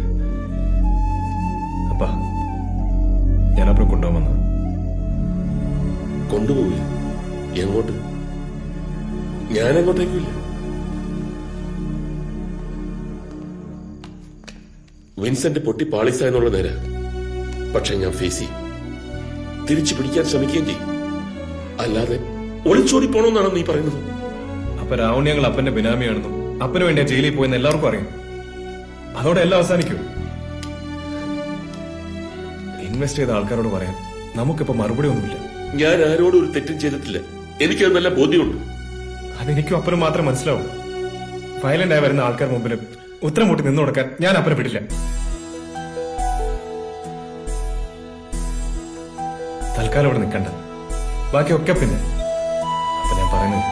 അപ്പാ ഞാൻ അപ്പുറം കൊണ്ടുപോകാൻ വന്നു കൊണ്ടുപോവില്ല എങ്ങോട്ട് ഞാൻ എങ്ങോട്ടേക്കില്ല വിൻസെന്റ് പൊട്ടി പാളിസ എന്നുള്ള നേര പക്ഷെ ഞാൻ ഫേസ് ചെയ്യും തിരിച്ചു പിടിക്കാൻ ശ്രമിക്കുകയും ചെയ്യും അല്ലാതെ ഒളിച്ചോടി പോണമെന്നാണ് നീ പറയുന്നത് അപ്പൊ രാവണി ഞങ്ങൾ അപ്പന്റെ ബിനാമിയാണെന്നും അപ്പന് വേണ്ടിയാ ജയിലിൽ പോയെന്ന് എല്ലാവർക്കും അറിയാം അതോടെ എല്ലാം അവസാനിക്കും ഇൻവെസ്റ്റ് ചെയ്ത ആൾക്കാരോട് പറയാൻ നമുക്കിപ്പോ മറുപടി ഒന്നുമില്ല ഞാൻ ആരോടും ഒരു തെറ്റും ചെയ്തിട്ടില്ല എനിക്കത് നല്ല ബോധ്യമുണ്ട് അതെനിക്കും അപ്പനും മാത്രം മനസ്സിലാവും വയലന്റ് ആയി വരുന്ന ആൾക്കാർ മുമ്പിൽ ഉത്തരം മുട്ടി നിന്നു കൊടുക്കാൻ ഞാൻ അപ്പനെ വിടില്ല തൽക്കാലം ഇവിടെ നിൽക്കണ്ട ബാക്കിയൊക്കെ പിന്നെ അപ്പൊ ഞാൻ പറയുന്നത്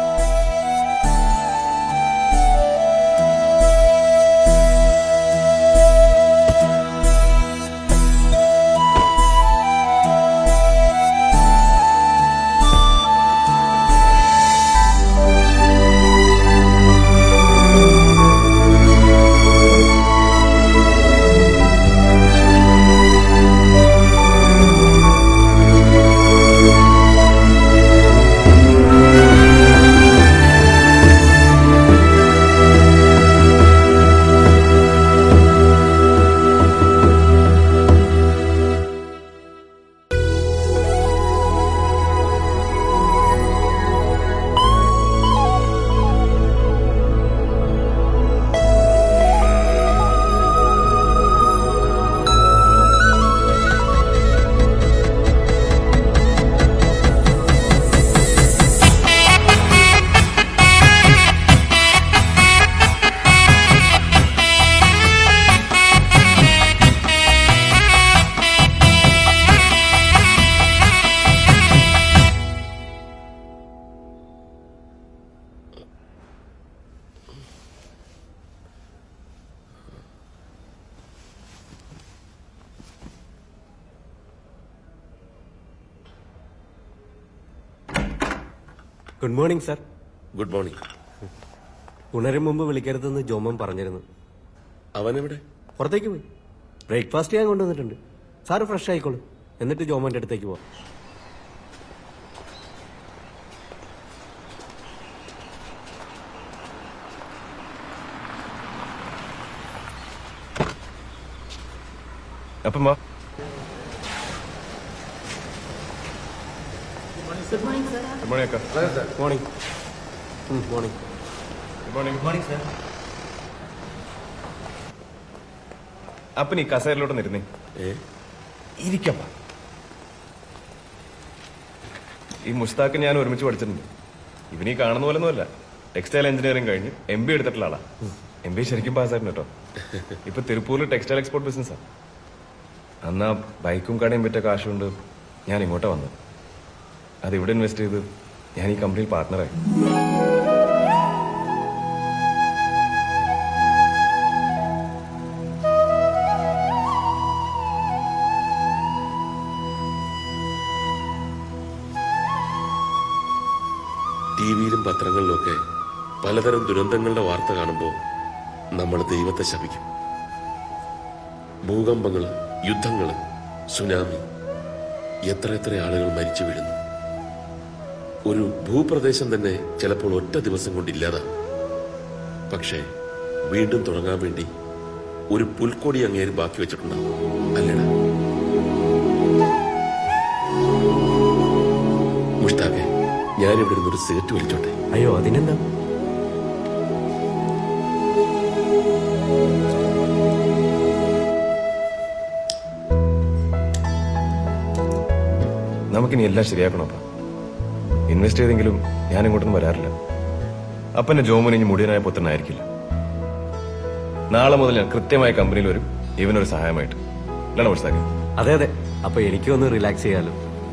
good morning sir good morning ഉണരും മുമ്പ് വിളിക്കരുതെന്ന് ജോമൻ പറഞ്ഞിരുന്നു അവനെവിടെ പുറത്തേക്ക് പോയി ബ്രേക്ക്ഫാസ്റ്റ് ഞാൻ കൊണ്ടുവന്നിട്ടുണ്ട് സാറ് ഫ്രഷ് ആയിക്കോളൂ എന്നിട്ട് ജോമന്റെ അടുത്തേക്ക് പോവാം അപ്പം വാ good morning sir good morning അക്ക morning morning good morning morning sir അപ്പൻ ഈ കസേരയിലോട്ട് നിരുന്നേ ഇരിക്കപ്പ ഈ മുസ്താഖ് ഞാൻ ഒരുമിച്ച് പഠിച്ചിട്ടുണ്ട് ഇവനീ കാണുന്ന പോലെ ഒന്നുമല്ല ടെക്സ്റ്റൈൽ എഞ്ചിനീയറിംഗ് കഴിഞ്ഞ് എം ബി എടുത്തിട്ടുള്ള ആളാ എം ബി ശരിക്കും പാസ്സായിരുന്നു കേട്ടോ ഇപ്പൊ തിരുപ്പൂരിൽ ടെക്സ്റ്റൈൽ എക്സ്പോർട്ട് ബിസിനസ്സാ അന്ന് ആ ബൈക്കും കടയും പറ്റ കാശുകൊണ്ട് ഞാൻ ഇങ്ങോട്ടാ വന്നത് അത് ഇവിടെ ഇൻവെസ്റ്റ് ചെയ്ത് ഞാൻ ഈ കമ്പനിയിൽ പാർട്ട്ണറായി ടി വിയിലും പത്രങ്ങളിലുമൊക്കെ പലതരം ദുരന്തങ്ങളുടെ വാർത്ത കാണുമ്പോൾ നമ്മൾ ദൈവത്തെ ശപിക്കും ഭൂകമ്പങ്ങള് യുദ്ധങ്ങള് സുനാമി എത്ര എത്ര ആളുകൾ മരിച്ചു വീഴുന്നു ഒരു ഭൂപ്രദേശം തന്നെ ചിലപ്പോൾ ഒറ്റ ദിവസം കൊണ്ട് ഇല്ലാതാവും പക്ഷേ വീണ്ടും തുടങ്ങാൻ വേണ്ടി ഒരു പുൽക്കൊടി അങ്ങേര് ബാക്കി വെച്ചിട്ടുണ്ടാവും അല്ലടാ മുഷ്താഖെ ഞാനിവിടെ ഇരുന്നൊരു സിഗരറ്റ് വലിച്ചോട്ടെ അയ്യോ അതിനെന്താ നമുക്കിനി എല്ലാം ശരിയാക്കണം അപ്പ ഇൻവെസ്റ്റ് ചെയ്തെങ്കിലും ഞാൻ ഇങ്ങോട്ടൊന്നും വരാറില്ല അപ്പന്റെ ജോമോൻ ഇനി മുടിയനായ പുത്രനായിരിക്കില്ല നാളെ മുതൽ ഞാൻ കൃത്യമായ കമ്പനിയിൽ വരും ഇവനൊരു സഹായമായിട്ട് അല്ലാണോ മുസ്താഖ് അതെ അതെ അപ്പൊ എനിക്കും ഒന്ന് റിലാക്സ് ചെയ്യാലോ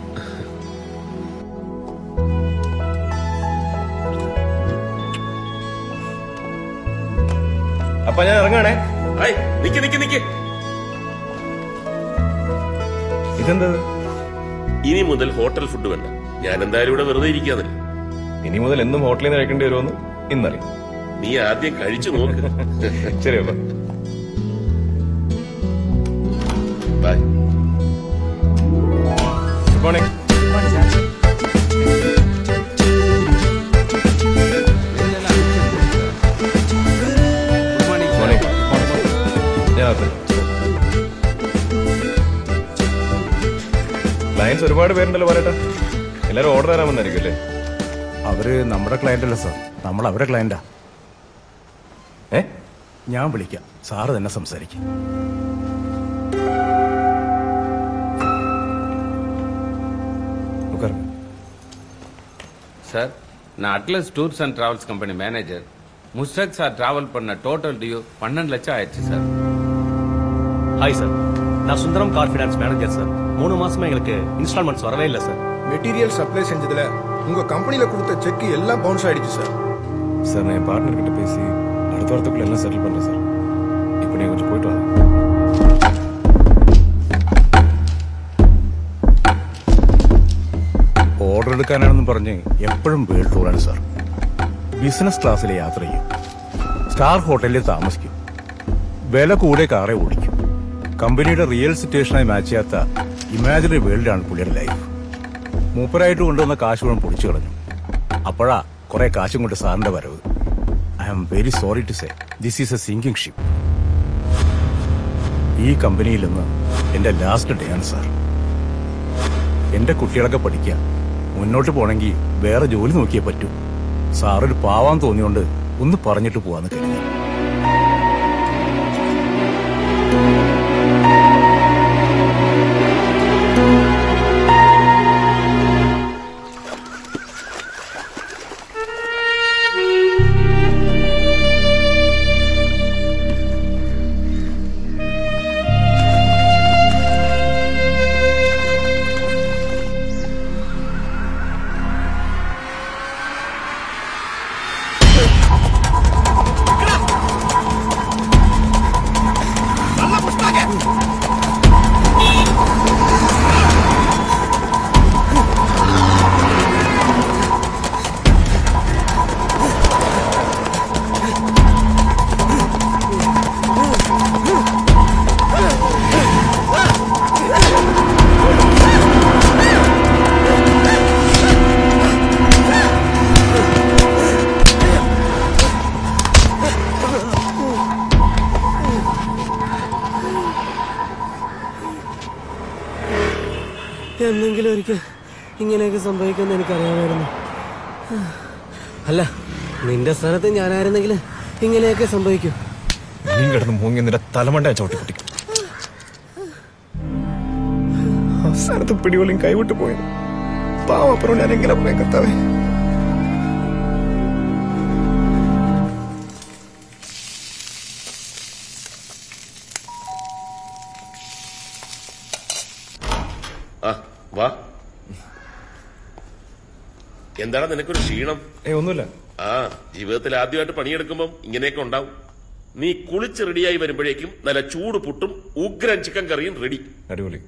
അപ്പൊ ഞാൻ ഇറങ്ങാണേ നിക്ക് നിക്ക് നിക്ക് ഇതെന്താ ഇനി മുതൽ ഹോട്ടൽ ഫുഡ് വേണ്ട ഞാൻ എന്തായാലും ഇവിടെ വെറുതെ ഇരിക്കാന്നല്ലേ ഇനി മുതൽ എന്നും ഹോട്ടലിൽ നിന്ന് കഴിക്കേണ്ടി വരുമെന്ന് ഇന്നറിയാം നീ ആദ്യം കഴിച്ചു നോക്ക് ശരി അപ്പ ബൈ ഗുഡ് മോർണിംഗ് മോർണിംഗ് ഞാൻ അപ്പൻ. ക്ലയന്റ് ക്ലയൻസ് ഒരുപാട് പേരുണ്ടല്ലോ പറയട്ടെ എല്ലാരും ഓർഡർ തരാമെന്നായിരിക്കും അല്ലേ അവര് നമ്മുടെ ക്ലയന്റ് അല്ല സാർ നമ്മൾ അവരുടെ ക്ലയന്റാ ഏ ഞാൻ വിളിക്കാം സാറ് തന്നെ സംസാരിക്കും சார் நான் Atlas tours and travels company manager Mushtaq sir travel பண்ண டோட்டல் டியூ பன்னெண்டு லட்சம் ஆயிடுச்சு சார் ஹாய் சார் நான் Sundaram car finance manager sir மூணு மாசமா எங்களுக்கு இன்ஸ்டால்மெண்ட்ஸ் வரவே இல்லை சார் மெட்டீரியல் சப்ளை செஞ்சதுல உங்க கம்பெனில கொடுத்த செக் எல்லாம் பவுன்ஸ் ஆயிடுச்சு சார் சார் நான் என் பார்ட்னர் கிட்ட பேசி அடுத்த வாரத்துக்குள்ள எல்லாம் செட்டில் பண்றேன் சார் இப்போ நீங்க கொஞ்சம் போயிட்டு வாங்க ഓർഡർ എടുക്കാനാണെന്ന് പറഞ്ഞ് എപ്പോഴും വേൾഡ് ടൂറാണ് സാർ ബിസിനസ് ക്ലാസ്സിൽ യാത്ര ചെയ്യും സ്റ്റാർ ഹോട്ടലിൽ താമസിക്കും വില കൂടെ കാറെ ഓടിക്കും കമ്പനിയുടെ റിയൽ സിറ്റുവേഷനായി മാച്ച് ചെയ്യാത്ത ഇമാജിനറി വേൾഡാണ് പുള്ളിയുടെ ലൈഫ് മൂപ്പരായിട്ട് കൊണ്ടുവന്ന കാശ് മുഴുവൻ പൊടിച്ചു കളഞ്ഞു അപ്പോഴാ കുറെ കാശും കൊണ്ട് സാറിന്റെ വരവ് I am very sorry to say this is a sinking ship ഈ കമ്പനിയിൽ നിന്ന് എന്റെ ലാസ്റ്റ് ഡേ ആണ് സാർ എന്റെ കുട്ടികളൊക്കെ പഠിക്കുക മുന്നോട്ട് പോണെങ്കിൽ വേറെ ജോലി നോക്കിയേ പറ്റൂ സാറൊരു പാവാൻ തോന്നിയോണ്ട് ഒന്ന് പറഞ്ഞിട്ട് പോവാന്ന് കരുതി എന്തെങ്കിലും ഒരിക്കൽ ഇങ്ങനെയൊക്കെ സംഭവിക്കുമെന്ന് എനിക്കറിയാമായിരുന്നു അല്ല നിന്റെ സ്ഥാനത്ത് ഞാനായിരുന്നെങ്കിൽ ഇങ്ങനെയൊക്കെ സംഭവിക്കും നീ കിടന്ന് മൂങ്ങി നിന്റെ തലമണ്ട ചവിട്ടി പൊട്ടിക്കും അവസാനത്ത് പിടിപോലും കൈവിട്ട് പോയത് പാവപ്പുറം ഞാൻ എങ്ങനെ പറയാൻ കർത്താവേ ആ വാ എന്താണ് നിനക്കൊരു ക്ഷീണം ഏ ഒന്നുമില്ല ആ ജീവിതത്തിൽ ആദ്യമായിട്ട് പണിയെടുക്കുമ്പം ഇങ്ങനെയൊക്കെ ഉണ്ടാവും നീ കുളിച്ച് റെഡിയായി വരുമ്പോഴേക്കും നല്ല ചൂട് പുട്ടും ഉഗ്രൻ ചിക്കൻ കറിയും റെഡി അടിപൊളി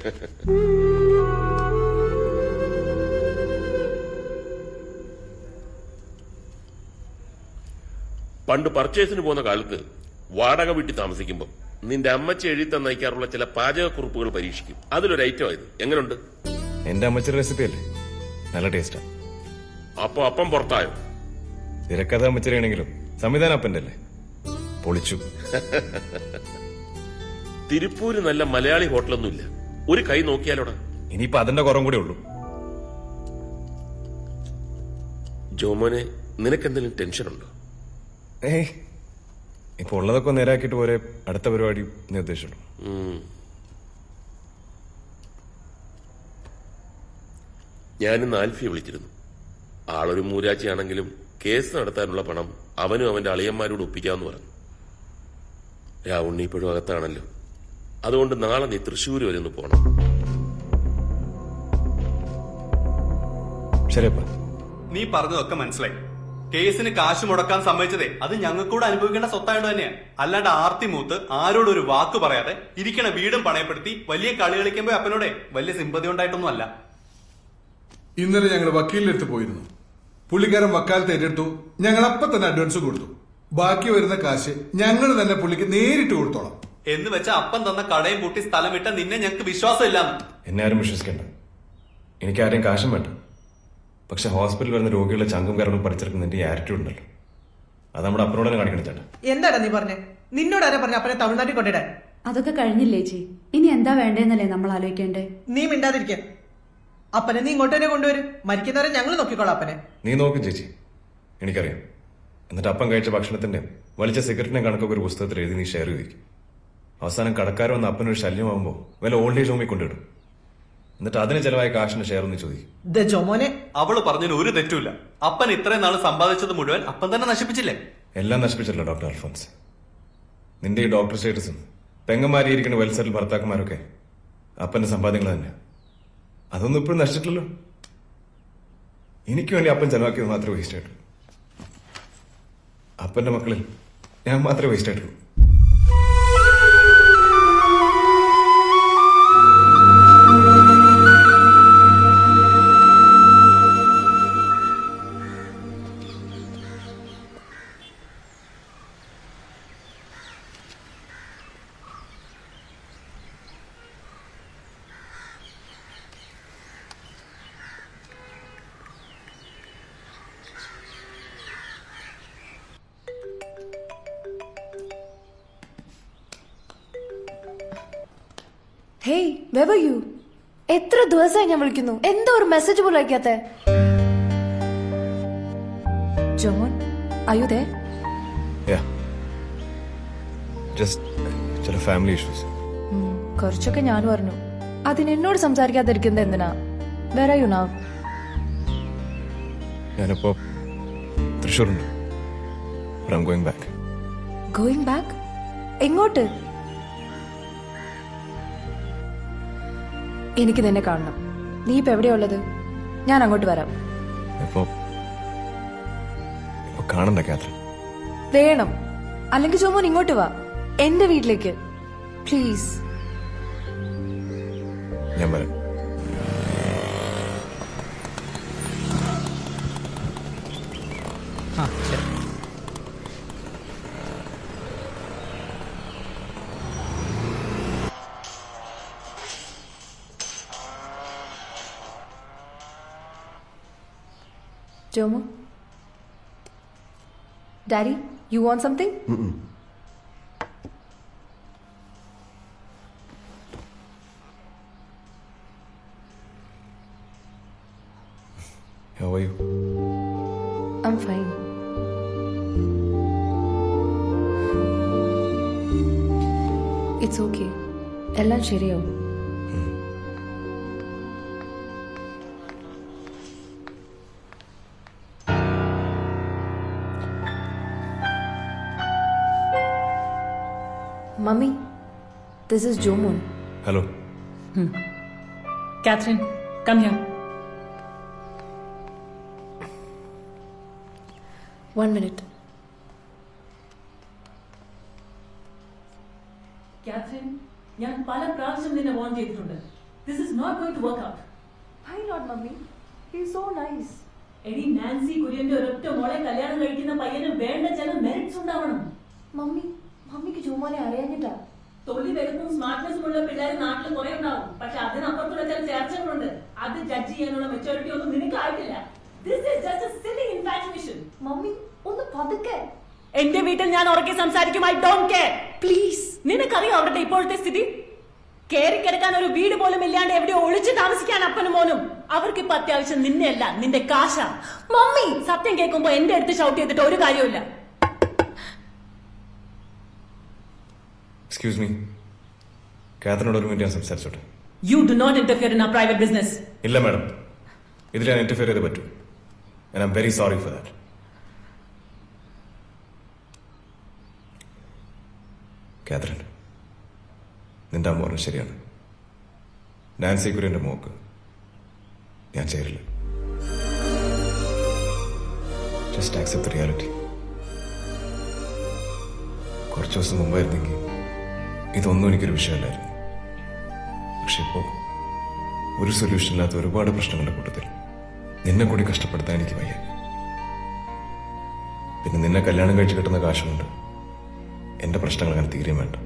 പണ്ട് പർച്ചേസിന് പോകുന്ന കാലത്ത് വാടക വീട്ടിൽ താമസിക്കുമ്പോൾ നിന്റെ അമ്മച്ചി എഴുതി തന്നയക്കാറുള്ള ചില പാചകക്കുറിപ്പുകൾ പരീക്ഷിക്കും അതിലൊരു ഐറ്റം ആയത് എങ്ങനെയുണ്ട് എന്റെ അമ്മച്ചിയുടെ റെസിപ്പി അല്ലേ നല്ല ടേസ്റ്റാ അപ്പൊ അപ്പം പുറത്തായോ തിരക്കഥ അമ്മച്ചിരിയാണെങ്കിലും സംവിധാനം അപ്പന്റെ അല്ലേ പൊളിച്ചു തിരുപ്പൂര് നല്ല മലയാളി ഹോട്ടലൊന്നുമില്ല ഒരു കൈ നോക്കിയാലോടാ ഇനിയിപ്പോ അതിന്റെ കുറവും കൂടെ ഉള്ളൂ ജോമോനെ നിനക്കെന്തെങ്കിലും ടെൻഷൻ ഉണ്ടോ ഏയ് ഇപ്പൊ ഉള്ളതൊക്കെ ഒന്ന് നേരാക്കിയിട്ട് പോരെ അടുത്ത പരിപാടി നീ ഉദ്ദേശിച്ചുള്ളൂ ഉം. ഞാനിന്ന് ആൽഫിയെ വിളിച്ചിരുന്നു ആളൊരു മൂരാച്ചിയാണെങ്കിലും കേസ് നടത്താനുള്ള പണം അവനും അവന്റെ അളിയന്മാരോട് ഒപ്പിക്കാമെന്ന് പറഞ്ഞു രാവുണ്ണി ഇപ്പോഴും അകത്താണല്ലോ അതുകൊണ്ട് നാളെ നീ തൃശ്ശൂർ വരെ ഒന്ന് പോണം ശരിയപ്പ നീ പറഞ്ഞതൊക്കെ മനസ്സിലായി കേസിന് കാശ് മുടക്കാൻ സമ്മതിച്ചതേ അത് ഞങ്ങൾക്കൂടെ അനുഭവിക്കേണ്ട സ്വത്തായോണ്ട് തന്നെയാ അല്ലാണ്ട് ആർത്തി മൂത്ത് ആരോടും ഒരു വാക്ക് പറയാതെ ഇരിക്കണ വീടും പണയപ്പെടുത്തി വലിയ കളി കളിക്കുമ്പോ അപ്പനോടെ വലിയ സിമ്പതി ഉണ്ടായിട്ടൊന്നും അല്ല ഇന്നലെ ഞങ്ങൾ വക്കീലിന്റെ അടുത്ത് പോയിരുന്നു പുള്ളിക്കാരൻ വക്കാലത്ത് ഏറ്റെടുത്തു ഞങ്ങൾ അപ്പൊ തന്നെ അഡ്വാൻസ് കൊടുത്തു ബാക്കി വരുന്ന കാശ് ഞങ്ങൾ തന്നെ പുള്ളിക്ക് നേരിട്ട് കൊടുത്തോളാം എന്ന് വെച്ചാ അപ്പം തന്ന കടയും പൂട്ടി സ്ഥലം വിട്ട നിന്നെ ഞങ്ങൾക്ക് വിശ്വാസം ഇല്ലാന്ന് എന്നെ ആരും വിശ്വസിക്കണ്ട എനിക്ക് ആരെയും കാശും വേണ്ട പക്ഷെ ഹോസ്പിറ്റലിൽ വരുന്ന രോഗികളെ ചങ്കും കരടും പഠിച്ചെടുക്കുന്നതിന്റെ ഈ ആറ്റിറ്റ്യൂഡ് ഉണ്ടല്ലോ അത് നമ്മുടെ അപ്പനോട് തന്നെ കാണിക്കണം ചേട്ടാ എന്താടാ നീ പറഞ്ഞേ നിന്നോട് ആരാ പറഞ്ഞ അപ്പനെ തമിഴ്നാട്ടിൽ കൊണ്ടിടാൻ അതൊക്കെ കഴിഞ്ഞില്ലേ ചേച്ചി ഇനി എന്താ വേണ്ടേന്നല്ലേ നമ്മൾ ആലോചിക്കേണ്ടേ നീ മിണ്ടാതിരിക്ക അപ്പനെ നീ ഇങ്ങോട്ട് തന്നെ കൊണ്ടുവരും മരിക്കുന്നവരെ ഞങ്ങൾ നോക്കിക്കോളാം അപ്പനെ നീ നോക്കും ചേച്ചി എനിക്കറിയാം എന്നിട്ട് അപ്പം കഴിച്ച ഭക്ഷണത്തിന്റെ വലിച്ച സിഗരറ്റിനെ കണക്കൊക്കെ ഒരു പുസ്തകത്തിൽ എഴുതി നീ ഷെയർ ചെയ്തിരിക്കും അവസാനം കടക്കാർ വന്ന് അപ്പനൊരു ശല്യമാകുമ്പോൾ വല്ല ഓൾഡ് ഏജ് ഹോമിൽ കൊണ്ടിടും എന്നിട്ട് അതിന് ചെലവായ കാശിന്റെ ഷെയർ ഒന്ന് ചോദിക്കും ദേ ജോമോനെ അവള് പറഞ്ഞതിന് ഒരു തെറ്റുമില്ല അപ്പൻ ഇത്രയും നാൾ സമ്പാദിച്ചത് മുഴുവൻ അപ്പൻ തന്നെ നശിപ്പിച്ചില്ലേ എല്ലാം നശിപ്പിച്ചല്ലോ ഡോക്ടർ അൽഫോൻസ് നിന്റെ ഈ ഡോക്ടർ സ്റ്റേറ്റസും പെങ്ങന്മാരിയിരിക്കുന്ന വെൽ സെറ്റിൽ ഭർത്താക്കന്മാരൊക്കെ അപ്പന്റെ സമ്പാദ്യങ്ങൾ തന്നെ അതൊന്നും ഇപ്പോഴും നശിച്ചിട്ടില്ലല്ലോ എനിക്ക് വേണ്ടി അപ്പൻ ചെലവാക്കിയത് മാത്രമേ വേസ്റ്റ് ആയിട്ടുള്ളൂ അപ്പന്റെ മക്കളിൽ ഞാൻ മാത്രമേ വേസ്റ്റ് ആയിട്ടുള്ളൂ ഹേയ് വെവർ യു എത്ര ദിവസമായി ഞാൻ വിളിക്കുന്നു എന്തോ ഒരു മെസ്സേജ് പോലും അയക്കാത്തെ ജോൺ അയ്യോ Yeah. Just ചില ഫാമിലി ഇഷ്യൂസ് കുറച്ചൊക്കെ ഞാനും അറിഞ്ഞു അതിന് എന്നോട് സംസാരിക്കാതിരിക്കുന്നത് എന്തിനാ വേറെ യു നാവ് ഞാനിപ്പോ തൃശ്ശൂരുണ്ട് I going back going back എങ്ങോട്ട് എനിക്ക് നിന്നെ കാണണം നീ ഇപ്പൊ എവിടെയാ ഉള്ളത് ഞാൻ അങ്ങോട്ട് വരാം ഇപ്പോ ഇപ്പൊ കാണണ്ട കാത്രിൻ വേണം അല്ലെങ്കിൽ ജോമോൻ ഇങ്ങോട്ട് വാ എന്റെ വീട്ടിലേക്ക് പ്ലീസ് ഞാൻ വരാം ആ ശരി ജോമോ daddy you want something How are you? I'm fine it's okay എല്ലാം ശരിയാവും mummy this is Jomon hello Catherine, come here. One minute Catherine, ഞാൻ പല പ്രാവശ്യം നിന്നെ വാൺ ചെയ്തിട്ടുണ്ട് this is not going to work out Why not, mummy? He's so nice. എടി നാൻസി കുര്യന്റെ ഒരൊറ്റ മോളെ കല്യാണം കഴിക്കുന്ന പയ്യന് വേണ്ട ചില മെറിറ്റ്സ് ഉണ്ടാവണം മമ്മി മമ്മിക്ക് ജോമോനെ അറിയാഞ്ഞിട്ടാ തൊലി വെളുപ്പും സ്മാർട്ട്നെസ്സും ഉള്ള പിള്ളേർ നാട്ടിൽ കുറെ ഉണ്ടാവും പക്ഷെ അതിനപ്പുറത്തുള്ള ചില ചേർച്ചകളുണ്ട് അത് ജഡ്ജ് ചെയ്യാനുള്ള മെച്ചോറിറ്റി ഒന്നും നിനക്കായിട്ടില്ല this is just a silly infatuation mummy ഒന്ന് പതുക്കെ എന്റെ വീട്ടിൽ ഞാൻ ഉറക്കെ സംസാരിക്കും ഐ ഡോണ്ട് കെയർ പ്ലീസ് നിനക്കറിയോ അവരുടെ ഇപ്പോഴത്തെ സ്ഥിതി കേറി കിടക്കാൻ ഒരു വീട് പോലും ഇല്ലാണ്ട് എവിടെയോ ഒളിച്ചു താമസിക്കാൻ അപ്പനും മോനും അവർക്ക് ഇപ്പൊ അത്യാവശ്യം നിന്നെയല്ല നിന്റെ കാശ മമ്മി സത്യം കേൾക്കുമ്പോ എന്റെ അടുത്ത് ഷൗട്ട് ചെയ്തിട്ട് ഒരു കാര്യമില്ല എക്സ്ക്യൂസ് മീ കാത്തറിനോട് ഒരു മിനിറ്റ് ഞാൻ സംസാരിച്ചോട്ടെ you do not interfere in a private business ഇല്ല മാഡം ഇതിൽ ഞാൻ ഇന്റർഫിയർ ചെയ്ത് പറ്റൂ I am very sorry for that Catherine നിന്റെ അമ്മ പറഞ്ഞത് ശരിയാണ് നാൻസി കുര്യന്റെ മോക്ക് ഞാൻ ചേരില്ല ജസ്റ്റ് ആക്സെപ്റ്റ് റിയാലിറ്റി കുറച്ച് ദിവസം മുമ്പായിരുന്നെങ്കിൽ ഇതൊന്നും എനിക്കൊരു വിഷയമല്ലായിരുന്നു പക്ഷെ ഇപ്പോ ഒരു സൊല്യൂഷൻ ഇല്ലാത്ത ഒരുപാട് പ്രശ്നങ്ങളുടെ കൂട്ടത്തിൽ നിന്നെ കൂടി കഷ്ടപ്പെടുത്താൻ എനിക്ക് വയ്യ പിന്നെ നിന്നെ കല്യാണം കഴിച്ച് കിട്ടുന്ന കാശുകൊണ്ട് എന്റെ പ്രശ്നങ്ങൾ അങ്ങനെ തീരെയും വേണ്ട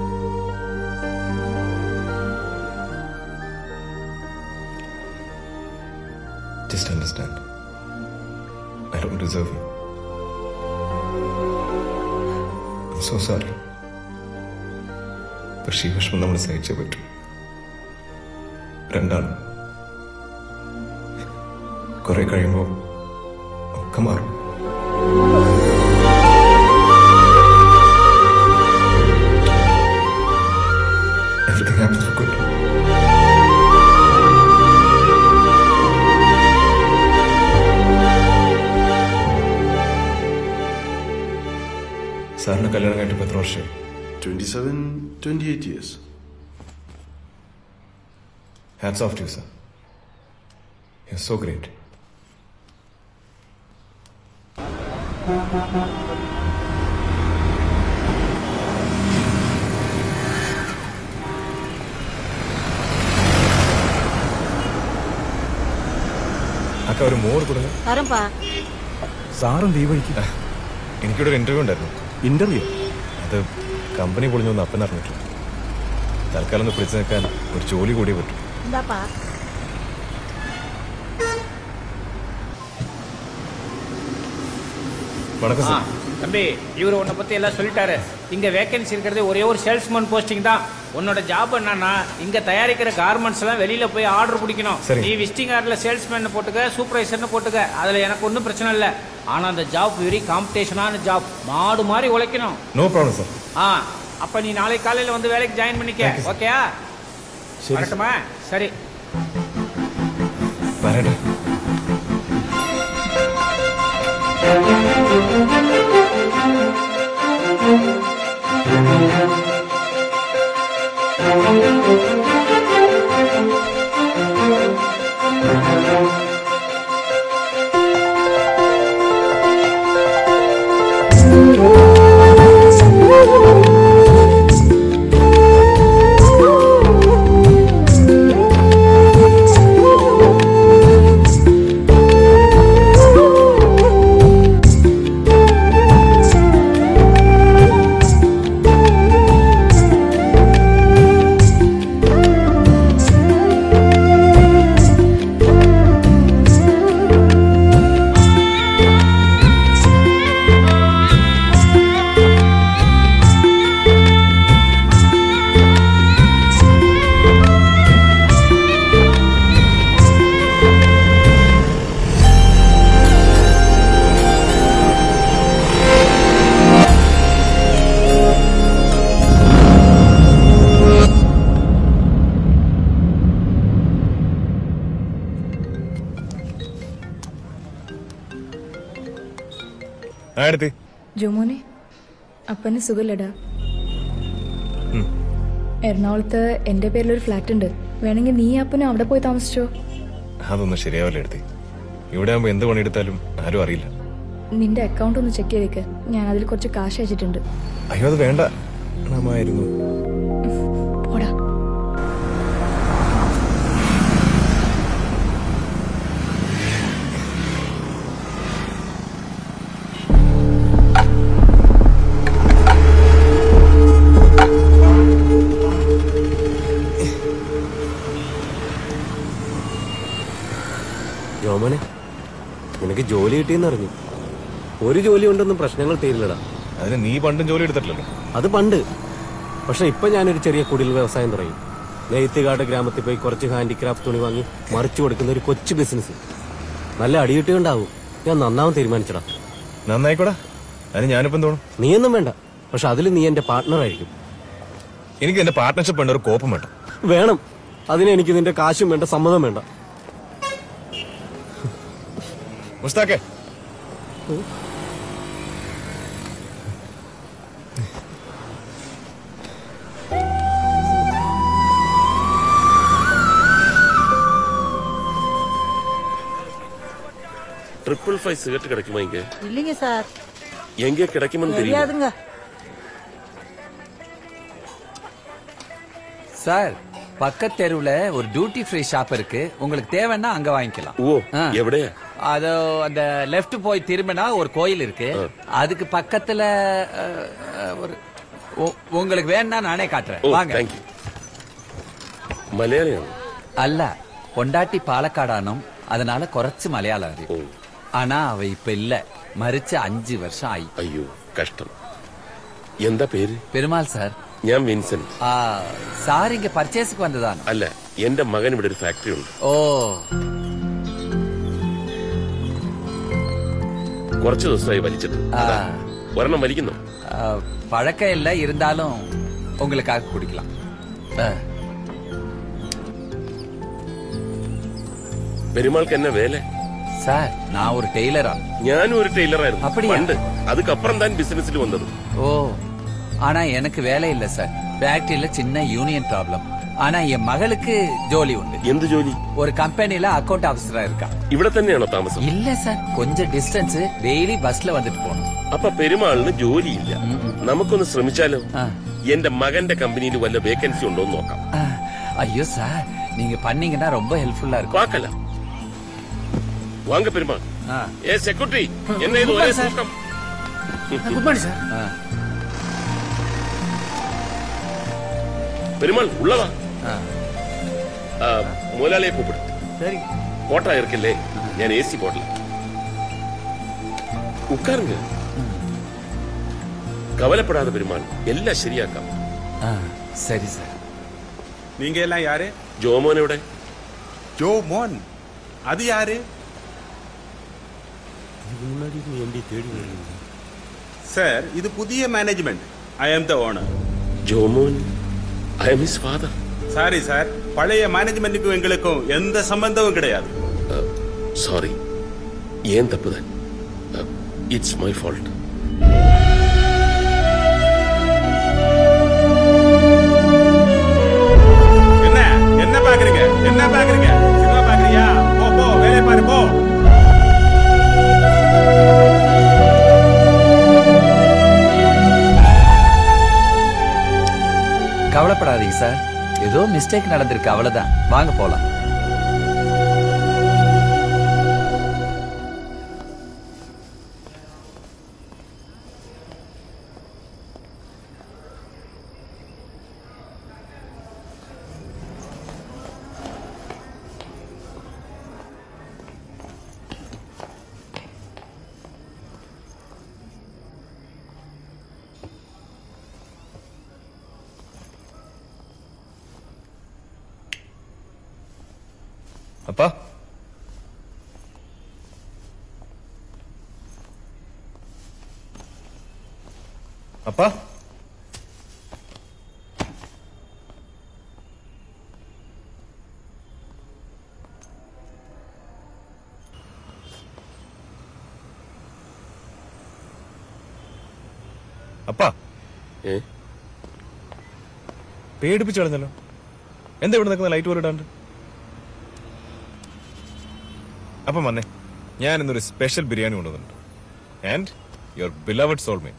just understand I don't deserve you so sorry പക്ഷേ ഈ വിഷമം നമ്മൾ സഹിച്ചേ പറ്റൂ രണ്ടാണ് കുറെ കഴിയുമ്പോൾ ഒക്കെ മാറും Everything happens for good. സാറിന് കല്യാണം കഴിഞ്ഞിട്ട് ഇപ്പൊ എത്ര വർഷമായി twenty seven twenty eight years hats off to sir you so great അക്ക ഒരു മോർ കൊടുங்க வரேன்ப்பா സാറും ഈ വഴിക്ക് എനിക്കിവിടെ ഒരു ഇന്റർവ്യൂ ഉണ്ടായിരുന്നു ഇന്റർവ്യൂ അത് കമ്പനി പൊളിഞ്ഞൊന്ന് അപ്പൻ അറിഞ്ഞിട്ടില്ല തൽക്കാലം ഒന്ന് പിടിച്ചു നിൽക്കാൻ ഒരു ജോലി കൂടിയേ പറ്റും இந்தாப்பா வணக்கம் ஆ, சார் தம்பி இவர் உன்னை பத்தி எல்லாம் சொல்லிட்டாரு இங்க வேகன்சி இருக்கிறது ஒரே ஒரு சேல்ஸ்மேன் போஸ்டிங் தான் உன்னோட ஜாப் என்னன்னா இங்க தயாரிக்கிற கார்மெண்ட்ஸ் எல்லாம் வெளியில போய் ஆர்டர் பிடிக்கணும் சரிங்க. நீ விசிட்டிங் கார்டில் சேல்ஸ்மேன் போட்டுக்க சூப்பர்வைசர்னு போட்டுக்க அதுல எனக்கு ஒன்றும் பிரச்சனை இல்லை ஆனா அந்த ஜாப் வெரி காம்படிஷனான ஜாப் மாடு மாதிரி உழைக்கணும் நோ ப்ராப்ளம் சார் ஆ அப்ப நீ நாளை காலையில வந்து வேலைக்கு ஜாயின் பண்ணிக்க ஓகேயா சரி. வரட்டுமா சரி വരട്ടെ ആ എടുത്തി ജോമോനെ അപ്പന് സുഖമില്ലടാ ഉം. എറണാകുളത്ത് എന്റെ പേരിൽ ഒരു ഫ്ലാറ്റ് ഉണ്ട് വേണമെങ്കിൽ നീ അപ്പനും അവിടെ പോയി താമസിച്ചോ അതൊന്നും ശരിയാവില്ല എടുത്തി ഇവിടെ ആകുമ്പോ എന്ത് പണിയെടുത്താലും ആരും അറിയില്ല നിന്റെ അക്കൗണ്ട് ഒന്ന് ചെക്ക് ചെയ്തേക്ക് ഞാൻ അതിൽ കുറച്ച് കാശ് അയച്ചിട്ടുണ്ട് അയ്യോ അത് വേണ്ട നമ്മായിരുന്നു പോടാ ജോമനെ നിനക്ക് ജോലി കിട്ടിയെന്ന് അറിഞ്ഞു ഒരു ജോലി കൊണ്ടൊന്നും പ്രശ്നങ്ങൾ തീരില്ലടാ അതിന് നീ പണ്ടും ജോലി എടുത്തിട്ടില്ലല്ലോ അത് പണ്ട് പക്ഷെ ഇപ്പൊ ഞാനൊരു ചെറിയ കുടിൽ വ്യവസായം തുടങ്ങി നെയ്ത്തുകാട് ഗ്രാമത്തിൽ പോയി കുറച്ച് ഹാൻഡിക്രാഫ്റ്റ് തുണി വാങ്ങി മറിച്ചു കൊടുക്കുന്ന ഒരു കൊച്ചു ബിസിനസ് നല്ല അടിയിട്ടുണ്ടാവും ഞാൻ നന്നാവും തീരുമാനിച്ചടാ നന്നായിക്കോടാ അതിന് ഞാനിപ്പം തോന്നും നീയൊന്നും വേണ്ട പക്ഷെ അതിൽ നീ എന്റെ പാർട്ട്ണർ ആയിരിക്കും എനിക്ക് എന്റെ പാർട്ട്ണർഷിപ്പ് വേണ്ട ഒരു കോപ്പം വേണ്ട വേണം അതിന് എനിക്ക് നിന്റെ കാശും വേണ്ട സമ്മതം വേണ്ട മുസ്താഖേ ட்ரிபிள் ஃபைவ் சிகரெட் கிடைக்குமா இங்க இல்லைங்க சார் எங்க கிடைக்குமென்னு தெரியும் தெரியாதுங்க சார் பக்கத்து தெருவுல ஒரு டியூட்டி ஃப்ரீ ஷாப் இருக்கு உங்களுக்கு தேவைன்னா அங்க வாங்கிக்கலாம் ஓ ஆ. எவிடே அது அந்த லெஃப்ட் போய் திரும்பினா ஒரு கோயில் இருக்கு அதுக்கு பக்கத்துல அஹ், அஹ், ஒரு உ- உங்களுக்கு வேணா நானே ஓ காட்டுறேன் வாங்க தேங்க்யூ മലയാളിയാണ് அல்ல பொண்டாட்டி பாலக்காடானும் அதனால குறைச்சு மலையாளம் அறியும் ஆனா அவ இப்ப இல்ல மறிச்சு அஞ்சு வருஷம் ஆயி അയ്യോ കഷ്ടം എന്താ പേര് பெருமாள் சார் ഞാൻ വിൻസെന്റ് ஆ, சார் இங்க பர்ச்சேஸுக்கு வந்ததானோ അല്ല എന്റെ മകൻ ഇവിടെ ഒരു ഫാക്ടറി ഉണ്ട് ஓ കുറച്ചു ദിവസമായി വലിച്ചിട്ട് അതാ. ഒരെണ്ണം വലിക്കുന്നു ஆ, பழக்கம் இல்ல இருந்தாலும் உங்களுக்காக குடிக்கலாம் ஆ. പെരുമാൾക്ക് എന്നെ വേല சார் நான் ஒரு டெய்லரா ഞാനും ഒരു ടൈലറായിരുന്നു அப்படியா? പണ്ട് அதுக்கப்புறம் தான் பிசினஸ்ல வந்தது ஓ ஆனா எனக்கு வேலை இல்ல சார் ஃபேக்டரியில சின்ன யூனியன் ப்ராப்ளம் ஆனா என் மகளுக்கு ஜோலி உண்டு എന്ത് ജോലി ஒரு கம்பெனில அக்கவுண்ட் ஆபீசரா இருக்கா ഇവിടെ തന്നെയാണോ താമസം இல்ல சார் கொஞ்சம் டிஸ்டன்ஸ் டெய்லி பஸ்ல வந்துட்டு போகணும் അപ്പൊ പെരുമാളിന് ജോലിയില്ല നമുക്കൊന്ന് ശ്രമിച്ചാലോ എന്റെ മകന്റെ കമ്പനിയിൽ വല്ല വേക്കൻസി ഉണ്ടോ എന്ന് നോക്കാം ஆ, ஐயோ சார் நீங்க பண்ணீங்கன்னா ரொம்ப ஹெல்ப்ஃபுல்லா இருக்கும் பார்க்கலாம் வாங்க பெருமாள் ஆ. ஏ செக்யூரிட்டி என்ன இது ஒரே கூட்டம் குட் மார்னிங் சார் பெருமாள் உள்ளவா ஆ, முதலாளியை கூப்பிடு சரி போட்டா இருக்குல்லே ഞാൻ എ സി போடல உட்காருங்க கவலைப்படாத பெருமாள் எல்லாம் சரியாക്കാം ஆ, சரி சார் நீங்க எல்லாம் யாரு ജോമോൻ എവിടെ ஜோ மோன் அது யாரு முன்னாடி எம்பி தேடி சார் இது புதிய management I am the owner Jomon I'm his father sorry sir பழைய மேனேஜ்மெண்ட்டுக்கும் எங்களுக்கும் எந்த சம்பந்தமும் கிடையாது சாரி ஏன் தப்புதான் இட்ஸ் மை ஃபால்ட் என்ன என்ன பாக்குறீங்க என்ன பாக்குறீங்க சினிமா பாக்குறியா போ போ வேலையை பாரு போ கவலைப்படாதீங்க சார் ஏதோ மிஸ்டேக் நடந்திருக்கு அவ்வளவுதான் வாங்க போலாம் அப்பா அப்பா അപ്പാ പേടിപ്പിച്ചു കളഞ്ഞല്ലോ എന്താ ഇവിടെ നിൽക്കുന്ന ലൈറ്റ് പോലെ ഇടാണ്ട് അപ്പം വന്നേ ഞാൻ ഇന്നൊരു സ്പെഷ്യൽ ബിരിയാണി കൊണ്ടുവന്നിട്ടുണ്ട് ആൻഡ് യുവർ ബിലവഡ് സോൾമേറ്റ്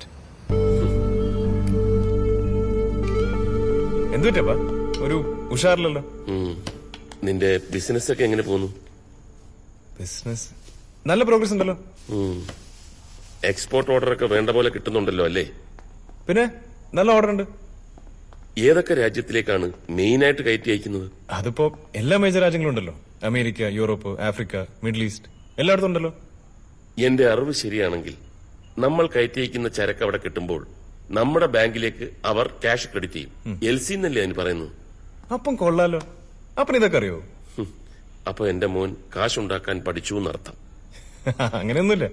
എന്തു പറ്റപ്പാ ഒരു ഉഷാറില്ലല്ലോ നിന്റെ ബിസിനസ് ഒക്കെ എങ്ങനെ പോകുന്നു ബിസിനസ് നല്ല പ്രോഗ്രസ് ഉണ്ടല്ലോ എക്സ്പോർട്ട് ഓർഡർ ഒക്കെ വേണ്ട പോലെ കിട്ടുന്നുണ്ടല്ലോ അല്ലേ പിന്നെ നല്ല ഓർഡർ ഉണ്ട് ഏതൊക്കെ രാജ്യത്തിലേക്കാണ് മെയിൻ ആയിട്ട് കയറ്റി അയക്കുന്നത് അതിപ്പോ എല്ലാ മേജർ രാജ്യങ്ങളും ഉണ്ടല്ലോ America Europe Africa middle east എല്ലായിടത്തും ഉണ്ടല്ലോ എന്റെ അറിവ് ശരിയാണെങ്കിൽ നമ്മൾ കയറ്റി അയക്കുന്ന ചരക്ക് അവിടെ കിട്ടുമ്പോൾ നമ്മുടെ ബാങ്കിലേക്ക് അവർ ക്യാഷ് ക്രെഡിറ്റ് ചെയ്യും എൽ സി എന്നല്ലേ അതിന് പറയുന്നത് അപ്പം കൊള്ളാലോ അപ്പം ഇതൊക്കെ അറിയോ ഹും. അപ്പൊ എന്റെ മോൻ കാശുണ്ടാക്കാൻ പഠിച്ചു എന്നർത്ഥം അങ്ങനെയൊന്നുമില്ല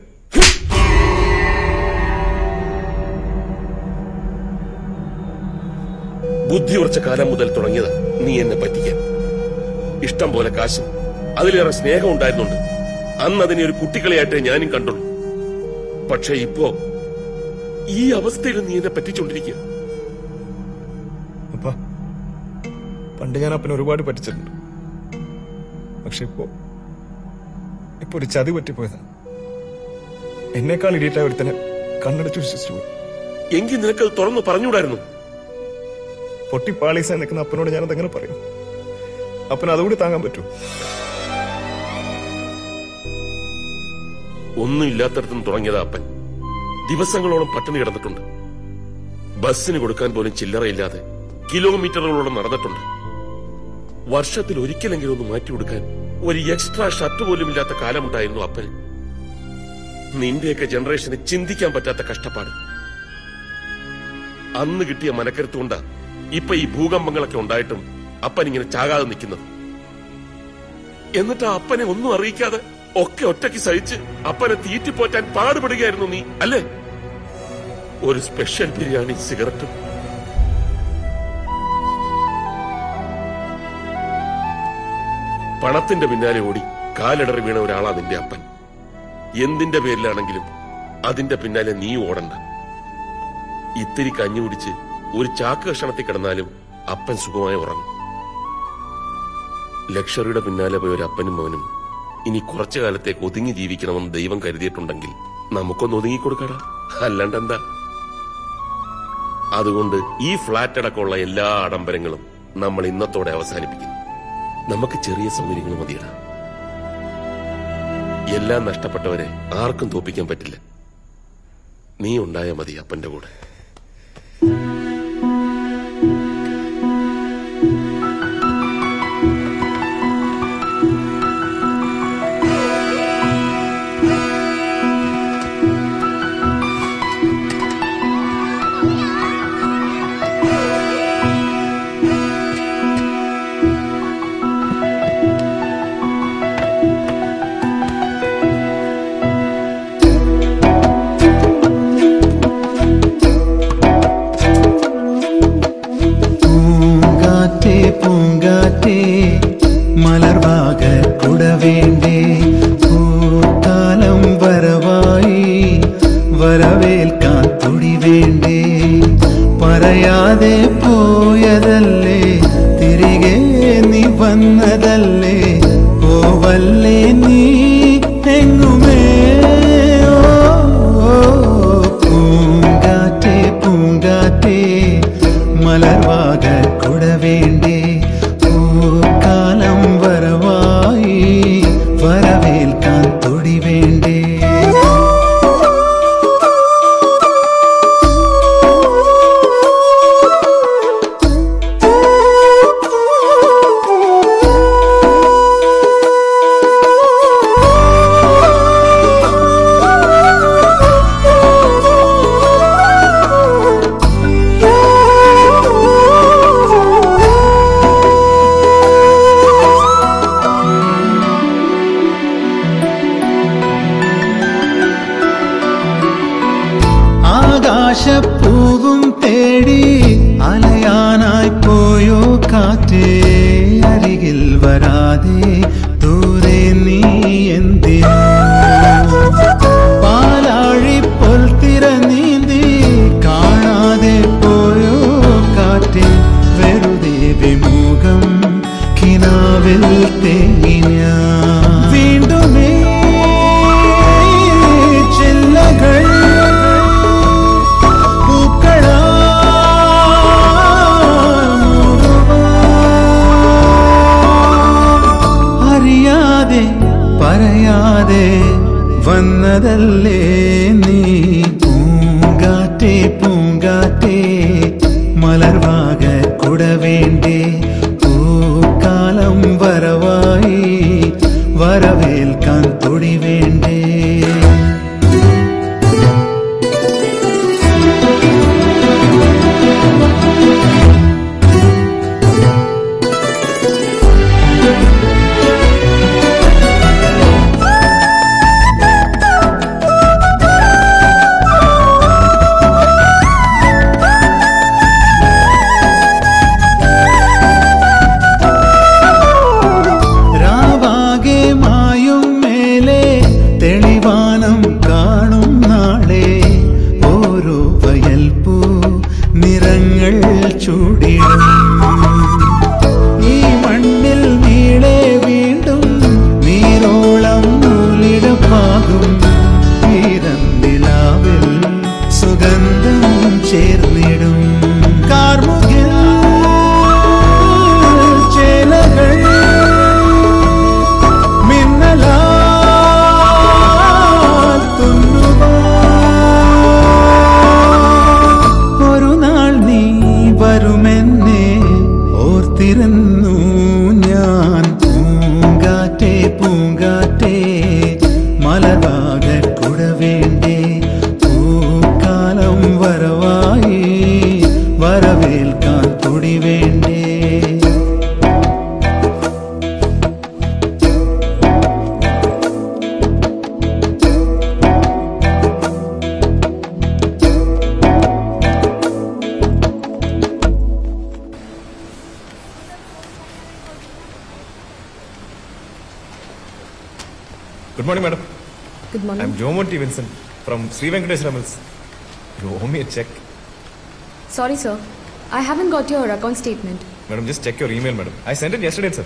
ബുദ്ധി ഉറച്ച കാലം മുതൽ തുടങ്ങിയതാ നീ എന്നെ പറ്റിക്കാൻ ഇഷ്ടം പോലെ കാശും അതിലേറെ സ്നേഹം ഉണ്ടായിരുന്നുണ്ട് അന്ന് അതിനെ ഒരു കുട്ടികളെയായിട്ടേ ഞാനും കണ്ടുള്ളൂ പക്ഷെ ഇപ്പോ ഈ അവസ്ഥയിൽ നീ എന്നെ പറ്റിച്ചോണ്ടിരിക്കുക അപ്പ പണ്ട് ഞാൻ അപ്പനെ ഒരുപാട് പറ്റിച്ചിട്ടുണ്ട് പക്ഷെ ഇപ്പോ ഇപ്പൊ ഒരു ചതി പറ്റിപ്പോയതാ എന്നേക്കാൾ ഇടിയിട്ടായ ഒരുത്തനെ കണ്ണടച്ച് വിശ്വസിച്ചു പോയി എങ്കിൽ നിനക്കത് തുറന്നു പറഞ്ഞുകൂടായിരുന്നു പൊട്ടി പാളീസായി നിൽക്കുന്ന അപ്പനോട് ഞാനത് എങ്ങനെ പറയും അപ്പന് അതുകൂടി താങ്ങാൻ പറ്റൂ ഒന്നും ഇല്ലാത്തടത്തും തുടങ്ങിയതാ അപ്പൻ ദിവസങ്ങളോളം പട്ടിണി കിടന്നിട്ടുണ്ട് ബസ്സിന് കൊടുക്കാൻ പോലും ചില്ലറയില്ലാതെ കിലോമീറ്ററുകളോളം നടന്നിട്ടുണ്ട് വർഷത്തിൽ ഒരിക്കലെങ്കിലും ഒന്ന് മാറ്റി കൊടുക്കാൻ ഒരു എക്സ്ട്രാ ഷർട്ട് പോലും ഇല്ലാത്ത കാലമുണ്ടായിരുന്നു അപ്പന് നിന്റെയൊക്കെ ജനറേഷന് ചിന്തിക്കാൻ പറ്റാത്ത കഷ്ടപ്പാട് അന്ന് കിട്ടിയ മനക്കരുത്തുകൊണ്ടാ ഇപ്പൊ ഈ ഭൂകമ്പങ്ങളൊക്കെ ഉണ്ടായിട്ടും അപ്പൻ ഇങ്ങനെ ചാകാതെ നിൽക്കുന്നത് എന്നിട്ട് ആ അപ്പനെ ഒന്നും അറിയിക്കാതെ ഒക്കെ ഒറ്റയ്ക്ക് സഹിച്ച് അപ്പനെ തീറ്റിപ്പോറ്റാൻ പാടുപെടുകയായിരുന്നു നീ അല്ലേ ഒരു സ്പെഷ്യൽ ബിരിയാണി സിഗരറ്റും പണത്തിന്റെ പിന്നാലെ ഓടി കാലിടറി വീണ ഒരാളാ നിന്റെ അപ്പൻ എന്തിന്റെ പേരിലാണെങ്കിലും അതിന്റെ പിന്നാലെ നീ ഓടണ്ട ഇത്തിരി കഞ്ഞി കുടിച്ച് ഒരു ചാക്ക് കഷണത്തിൽ കിടന്നാലും അപ്പൻ സുഖമായി ഉറങ്ങും ലക്ഷറിയുടെ പിന്നാലെ പോയ ഒരു അപ്പനും മോനും ഇനി കുറച്ചു കാലത്തേക്ക് ഒതുങ്ങി ജീവിക്കണമെന്ന് ദൈവം കരുതിയിട്ടുണ്ടെങ്കിൽ നമുക്കൊന്ന് ഒതുങ്ങിക്കൊടുക്കടാ അല്ലാണ്ട് എന്താ അതുകൊണ്ട് ഈ ഫ്ലാറ്റ് അടക്കമുള്ള എല്ലാ ആഡംബരങ്ങളും നമ്മൾ ഇന്നത്തോടെ അവസാനിപ്പിക്കുന്നു നമുക്ക് ചെറിയ സൗകര്യങ്ങൾ മതിയടാ എല്ലാം നഷ്ടപ്പെട്ടവരെ ആർക്കും തോപ്പിക്കാൻ പറ്റില്ല നീ ഉണ്ടായ മതി അപ്പന്റെ കൂടെ പൂങ്കാറ്റേ പൂങ്കാറ്റേ മലർവാക കുടവേണ്ടേ പൂക്കാലം വരവായി വരവേൽക്കാൻ തുടി വേണ്ടേ പറയാതെ പോയതല്ലേ തിരികെ നീ വന്നതല്ലേ പോവല്ലേ നീ എങ്ങുമേ ഓ, പൂങ്കാറ്റേ പൂങ്കാറ്റേ മലർവാക കുടവേണ്ടേ പൂക്കാലം വരവായി വരവേൽക്കാൻ തൊടി വേണ്ടേ ആകാശപ്പൂവും തേടി അലയാനായി പോയോ കാറ്റേ അരികിൽ വരാതെ ദൂരെ നീ എന്തിനോ പാലാഴി പൊൽത്തിര നീന്തി കാണാതെ പോയോ കാറ്റേ വെറുതെ വിമുഖം കിനാവിൽ തേങ്ങി ഞാൻ വീണ്ടുമേ ചില്ലകൾ പൂക്കളാ അറിയാതെ പറയാതെ വന്നതല്ലേ നീ പൂങ്കാറ്റേ പൂങ്കാറ്റേ മലർവാക കുടവേണ്ടേ പൂക്കാലം വരവായി വരവേൽക്കാൻ തൊടി വേണ്ടേ good morning madam good I'm morning Jomon T Vinson from Shri Venkateshwara mills you owe me a cheque sorry sir I haven't got your account statement madam just check your email madam I send it yesterday sir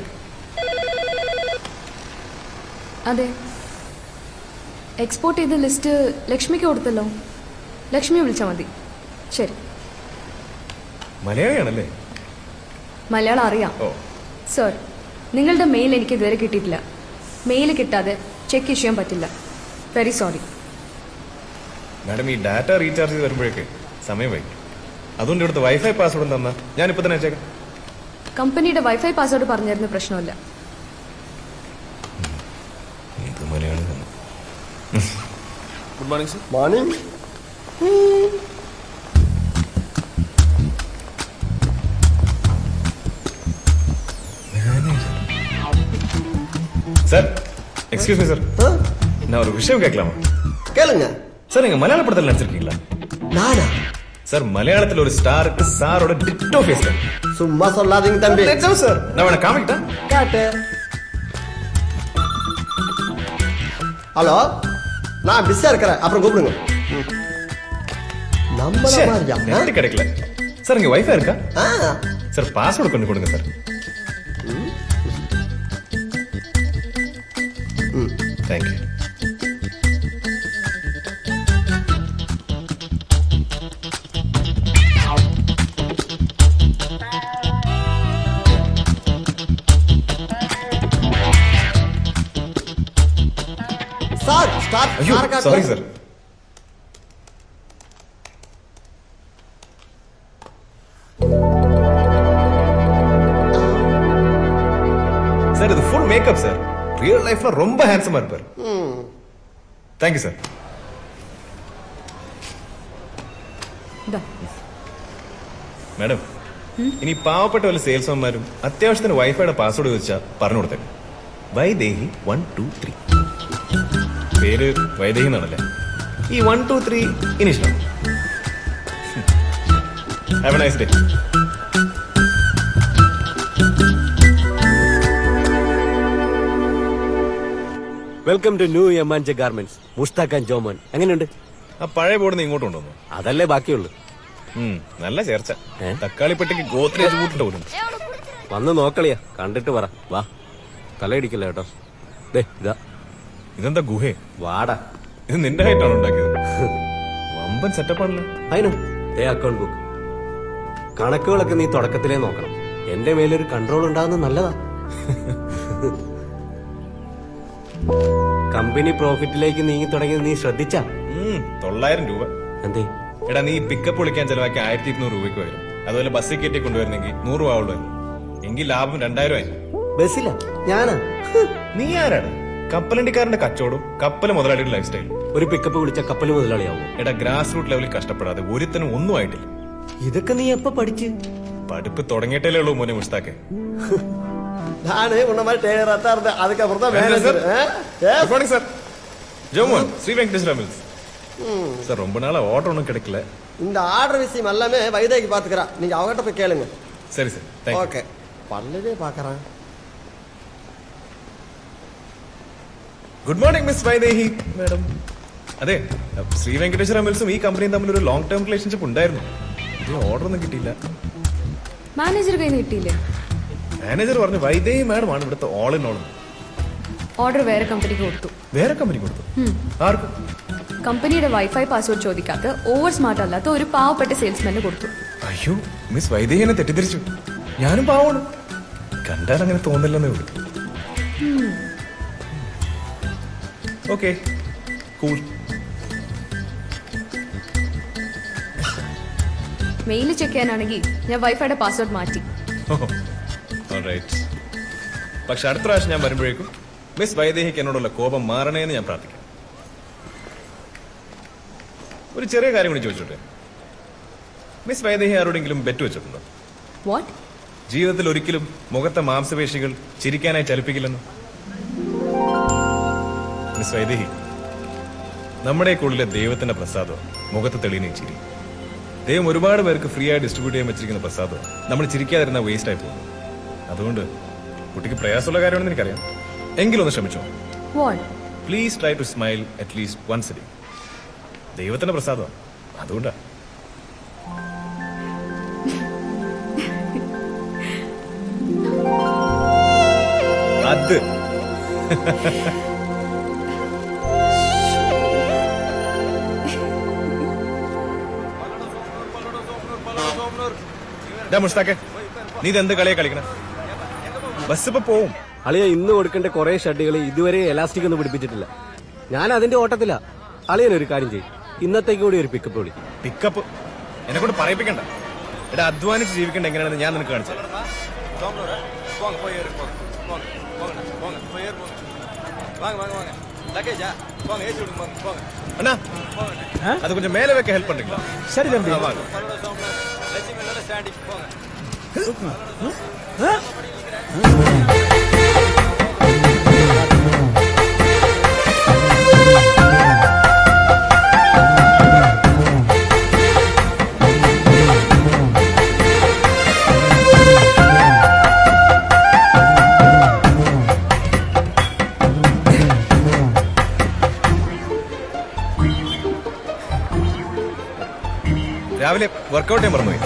അതെ എക്സ്പോർട്ട് ചെയ്ത ലിസ്റ്റ് ലക്ഷ്മിക്ക് കൊടുത്തല്ലോ ലക്ഷ്മിയെ വിളിച്ചാൽ മതി ശരി മലയാളിയാണല്ലേ മലയാളം അറിയാം ഓ സർ നിങ്ങളുടെ മെയിൽ എനിക്ക് ഇതുവരെ കിട്ടിയിട്ടില്ല മെയിൽ കിട്ടാതെ ചെക്ക് ചെയ്യാൻ പറ്റില്ല വെരി സോറി മാഡം ഈ ഡാറ്റ റീചാർജ് ചെയ്ത് വരുമ്പോഴേക്ക് സമയം വൈകും അതുകൊണ്ട് ഇവിടുത്തെ വൈഫൈ പാസ്വേഡ് തന്നാ ഞാൻ ഇപ്പൊ തന്നെ അയച്ചേക്കാം കമ്പനിയുടെ വൈഫൈ പാസ്വേഡ് പറഞ്ഞിരുന്ന പ്രശ്നമില്ല ഇത് Malayali good morning sir morning sir excuse me sir நான் ஒரு விஷயம் கேட்கலாமா கேளுங்க சார் நீங்க மலையாள படத்துல நடிச்சிருக்கீங்களா நானா சார் மலையாளத்துல ஒரு ஸ்டாருக்கு சாரோட டிட்டோ ஃபேஸ் சும்மா சொல்லாதீங்க தம்பி நிஜம் சார் நான் வேணா காமிக்கிட்டா காட்டு ஹலோ நான் பிஸியா இருக்கிறேன் அப்புறம் கூப்பிடுங்க ம். நம்மள ச்சே, மாதிரியா net கிடைக்கல சார் இங்க வைஃபை இருக்கா ஆ சார் பாஸ்வேர்டு கொஞ்சம் கொடுங்க சார் தேங்க்யூ சார் ஸ்டார் ஐயோ ஸ்டார் காட்டு. சாரி சார் சார் இது ஃபுல் மேக்கப் சார் ரியல் லைஃப்ல ரொம்ப ஹேண்ட்ஸமா இருப்பார் ம். தேங்க்யூ சார் ഇതാ മാഡം ഇനി പാവപ്പെട്ട വല്ല സെയിൽസ്മാന്മാരും അത്യാവശ്യത്തിന് വൈഫൈയുടെ പാസ്വേഡ് ചോദിച്ചാൽ പറഞ്ഞു കൊടുത്തേക്കും വൈദേഹി വൺ ടു ത്രീ പേര് വൈദേഹി എന്നാണല്ലേ ഈ വൺ ടു ത്രീ ഇനിഷ്ടം have a nice day welcome to new എമാൻജെ ഗാർമെന്റ്സ് മുഷ്താഖ് ആൻഡ് ജോമോൻ എങ്ങനെയുണ്ട് ആ പഴയ ബോർഡ് ഇങ്ങോട്ട് കൊണ്ടുവന്നു അതല്ലേ ബാക്കിയുള്ളു ഉം, നല്ല ചേർച്ച തക്കാളിപ്പെട്ടിക്ക് ഗോത്രേജ് കൂട്ടിട്ട് പോലും വന്ന് നോക്കളിയാ കണ്ടിട്ട് പറ വാ തലയിടിക്കില്ല കേട്ടോ ദേ ഇതാ ഇതെന്താ ഗുഹേ വാടാ ഇത് നിന്റെ ഹൈറ്റാണ് ഉണ്ടാക്കിയത് വമ്പൻ സെറ്റപ്പ് ആണല്ലോ അതിനു ദേ അക്കൗണ്ട് ബുക്ക് കണക്കുകളൊക്കെ നീ തുടക്കത്തിലേ നോക്കണം എന്റെ മേലൊരു കൺട്രോൾ ഉണ്ടാകുന്നത് നല്ലതാ കമ്പനി പ്രോഫിറ്റിലേക്ക് നീങ്ങി തുടങ്ങിയത് നീ ശ്രദ്ധിച്ചാ ഉം, തൊള്ളായിരം രൂപ എന്തേ എടാ നീ പിക്കപ്പ് വിളിക്കാൻ ചെലവാക്കി ആയിരത്തി ഇരുന്നൂറ് രൂപയ്ക്ക് വരും അതുപോലെ ബസ്സിൽ കയറ്റി കൊണ്ടുവരുന്നെങ്കിൽ നൂറ് രൂപ ഉള്ളു എങ്കിൽ ലാഭം രണ്ടായിരം ആയി ബസ്സില്ല ഞാനാ നീ ആരാണ് കപ്പലണ്ടിക്കാരന്റെ കച്ചവടം കപ്പൽ മുതലാളിയുടെ ലൈഫ് സ്റ്റൈൽ ഒരു പിക്കപ്പ് വിളിച്ച കപ്പൽ മുതലാളിയാവും എടാ ഗ്രാസ് റൂട്ട് ലെവലിൽ കഷ്ടപ്പെടാതെ ഒരുത്തനും ഒന്നും ആയിട്ടില്ല ഇതൊക്കെ നീ എപ്പ പഠിച്ച് പഠിപ്പ് തുടങ്ങിയിട്ടേ ഉള്ളൂ മോനെ മുസ്താക്കെ நானு உன்ன மாதிரி டெய்லரா தான் இருந்தேன் அதுக்கப்புறம் தான் வேலை manager sir. Good morning, sir. Jomon Shri Venkateshwara mills sir ரொம்ப நாளா ஆர்டர் ஒன்றும் கிடைக்கல இந்த ஆர்டர் விஷயம் எல்லாமே வைதேகி பாத்துக்கிறா நீங்க அவகிட்ட போய் கேளுங்க சரி சார் தேங்க்யூ ஓகே பல்லவே பாக்குறான் good morning miss Vaidehi madam അതെ ശ്രീ വെങ്കടേശ്വര മിൽസും ഈ കമ്പനിയും തമ്മിൽ ഒരു ലോങ് ടേം റിലേഷൻഷിപ്പ് ഉണ്ടായിരുന്നു ഇത് ഓർഡർ ഒന്നും കിട്ടിയില്ല മാനേജർ കയ്യിൽ നിന്ന് കിട്ടിയില്ലേ മാനേജർ പറഞ്ഞു വൈദേഹി മാഡം ആണ് ഇവിടുത്തെ ഓൾ ഇൻ ഓൾ ഓർഡർ വേറെ കമ്പനിക്ക് കൊടുത്തു വേറെ കമ്പനി കൊടുത്തു ഉം. ആർക്ക് കമ്പനിയുടെ വൈഫൈ പാസ്വേഡ് ചോദിക്കാത്ത ഓവർ സ്മാർട്ട് അല്ലാത്ത ഒരു പാവപ്പെട്ട സെയിൽസ്മാന് കൊടുത്തു അയ്യോ മിസ് വൈദേഹിനെ തെറ്റിദ്ധരിച്ചു ഞാനും പാവമാണ് കണ്ടാൽ അങ്ങനെ തോന്നില്ലെന്നേ ഉള്ളൂ ഉം. ഓക്കെ കൂൾ മെയിൽ ചെക്ക് ചെയ്യാനാണെങ്കിൽ ഞാൻ വൈഫൈയുടെ പാസ്വേഡ് മാറ്റി റൈറ്റ് പക്ഷെ അടുത്ത പ്രാവശ്യം ഞാൻ വരുമ്പോഴേക്കും മിസ് വൈദേഹിക്ക് എന്നോടുള്ള കോപം മാറണേ എന്ന് ഞാൻ പ്രാർത്ഥിക്കാം ഒരു ചെറിയ കാര്യം കൂടി ചോദിച്ചോട്ടെ മിസ് വൈദേഹി ആരോടെങ്കിലും ബെറ്റ് വെച്ചിട്ടുണ്ടോ വാട്ട് ജീവിതത്തിൽ ഒരിക്കലും മുഖത്തെ മാംസപേശികൾ ചിരിക്കാനായി ചലിപ്പിക്കില്ലെന്ന് മിസ് വൈദേഹി നമ്മുടെ ഉള്ളിലെ ദൈവത്തിന്റെ പ്രസാദം മുഖത്ത് തെളിയുന്ന ഈ ചിരി ദൈവം ഒരുപാട് പേർക്ക് ഫ്രീ ആയി ഡിസ്ട്രിബ്യൂട്ട് ചെയ്യാൻ വെച്ചിരിക്കുന്ന പ്രസാദം നമ്മൾ ചിരിക്കാതിരുന്ന വേസ്റ്റ് ആയി പോകും അതുകൊണ്ട് കുട്ടിക്ക് പ്രയാസമുള്ള കാര്യമാണെന്ന് എനിക്കറിയാം എങ്കിലും ഒന്ന് ശ്രമിച്ചോ what please try to smile at least once day ദൈവത്തിന്റെ പ്രസാദം അതുകൊണ്ടാ അത് ദാ മുസ്താക്കെ നീ ഇതെന്ത് കളിയാ കളിക്കണ ബസ് ഇപ്പൊ പോവും അളിയ ഇന്ന് കൊടുക്കേണ്ട കുറെ ഷഡ്ഡികൾ ഇതുവരെ എലാസ്റ്റിക് ഒന്നും പിടിപ്പിച്ചിട്ടില്ല ഞാൻ അതിന്റെ ഓട്ടത്തില അളിയൻ ഒരു കാര്യം ചെയ്യും ഇന്നത്തേക്ക് കൂടി ഒരു പിക്കപ്പ് വിളി പിക്കപ്പ് എന്നെ കൊണ്ട് പറയിപ്പിക്കണ്ട എടാ അധ്വാനിച്ച് ജീവിക്കേണ്ട എങ്ങനെയാണെന്ന് ഞാൻ നിനക്ക് കാണിച്ചു அண்ணா அது கொஞ்சம் மேல வைக்க ஹெல்ப் பண்றீங்களா சரி தம்பி. ஆ, வாங்க രാവിലെ വർക്കൗട്ട് ചെയ്യാൻ മറന്നുപോയി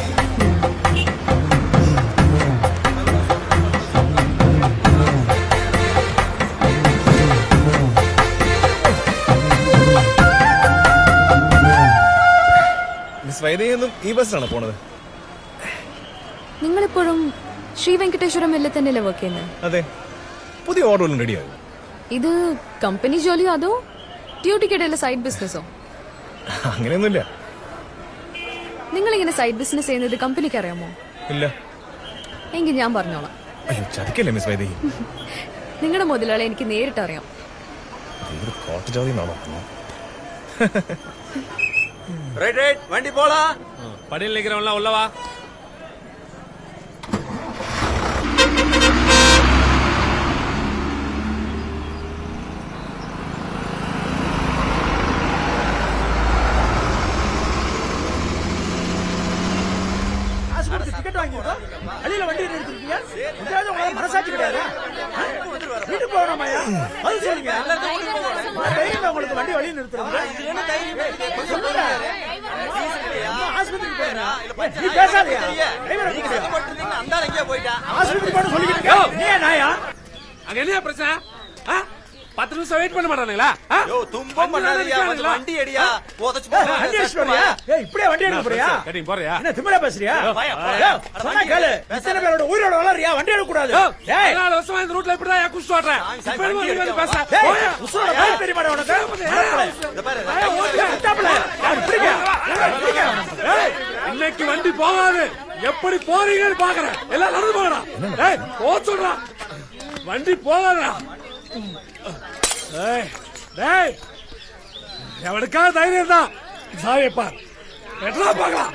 മിസ് വൈദേയൊന്നും ഈ ബസ്സിലാണോ പോണത് നിങ്ങളിപ്പോഴും ശ്രീ വെങ്കടേശ്വരം മില്ലിൽ തന്നെയല്ലേ വർക്ക് ചെയ്യുന്നത് അതെ പുതിയ ഓർഡർ റെഡിയാകും ഇത് കമ്പനി ജോലിയോ അതോ ഡ്യൂട്ടിക്കിടയിലെ സൈഡ് ബിസിനസ്സോ അങ്ങനെയൊന്നുമില്ല നിങ്ങൾ ഇങ്ങനെ സൈഡ് ബിസിനസ് ചെയ്യുന്നത് കമ്പനിക്ക് അറിയാമോ ഇല്ല എങ്കിൽ ഞാൻ പറഞ്ഞോളാം അയ്യോ ചതിക്കല്ലേ മിസ് വൈദേഹി നിങ്ങളുടെ മുതലാളി എനിക്ക് നേരിട്ട് അറിയാം ഇത് കോട്ടജാതി എന്നാണോ ரைட் ரைட் வண்டி போலாம் படியில் நிக்கிறவன்லாம் உள்ளவா காசு கொடுத்து டிக்கெட் வாங்கியிருக்கோம் அடியில வண்டி நிறுத்திருக்கீங்க எங்கேயாவது உங்களால மனசாட்சி கிடையாது ஆ? வீட்டுக்கு போகணுமாயா அது சொல்லுங்க நான் தைரியமா உங்களுக்கு வண்டி வழி நிறுத்துறேன் சொல்லுங்க அம்மா, ஆஸ்பத்திரிக்கு போறேன் நீ பேசாதயா டிரைவரை கூப்பிடுயா. ஆஸ்பத்திரி போன சொல்லிக்கிட்டு இருக்க. நீ ஏன் நாயா அங்க என்ன பிரச்சனை ஆ? பத்து நிமிஷம் வெயிட் பண்ண மாட்டானுங்களா ஆ? துன்பம் பண்ணாதீங்க கொஞ்சம் வண்டி அடியா உதச்சு ஏய், வண்டி அடிச்சுட்டு வரியா? ஏய், இப்படியே வண்டி எடுக்க போறியா கட்டி போறியா என்ன திமிரா பேசுறியா வாயா, ஏய், சொன்னா கேளு இத்தனை பேரோட உயிரோட வளரியா வண்டி எடுக்க கூடாது ஏய் பதினாலு வருஷமா இந்த ரூட்ல இப்படிதான் ஏன் குடிச்சிட்டு வர்றேன் இப்ப என்ன நீ வந்து பேச ஏய், போயா. உசுரோட பேர் தெரியுமாடா உனக்கு? மறப்பல. ஏய், விட்டாப்புல. யாரு பிடிக்க? யாரு பிடிக்க? ஏய், இன்னைக்கு வண்டி போகாது எப்படி போறீங்கன்னு பாக்குறேன் எல்லாம் நடந்து போகலாம் ஏய் போ சொல்றா வண்டி போகாதா ஏய் டேய் எவனுக்கா தைரியம் தான் சாவியப்பா எட்ரா பார்க்கலாம்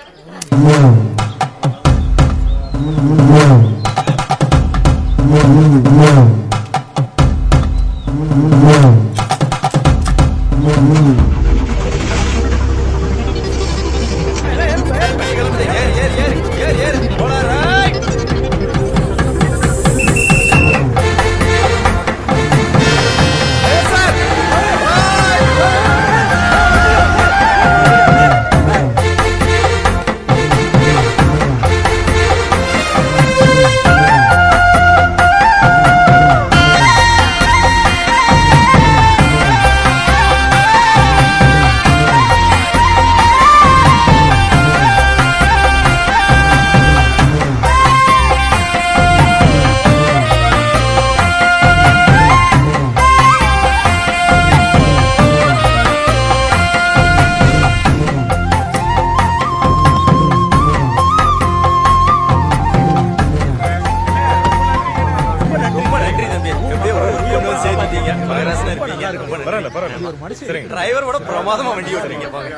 ரொம்ப நன்றி தம்பி எப்படியோ ஒரு ஊருக்கு கொண்டு வந்து சேர்த்துட்டீங்க மகராசனா இருப்பீங்க ரொம்ப நன்றி. பரவாயில்ல பரவாயில்ல சரிங்க டிரைவரோட பிரமாதமா வண்டி ஓட்டுறீங்க பாங்க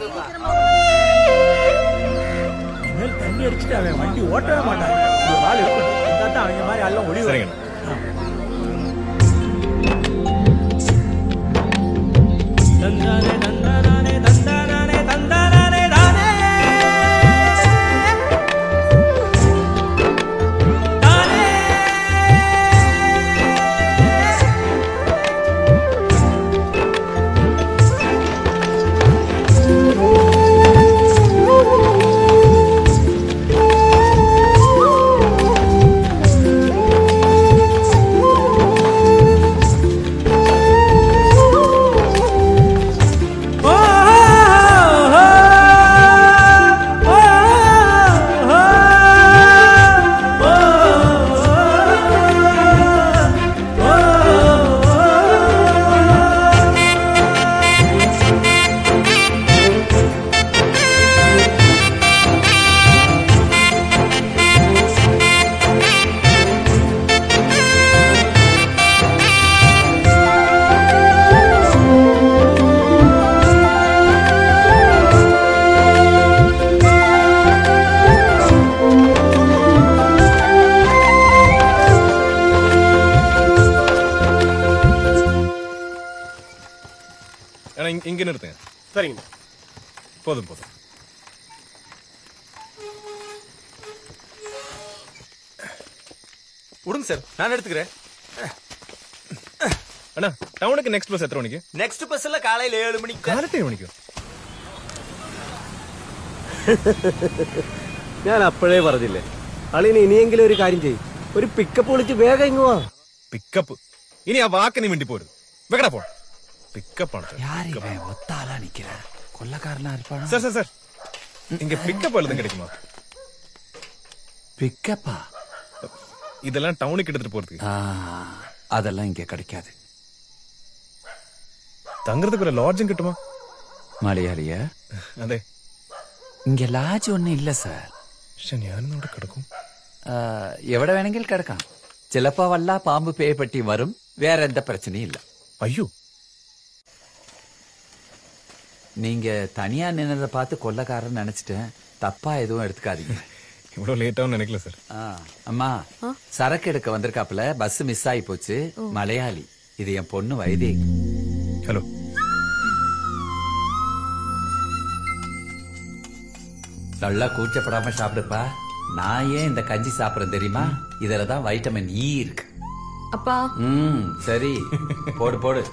இனிமேல் தண்ணி அடிச்சுட்டு அவன் வண்டி ஓட்டவே மாட்டான் ஒரு ஆள் இருக்கணும் இருந்தா தான் அவங்க மாதிரி எல்லாம் ஒளி சரிங்க இங்க நிறுத்துங்க சரிங்க போதும் போதும் விடுங்க சார் நான் எடுத்துக்கிறேன் அண்ணா டவுனுக்கு நெக்ஸ்ட் பஸ் எத்தனை மணிக்கு നെക്സ്റ്റ് ബസ്സിലെ കാലയിൽ ഏഴ് മണിക്ക് കാലത്ത് ഏഴ് മണിക്കോ ഞാൻ അപ്പോഴേ പറഞ്ഞില്ലേ അളിന് ഇനിയെങ്കിലും ഒരു കാര്യം ചെയ്യും ഒരു പിക്കപ്പ് വിളിച്ച് വേഗം ഇങ്ങ് വാ പിക്കപ്പ് ഇനി ആ വാക്ക് നീ മിണ്ടി പോരുത് വെക്കടാ പോ പിക്കപ്പാണ് ഒത്താളാ നിക്കിற കൊല്ലക്കാരനാ இருப்பானா சார் சார் சார் இங்க பிக்கப் எழுதும் கிடைக்குமா பிக்கப்பா இதெல்லாம் டவுனுக்கு எடுத்துட்டு போறதுக்கு அதெல்லாம் இங்க கிடைக்காது தங்குறதுக்கு ஒரு லாட்ஜும் கிட்டுமா മലയാളിയ അതെ ഇങ്ങ ലാജ് ഒന്നും ഇല്ല സാർ പക്ഷെ ഞാനൊന്നും അവിടെ കിടക്കും എവിടെ വേണമെങ്കിൽ കിടക്കാം ചിലപ്പോ വല്ല പാമ്പ് പേയപ്പെട്ടി വരും വേറെ എന്താ പ്രശ്നയും ഇല്ല അയ്യോ நீங்க தனியா நின்னதை பார்த்து கொள்ளக்காரன் நினைச்சிட்டேன் தப்பா எதுவும் எடுத்துக்காதீங்க இவ்வளவு லேட் ஆகும் நினைக்கல சார் ஆ, அம்மா சரக்கு எடுக்க வந்திருக்காப்புல பஸ் மிஸ் ஆகி போச்சு மலையாளி இது என் பொண்ணு வைதேகி ஹலோ நல்லா கூச்சப்படாம சாப்பிடுப்பா நான் ஏன் இந்த கஞ்சி சாப்பிடுறேன் தெரியுமா இதுல தான் வைட்டமின் இ இருக்கு அப்பா ம் சரி போடு போடு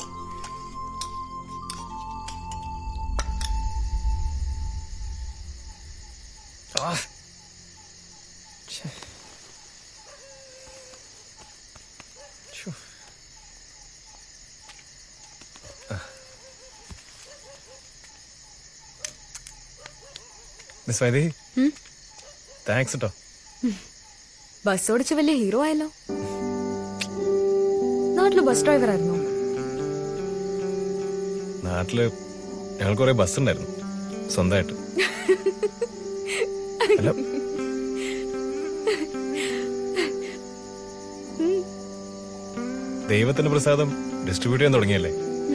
മിസ് വൈദേ താങ്ക്സ് കേട്ടോ ബസ് ഓടിച്ച് വലിയ ഹീറോ ആയല്ലോ നാട്ടില് ബസ് ഡ്രൈവർ ആയിരുന്നു നാട്ടില് ഞങ്ങൾ കുറെ ബസ് ഉണ്ടായിരുന്നു സ്വന്തമായിട്ട് അല്ല ദൈവത്തിന്റെ പ്രസാദം ഡിസ്ട്രിബ്യൂട്ട് ചെയ്യാൻ തുടങ്ങിയല്ലേ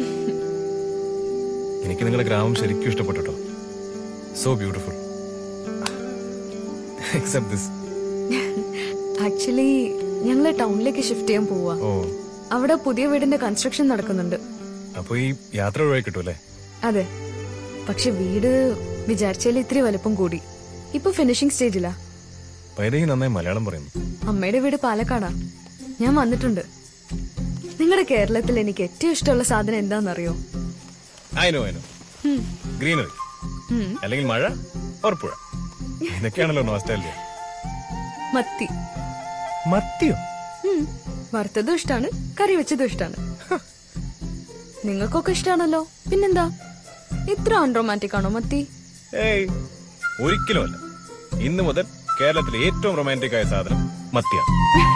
എനിക്ക് നിങ്ങളുടെ ഗ്രാമം ശരിക്കും ഇഷ്ടപ്പെട്ടു കേട്ടോ so beautiful except this actually ഞങ്ങള് ടൗണിലേക്ക് ഷിഫ്റ്റ് ചെയ്യാൻ പോവാ ഓ അവിടെ പുതിയ വീടിന്റെ കൺസ്ട്രക്ഷൻ നടക്കുന്നുണ്ട് അപ്പൊ ഈ യാത്ര ഒഴിവായി കിട്ടൂല്ലേ അതെ പക്ഷെ വീട് വിചാരിച്ചാൽ ഇത്തിരി വലുപ്പം കൂടി ഇപ്പൊ ഫിനിഷിംഗ് സ്റ്റേജിലാ വൈദേഹി നന്നായി മലയാളം പറയുന്നു അമ്മയുടെ വീട് പാലക്കാടാ ഞാൻ വന്നിട്ടുണ്ട് നിങ്ങളുടെ കേരളത്തിൽ എനിക്ക് ഏറ്റവും ഇഷ്ടമുള്ള സാധനം എന്താണെന്നറിയോ ആയിനോ ആയിനോ ഉം. ഗ്രീനറി ഉം. അല്ലെങ്കിൽ മഴ ഓർ പുഴ ഇതൊക്കെയാണല്ലോ നോസ്റ്റാലിയ മത്തി മത്തിയോ ഉം. വറുത്തതും ഇഷ്ടാണ് കറി വെച്ചതും ഇഷ്ടാണ് നിങ്ങൾക്കൊക്കെ ഇഷ്ടാണല്ലോ പിന്നെന്താ ഇത്ര അൺറൊമാൻറ്റിക് ആണോ മത്തി ഏയ് ഒരിക്കലും അല്ല ഇന്ന് മുതൽ കേരളത്തിലെ ഏറ്റവും റൊമാൻറ്റിക് ആയ സാധനം മത്തിയാണ്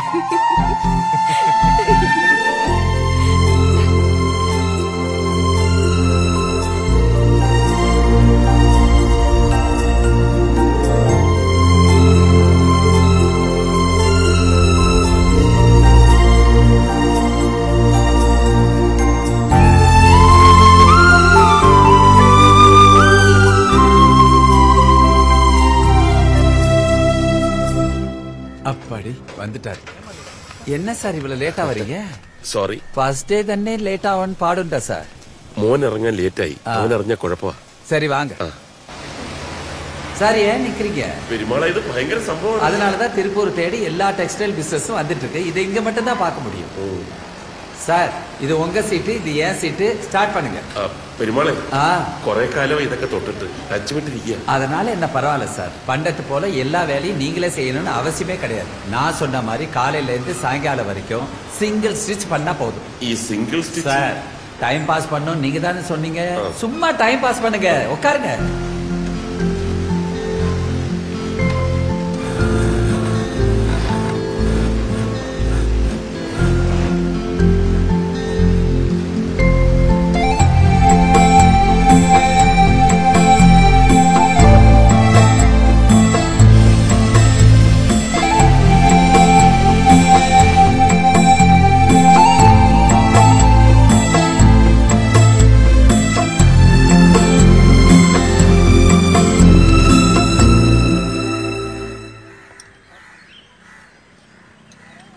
அப்பாடி வந்துட்டாரு என்ன சார் இவ்வளவு லேட்டா வரீங்க സോറി ஃபர்ஸ்ட் டே തന്നെ லேட் ஆகும்னு பாடுண்டா சார் മോൻ ഇറങ്ങാൻ ലേറ്റായി ആ. അവൻ ഇറങ്ങിയ കുഴപ്പമാ சரி வாங்க சார் ஏன் நிக்கிறீங்க പെരുമാള ഇത് ഭയങ്കര സംഭവമാണ് அதனாலதான் திருப்பூர் தேடி எல்லா டெக்ஸ்டைல் பிசினஸும் வந்துட்டு இருக்கு இதை இங்க மட்டும் தான் பார்க்க முடியும் சார் இது உங்க சீட்டு இது ஏன் சீட்டு ஸ்டார்ட் பண்ணுங்க പെരുമാളെ ஆ കുറെ കാലം ഇതൊക്കെ തൊട്ടിട്ട് ടച്ചുമിട്ടിരിക്കുക அதனால என்ன பரவாயில்ல சார் பண்டத்து போல எல்லா வேலையும் நீங்களே செய்யணும்னு அவசியமே கிடையாது நான் சொன்ன மாதிரி காலையில இருந்து சாயங்காலம் வரைக்கும் சிங்கிள் ஸ்டிச் பண்ணா போதும் ഈ single stitch sir time pass பண்ணும் நீங்க தானே சொன்னீங்க சும்மா டைம் பாஸ் பண்ணுங்க உட்காருங்க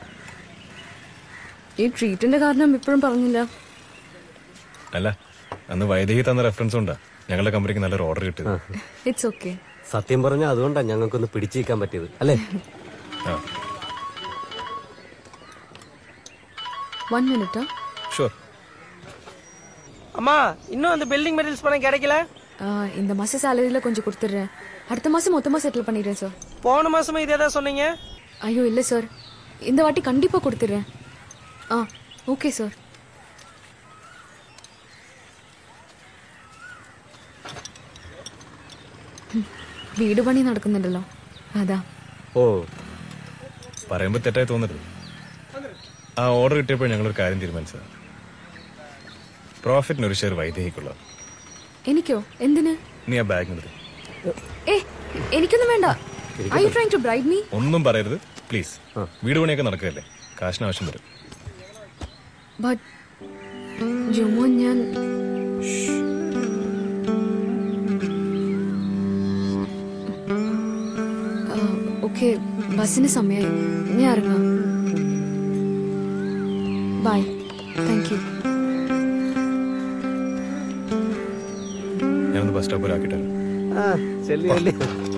ഈ ട്രീറ്റിന്റെ കാരണം ഇപ്പോഴും പറഞ്ഞില്ല അല്ല അന്ന് വൈദേഹി തന്ന റെഫറൻസ് കൊണ്ടാ ഞങ്ങളുടെ കമ്പനിക്ക് നല്ലൊരു ഓർഡർ കിട്ടിയത് ഇറ്റ്സ് ഓക്കെ സത്യം പറഞ്ഞാൽ അതുകൊണ്ടാണ് ഞങ്ങൾക്കൊന്ന് പിടിച്ചിരിക്കാൻ പറ്റിയത് അല്ലേ ആ ஒன் மினிட்டா ഷുവർ அம்மா இன்னும் அந்த பில்டிங் மெட்டீரியல்ஸ் பணம் கிடைக்கல இந்த மாச சேலரியில கொஞ்சம் கொடுத்துட்றேன் அடுத்த மாசம் மொத்தமா செட்டில் பண்ணிடுறேன் சார் போன மாசமும் இதே தான் சொன்னீங்க ஐயோ இல்லை சார் இந்த வாட்டி கண்டிப்பா கொடுத்துட்றேன் ஆ ஓகே சார் ഉം, വീട് പണി നടക്കുന്നുണ്ടല്ലോ അതാ ഓ പറയുമ്പോ തെറ്റായി തോന്നരുത് ആ ഓർഡർ കിട്ടിയപ്പോൾ ഞങ്ങളൊരു കാര്യം തീരുമാനിച്ചത് പ്രോഫിറ്റിന് ഒരു ഷെയർ വൈദേഹിക്കുള്ള എനിക്കോ എന്തിന് നീ ആ ബാഗ് നിർത്തി ഏ എനിക്കൊന്നും വേണ്ട I you trying to bribe me ഒന്നും പറയരുത് പ്ലീസ് വീട് പണിയൊക്കെ നടക്കുകയല്ലേ കാശിന് ആവശ്യം വരും ബട്ട് ജുമോ ഞാൻ ഓക്കെ ബസ്സിന് സമയമായി ഞാൻ ഇറങ്ങാം ബൈ താങ്ക് യു ഞാനൊന്ന് ബസ് സ്റ്റോപ്പിൽ ആക്കിയിട്ട് ആ ചെല്ലി ചെല്ലി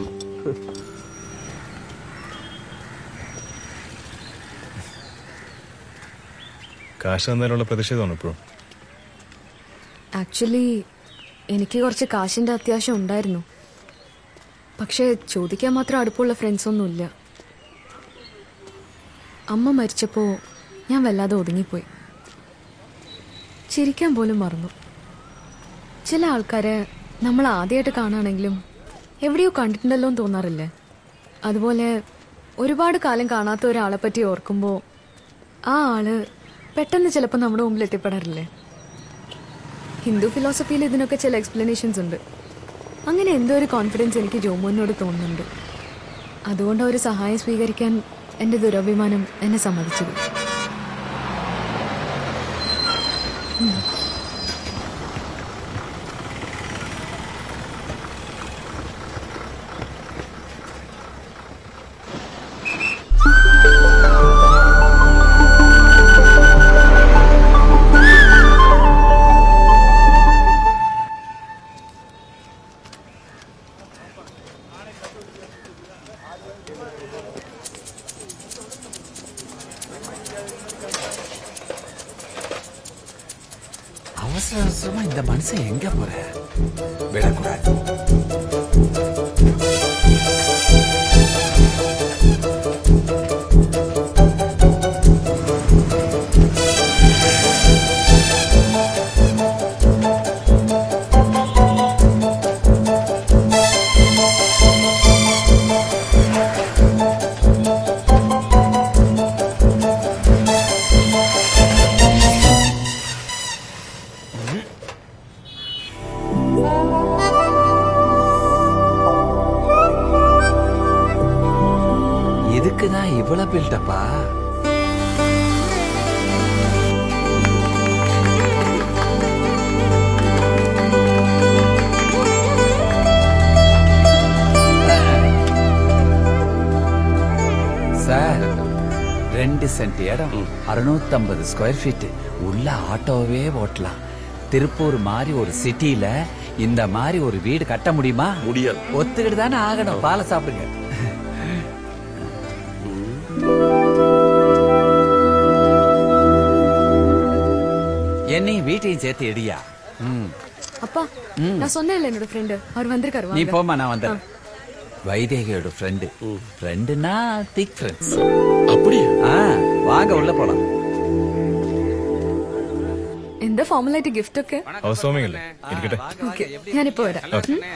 കാശ് തന്നതിനുള്ള പ്രതിഷേധമാണ് ഇപ്പോഴും ആക്ച്വലി എനിക്ക് കുറച്ച് കാശിന്റെ അത്യാവശ്യം ഉണ്ടായിരുന്നു പക്ഷെ ചോദിക്കാൻ മാത്രം അടുപ്പമുള്ള ഫ്രണ്ട്സ് ഒന്നുമില്ല അമ്മ മരിച്ചപ്പോ ഞാൻ വല്ലാതെ ഒതുങ്ങിപ്പോയി ചിരിക്കാൻ പോലും മറന്നു ചില ആൾക്കാരെ നമ്മൾ ആദ്യമായിട്ട് കാണുകയാണെങ്കിലും എവിടെയോ കണ്ടിട്ടുണ്ടല്ലോ എന്ന് തോന്നാറില്ലേ അതുപോലെ ഒരുപാട് കാലം കാണാത്ത ഒരാളെ പറ്റി ഓർക്കുമ്പോൾ ആ ആള് പെട്ടെന്ന് ചിലപ്പോൾ നമ്മുടെ മുമ്പിൽ എത്തിപ്പെടാറില്ലേ ഹിന്ദു ഫിലോസഫിയിൽ ഇതിനൊക്കെ ചില എക്സ്പ്ലനേഷൻസ് ഉണ്ട് അങ്ങനെ എന്തോ ഒരു കോൺഫിഡൻസ് എനിക്ക് ജോമോനോട് തോന്നുന്നുണ്ട് അതുകൊണ്ട് ഒരു സഹായം സ്വീകരിക്കാൻ എന്റെ ദുരഭിമാനം എന്നെ സമ്മതിച്ചത് ഉം. அவசர அவசரமா இந்த மனுஷன் எங்க போற விடக்கூடாது இதுக்குதான் இவ்வளவு பில்டப்பா சார் ரெண்டு சென்ட் இடம் அறுநூத்தம்பது ஸ்கொயர் ஃபீட் உள்ள ஆட்டோவே ஓட்டலாம் திருப்பூர் மாதிரி ஒரு சிட்டில இந்த மாதிரி ஒரு வீடு கட்ட முடியுமா முடியாது ஒத்துக்கிட்டு தானே ஆகணும் பாலை சாப்பிடுங்க என்னையும் வீட்டையும் சேர்த்து எடியா ம். அப்பா ம். நான் சொன்னேன்ல என்னோட ஃப்ரெண்டு அவர் வந்திருக்காரு நீ வாங்க. போமா நான் வந்துடுறேன் வைதேகியோட ஃப்ரெண்டு ஃப்ரெண்டுனா திக் ஃப்ரெண்ட்ஸ் அப்படியே ஆ வாங்க உள்ள போலாம் എന്താ ഫോർമലായിട്ട് ഗിഫ്റ്റ് ഒക്കെ ഹൗസ് വാമിംഗ് അല്ലേ ഇരിക്കട്ടെ ഓക്കെ ഞാനിപ്പോ വരാം ഓക്കെ. ഉം.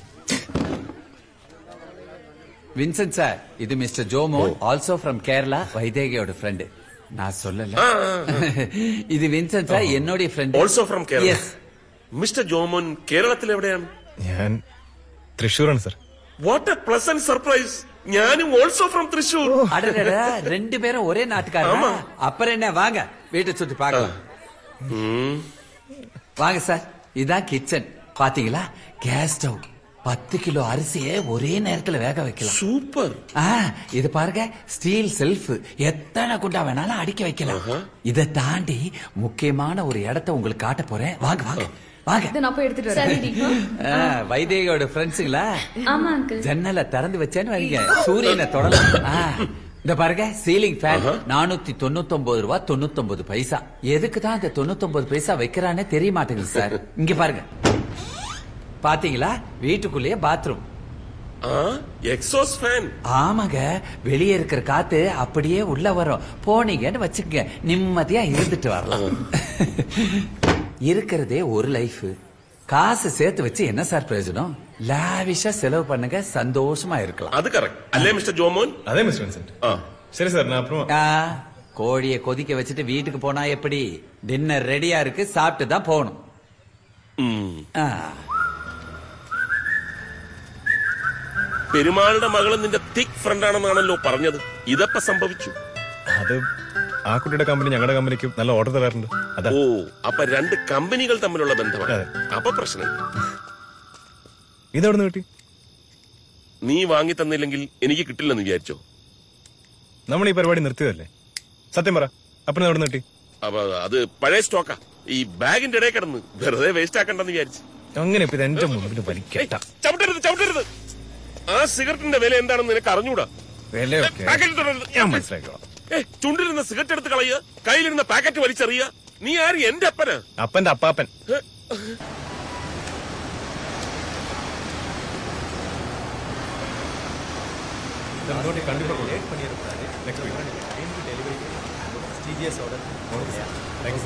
வின்சென்ட் சார் இது mister Jomon also from Kerala வைதேகியோட ஃப்ரெண்டு நான் சொல்லல ഇത് വിൻസെന്റ് സാർ എന്നോട് friend also from Kerala mister Jomon കേരളത്തിൽ എവിടെയാണ് ഞാൻ തൃശ്ശൂരാണ് sir what a pleasant surprise ഞാനും ഓൾസോ ഫ്രം തൃശൂർ அடடடா ரெண்டு பேரும் ஒரே நாட்டுக்காரா ஆமா. அப்புறம் என்ன வாங்க வீட்டை சுத்தி பார்க்கலாம் வாங்க சார் இதான் கிச்சன் பாத்தீங்களா கேஸ் ஸ்டவ் பத்து கிலோ அரிசியை ஒரே நேரத்துல வேக வைக்கலாம் சூப்பர் ஆ இது பாருங்க ஸ்டீல் செல்ஃப் எத்தனை குண்டா வேணாலும் அடிக்க வைக்கலாம் இதை தாண்டி முக்கியமான ஒரு இடத்தை உங்களுக்கு காட்ட போறேன் வாங்க வாங்க வாங்க இதை நான் போய் எடுத்துட்டு வரேன் ஆ, வைதேகியோட ஃப்ரெண்ட்ஸுங்களா ஆமா அங்கிள் ஜன்னலை திறந்து வச்சேன்னு வைங்க சூரியனை தொடலாம் ஆ, இந்த பாருங்க சீலிங் ஃபேன் நானூத்தி தொண்ணூத்தி ரூபா தொண்ணூத்தி பைசா எதுக்கு தான் அந்த தொண்ணூத்தி பைசா வைக்கிறானே தெரிய மாட்டேங்குது சார் இங்க பாருங்க பாத்தீங்களா வீட்டுக்குள்ளேயே பாத்ரூம் எக்ஸோஸ் ஃபேன் ஆமாங்க வெளியே இருக்கிற காத்து அப்படியே உள்ள வரும் போனீங்கன்னு வச்சுக்கங்க நிம்மதியா இருந்துட்டு வரலாம் இருக்கிறதே ஒரு லைஃப் காசு சேர்த்து வச்சு என்ன சார் பிரயோஜனம் லாவிஷா செலவு பண்ணுங்க சந்தோஷமா இருக்கலாம் அது கரெக்ட் அல்லே மிஸ்டர் ஜோமோன் அதே மிஸ்டர் வின்சென்ட் சரி சார் நான் அப்புறம் ஆ, கோழியை கொதிக்க வச்சுட்டு வீட்டுக்கு போனா எப்படி டின்னர் ரெடியா இருக்கு சாப்பிட்டு தான் போகணும் ആ. പെരുമാളുടെ മകള് നിന്റെ തിക് ഫ്രണ്ട് ആണെന്നാണല്ലോ പറഞ്ഞത് ഇതപ്പ സംഭവിച്ചു അത് ആ കുട്ടിയുടെ കമ്പനി ഞങ്ങളുടെ കമ്പനിക്ക് നല്ല ഓർഡർ തരാറുണ്ട് അതാ ഓ അപ്പൊ രണ്ട് കമ്പനികൾ തമ്മിലുള്ള ബന്ധമാണ് അപ്പൊ പ്രശ്നം ഇതെവിടെ നിന്ന് കിട്ടി നീ വാങ്ങി തന്നില്ലെങ്കിൽ എനിക്ക് കിട്ടില്ലെന്ന് വിചാരിച്ചോ നമ്മൾ ഈ പരിപാടി നിർത്തിയതല്ലേ സത്യം പറ അപ്പനെ എവിടെ നിന്ന് കിട്ടി അപ്പൊ അത് പഴയ സ്റ്റോക്കാ ഈ ബാഗിന്റെ ഇടയിൽ കിടന്ന് വെറുതെ വേസ്റ്റ് ആക്കണ്ടെന്ന് വിചാരിച്ചു അങ്ങനെ ഇപ്പൊ ഇത് എന്റെ മുമ്പിൽ വലിക്കട്ട ചവിട്ടരുത് ചവിട്ടരുത് ആ സിഗരറ്റിന്റെ വില എന്താണെന്ന് നിനക്ക് അറിഞ്ഞൂടാ വിലയൊക്കെ പാക്കറ്റ് തുടരുത്. ഞാൻ മനസ്സിലാക്കിക്കോളാം ഏ ചുണ്ടിലിരുന്ന സിഗരറ്റ് എടുത്ത് കളയുക കയ്യിലിരുന്ന പാക്കറ്റ് വലിച്ചെറിയുക നീ ആര് എന്റെ അപ്പനാ അപ്പന്റെ അപ്പാപ്പൻ கண்டிப்பா லேட் பண்ணிடக்கூடாது next week delivery DGS order thanks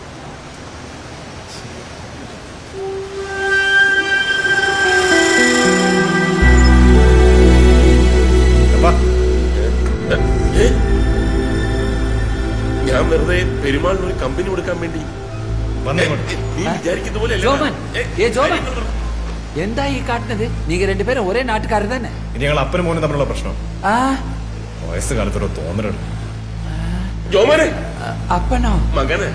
ഞാൻ വെറുതെ പെരുമാളിന് ഒരു കമ്പനി കൊടുക്കാൻ വേണ്ടി നീ വിചാരിക്കുന്ന പോലെ അല്ല. ജോമൻ ഏ, ഏ ജോമൻ എന്താ ഈ കാട്ടുന്നത് നീங்க രണ്ടു പേരും ഒരേ നാട്ടുകാർ തന്നെ ഇനി ഞങ്ങൾ അപ്പനും മോനും തമ്മിലുള്ള പ്രശ്നം ആ വയസ്സ് കാലത്തൊരു തോന്നലുണ്ട് ജോമനെ അപ്പനോ മകനെ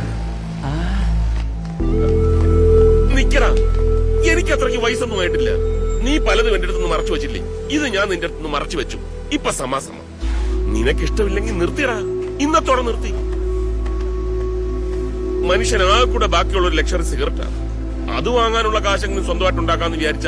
നിക്കടാ എനിക്ക് അത്രയ്ക്ക് വയസ്സൊന്നും ആയിട്ടില്ല നീ പലതും എന്റെ അടുത്തുനിന്ന് മറച്ചു വെച്ചില്ലേ ഇത് ഞാൻ നിന്റെ അടുത്തുനിന്ന് മറച്ചു വെച്ചു ഇപ്പൊ സമാസമ നിനക്ക് ഇഷ്ടമില്ലെങ്കിൽ നിർത്തിയടാ ഇന്നത്തോടെ നിർത്തി മനുഷ്യനാകെ കൂടെ ബാക്കിയുള്ള ഒരു ലക്ഷറി സിഗരറ്റാ അത് വാങ്ങാനുള്ള കാശെങ്കിലും സ്വന്തമായിട്ട് ഉണ്ടാക്കാന്ന് വിചാരിച്ച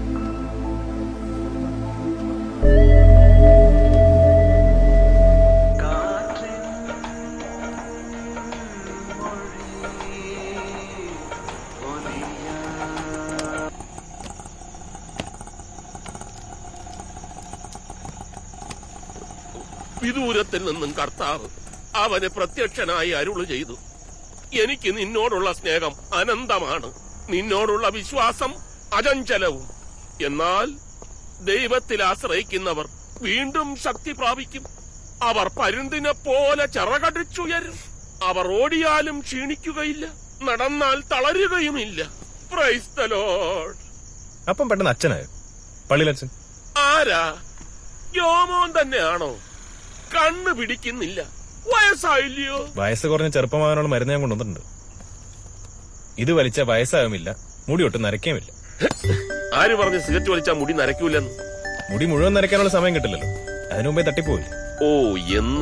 വിദൂരത്തിൽ നിന്നും കർത്താവ് അവന് പ്രത്യക്ഷനായി അരുള് ചെയ്തു എനിക്ക് നിന്നോടുള്ള സ്നേഹം അനന്തമാണ് നിന്നോടുള്ള വിശ്വാസം അചഞ്ചലവും എന്നാൽ ദൈവത്തിൽ ആശ്രയിക്കുന്നവർ വീണ്ടും ശക്തി പ്രാപിക്കും അവർ പരുന്തിനെ പോലെ ചിറകടിച്ചുയരും അവർ ഓടിയാലും ക്ഷീണിക്കുകയില്ല നടന്നാൽ തളരുകയുമില്ല പ്രൈസ് ദ ലോർഡ് അപ്പം പെട്ടെന്ന് അച്ഛനായോ പള്ളിയിലച്ഛൻ ആരാ യോമോൻ തന്നെയാണോ കണ്ണു പിടിക്കുന്നില്ല വയസ്സായില്ലയോ വയസ്സ് കുറഞ്ഞ ചെറുപ്പമാകാനുള്ള മരുന്ന് ഞാൻ കൊണ്ടുവന്നിട്ടുണ്ട് ഇത് വലിച്ച വയസ്സാകുമില്ല മുടി ഒട്ടും നരയ്ക്കുമില്ല ആര് പറഞ്ഞ് സിഗരറ്റ് വലിച്ചാൽ മുടി നരയ്ക്കൂലെന്ന് മുടി മുഴുവൻ നരയ്ക്കാനുള്ള സമയം കിട്ടില്ലല്ലോ അതിനു മുമ്പേ തട്ടിപ്പോവില്ല ഓ എന്ന്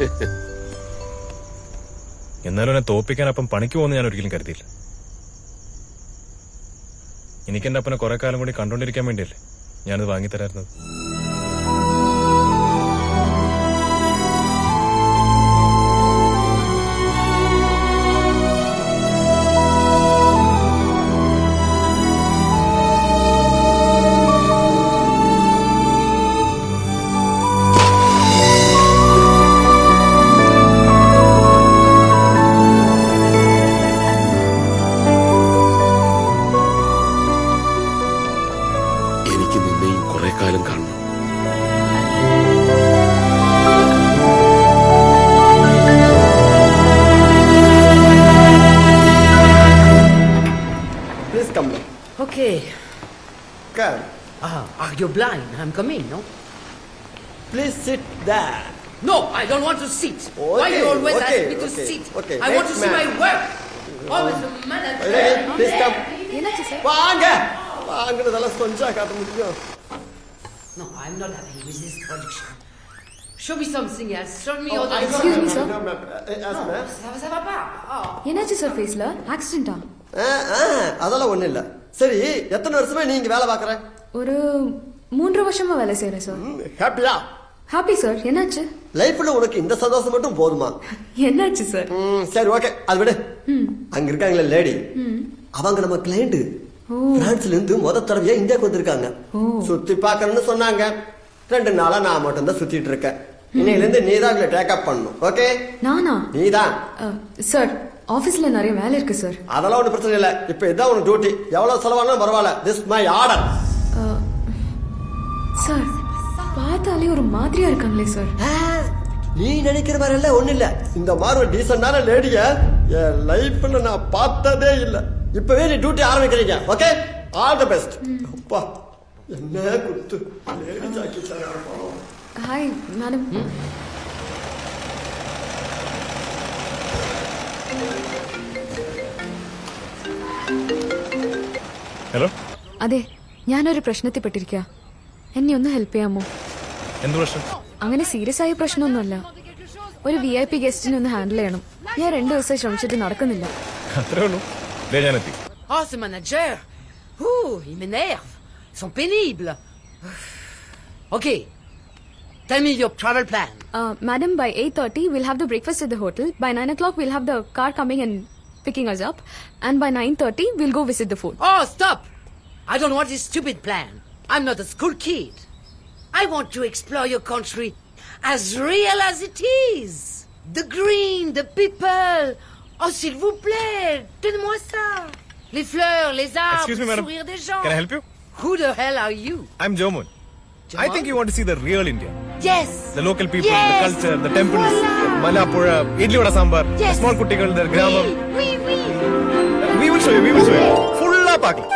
എന്നാലും എന്നെ തോപ്പിക്കാൻ അപ്പം പണിക്ക് പോകുന്ന ഞാൻ ഒരിക്കലും കരുതിയില്ല എനിക്ക് എന്റെ അപ്പനെ കുറെ കാലം കൂടി കണ്ടോണ്ടിരിക്കാൻ വേണ്ടിയല്ലേ ഞാനത് വാങ്ങിത്തരായിരുന്നത് എനിക്ക് നിന്നെയും കുറെ കാലം കാണണം Please come now. Okay. Come. Ah, are you blind? I'm coming, no? Please sit there. No, I don't want to sit. Why Okay, you always okay, ask me to okay, sit? okay. I want to Next see my man. work. Always a man at Okay, please come. என்னாச்சு சார் வாங்க வாங்குறதெல்லாம் கொஞ்சம் காட்ட முடியும் No, I'm not happy with this production. Show me something else. Show me Oh, other I Excuse me, sir. No, ma'am. Uh, Yes, No, ma'am. ça va, ça va pas. Oh. என்னாச்சு சார் ஃபேஸ்ல ஆக்சிடென்டா ஆ, ஆ, அதெல்லாம் ஒண்ணும் இல்ல சரி எத்தனை வருஷமா நீ இங்க வேலை பாக்குற ஒரு மூன்று வருஷமா வேலை செய்யறேன் சார் ஹாப்பியா ஹாப்பி சார் என்னாச்சு லைஃப்ல உனக்கு இந்த சந்தோஷம் மட்டும் போதுமா என்னாச்சு சார் ம், சரி ஓகே அது விடு ம் அங்க இருக்காங்களே லேடி ம் அவங்க நம்ம கிளைண்ட் ஓ பிரான்ஸ்ல இருந்து முத தடவையா இந்தியாவுக்கு வந்திருக்காங்க ஓ சுத்தி பார்க்கணும்னு சொன்னாங்க ரெண்டு நாளா நான் மட்டும் தான் சுத்திட்டு இருக்கேன் இன்னையில இருந்து நீ தான் இவங்களை டேக்கப் பண்ணணும் ஓகே நானா நீதான் அஹ், சார் ஆபீஸ்ல நிறைய வேலை இருக்கு சார் அதெல்லாம் ஒண்ணும் பிரச்சனை இல்ல இப்ப இதான் உனக்கு டியூட்டி எவ்வளவு செலவானாலும் பரவாயில்ல this my order ah, sir பார்த்தாலே ஒரு மாதிரியா இருக்காங்களே சார் நீ நினைக்கிற மாதிரி எல்லாம் ஒண்ணு இல்ல இந்த மாதிரி ஒரு டீசென்டான லேடிய என் லைஃப்ல நான் பார்த்ததே இல்ல இப்பவே நீ டியூட்டி ஆரம்பிக்கிறீங்க ஓகே ஆல் தி பெஸ்ட் அப்பா என்ன குத்து lady jockey sir hi madam hello അതെ ഞാനൊരു പ്രശ്നത്തിൽപ്പെട്ടിരിക്കുക എന്നെ ഒന്ന് ഹെൽപ്പ് ചെയ്യാമോ എന്ത് പ്രശ്നം അങ്ങനെ സീരിയസ് ആയ പ്രശ്നമൊന്നുമല്ല ഒരു വി ഐ പി ഗസ്റ്റിനെ ഒന്ന് ഹാൻഡിൽ ചെയ്യണം ഞാൻ രണ്ടു ദിവസമായി ശ്രമിച്ചിട്ട് നടക്കുന്നില്ല അത്രേ ഉള്ളൂ ദേ ഞാനെത്തി Oh, ce manager Ouh, il m'énerve Ils sont pénibles Ok. Tell me your travel plan. Uh, madam, by 8.30, we'll have the breakfast at the hotel. By 9 o'clock, we'll have the car coming and picking us up. And by 9.30, we'll go visit the fort. Oh, stop! I don't want this stupid plan. I'm not a school kid. I want to explore your country as real as it is. The green, the people. Oh, s'il vous plaît, donne-moi ça. Les fleurs, les arbres, Excuse me, le madam. sourire des gens. Can I help you? Who the hell are you? I'm Jomun. I think you want to see the real India. Yes. The local people, Yes. the culture, the temples, Malapura, Idli Vada Sambar, the small kuttigal, the gramam. Oui, oui. We will show you, we will show you. Full പാക്കണം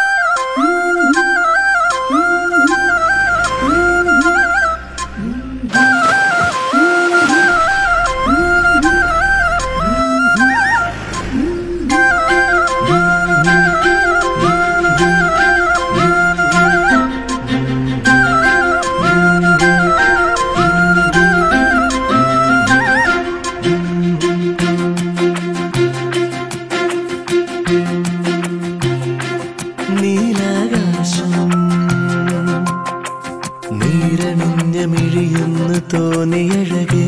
നീലാകാശം നീരണിഞ്ഞ മിഴിയുന്നു തോന്നിയഴകേ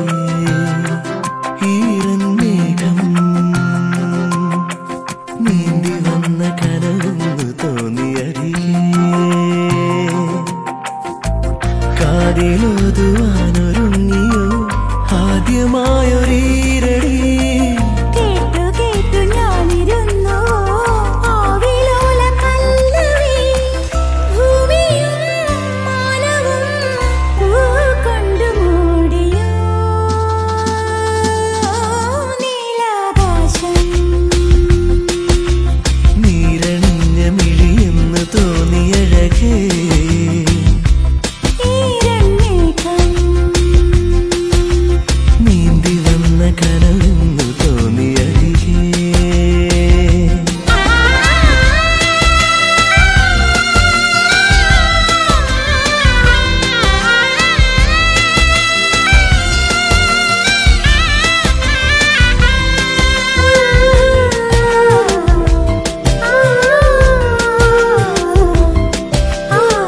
ഈരന്മേഘം നീന്തി വന്ന കനവെന്നു തോന്നിയരികേ കാതിലോതുവാനൊരുങ്ങിയോ ആദ്യമായൊരീരടി കേട്ടു കേട്ടു ഞാനിരുന്നു ആവിലോല പല്ലവി ഭൂമിയും മാനവും പൂ കൊണ്ട് മൂടിയോ നീലാകാശം നീരണിഞ്ഞ മിഴിയെന്ന് തോന്നിയഴകേ ഈരന്മേഘം നീന്തി വന്ന കനവെന്നു തോന്നിയരികേ ആ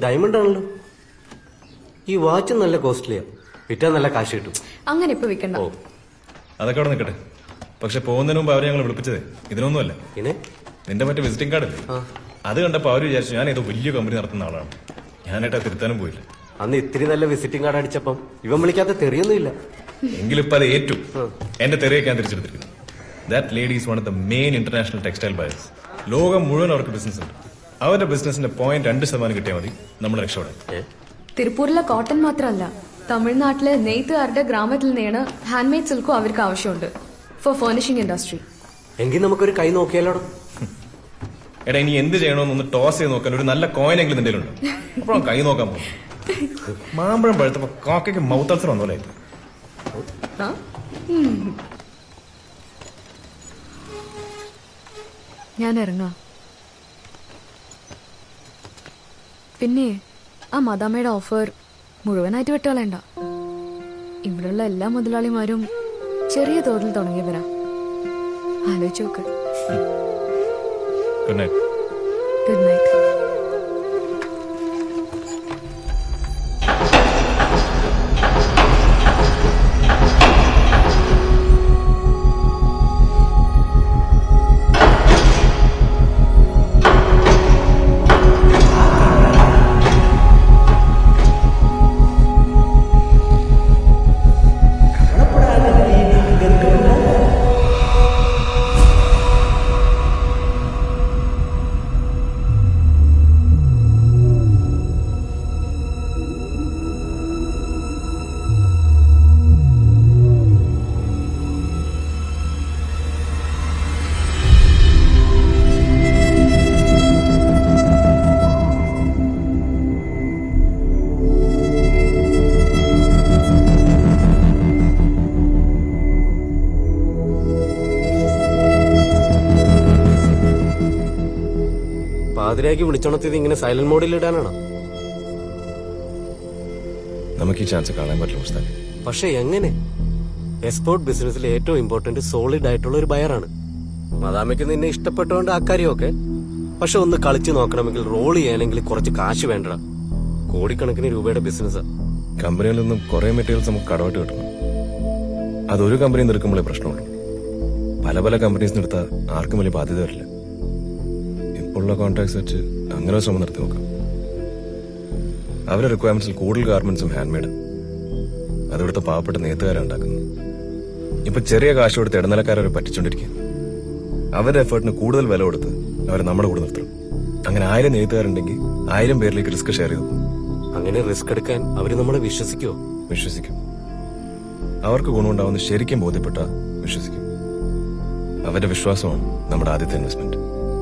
ഡയമണ്ട് ആണല്ലോ ഈ വാച്ച് നല്ല കോസ്റ്റ്ലിയാ വിറ്റാ നല്ല കാശ് കിട്ടും അങ്ങനെ ഇപ്പൊ വിൽക്കണ്ട അതൊക്കെ അവിടെ നിൽക്കട്ടെ പക്ഷെ പോകുന്നതിന് മുമ്പ് അവരെ ഞങ്ങൾ വിളിപ്പിച്ചത് ഇതിനൊന്നുമല്ല പിന്നെ നിന്റെ മറ്റേ വിസിറ്റിംഗ് കാർഡ് അല്ലേ അത് കണ്ടപ്പോ അവര് വിചാരിച്ചു ഞാൻ ഏതോ വലിയ കമ്പനി നടത്തുന്ന ആളാണ് ഞാനായിട്ട് അത് തിരുത്താനും പോയില്ല അന്ന് ഇത്തിരി നല്ല വിസിറ്റിംഗ് കാർഡ് അടിച്ചപ്പം ഇവൻ വിളിക്കാത്ത തെറിയൊന്നുമില്ല എങ്കിലും ഇപ്പൊ അത് ഏറ്റു എന്റെ തെരയൊക്കെ ഞാൻ തിരിച്ചെടുത്തിരിക്കുന്നു that lady is one of the main international textile buyers ലോകം മുഴുവൻ അവർക്ക് ബിസിനസ് ഉണ്ട് അവരുടെ ബിസിനസിന്റെ പോയിന്റ് രണ്ട് ശതമാനം കിട്ടിയാൽ മതി നമ്മൾ രക്ഷപ്പെടാം തിരുപ്പൂരിലെ കോട്ടൺ മാത്രമല്ല തമിഴ്നാട്ടിലെ നെയ്ത്തുകാരുടെ ഗ്രാമത്തിൽ നിന്നാണ് ഹാൻഡ്മെയ്ഡ് സിൽക്കും അവർക്ക് ആവശ്യമുണ്ട് ഫോർ ഫർണിഷിംഗ് ഇൻഡസ്ട്രി എങ്കിൽ നമുക്കൊരു കൈ നോക്കിയാലോ എടാ ഇനി എന്ത് ചെയ്യണമെന്നൊന്ന് ടോസ് ചെയ്ത് നോക്കാൻ ഒരു നല്ല കോയിനെങ്കിലും നിന്റെ ഉണ്ട് അപ്പോഴും കൈ നോക്കാൻ പോകും മാമ്പഴം പഴുത്തപ്പോ കാക്കയ്ക്ക് മൗത്തൾസർ വന്നോലെ ആ? ഉം. ഞാൻ ഇറങ്ങാം പിന്നെ ആ മദാമയുടെ ഓഫർ മുഴുവനായിട്ട് വിട്ടുകളയണ്ട ഇവിടെയുള്ള എല്ലാ മുതലാളിമാരും ചെറിയ തോതിൽ തുടങ്ങിയവരാ ആലോചിച്ച് നോക്ക് ഗുഡ് നൈറ്റ് ഗുഡ് നൈറ്റ് പാതിരാക്കി വിളിച്ചോണത്തിയത് ഇങ്ങനെ സൈലന്റ് മോഡിൽ ഇടാനാണോ നമുക്ക് ഈ ചാൻസ് കാണാൻ പറ്റില്ല മുസ്താഖ് പക്ഷെ എങ്ങനെ എക്സ്പോർട്ട് ബിസിനസ്സിൽ ഏറ്റവും ഇമ്പോർട്ടന്റ് സോളിഡ് ആയിട്ടുള്ള ഒരു ബയറാണ് മദാമയ്ക്ക് നിന്നെ ഇഷ്ടപ്പെട്ടോണ്ട് ആ കാര്യമൊക്കെ പക്ഷെ ഒന്ന് കളിച്ചു നോക്കണമെങ്കിൽ റോൾ ചെയ്യണമെങ്കിൽ കുറച്ച് കാശ് വേണ്ട കോടിക്കണക്കിന് രൂപയുടെ ബിസിനസ്സാ കമ്പനിയിൽ നിന്നും കുറെ മെറ്റീരിയൽസ് നമുക്ക് കടമായിട്ട് കിട്ടണം അതൊരു കമ്പനിയിൽ നിന്ന് എടുക്കുമ്പോഴേ പ്രശ്നമുള്ളൂ പല പല കമ്പനീസ് എടുത്താൽ ആർക്കും വലിയ ബാധ്യത വരില്ല ഇപ്പോഴുള്ള കോൺട്രാക്ട്സ് വെച്ച് അങ്ങനെ ഒരു ശ്രമം നടത്തി നോക്കാം അവരുടെ റിക്വയർമെന്റ്സിൽ കൂടുതൽ ഗാർമെന്റ്സും ഹാൻഡ് മെയ്ഡ് അതിവിടുത്തെ പാവപ്പെട്ട നെയ്ത്തുകാരാണ് ഉണ്ടാക്കുന്നത് ഇപ്പൊ ചെറിയ കാശ് കൊടുത്ത് ഇടനിലക്കാരെ അവർ പറ്റിച്ചോണ്ടിരിക്കുക അവരുടെ എഫേർട്ടിന് കൂടുതൽ വില കൊടുത്ത് അവരെ നമ്മുടെ കൂടെ നിർത്തണം അങ്ങനെ ആയിരം നെയ്ത്തുകാരുണ്ടെങ്കിൽ ആയിരം പേരിലേക്ക് റിസ്ക് ഷെയർ ചെയ്തു അങ്ങനെ റിസ്ക് എടുക്കാൻ അവര് നമ്മളെ വിശ്വസിക്കുവോ വിശ്വസിക്കും അവർക്ക് ഗുണമുണ്ടാവുന്ന ശരിക്കും ബോധ്യപ്പെട്ട വിശ്വസിക്കും അവരുടെ വിശ്വാസമാണ് നമ്മുടെ ആദ്യത്തെ ഇൻവെസ്റ്റ്മെന്റ്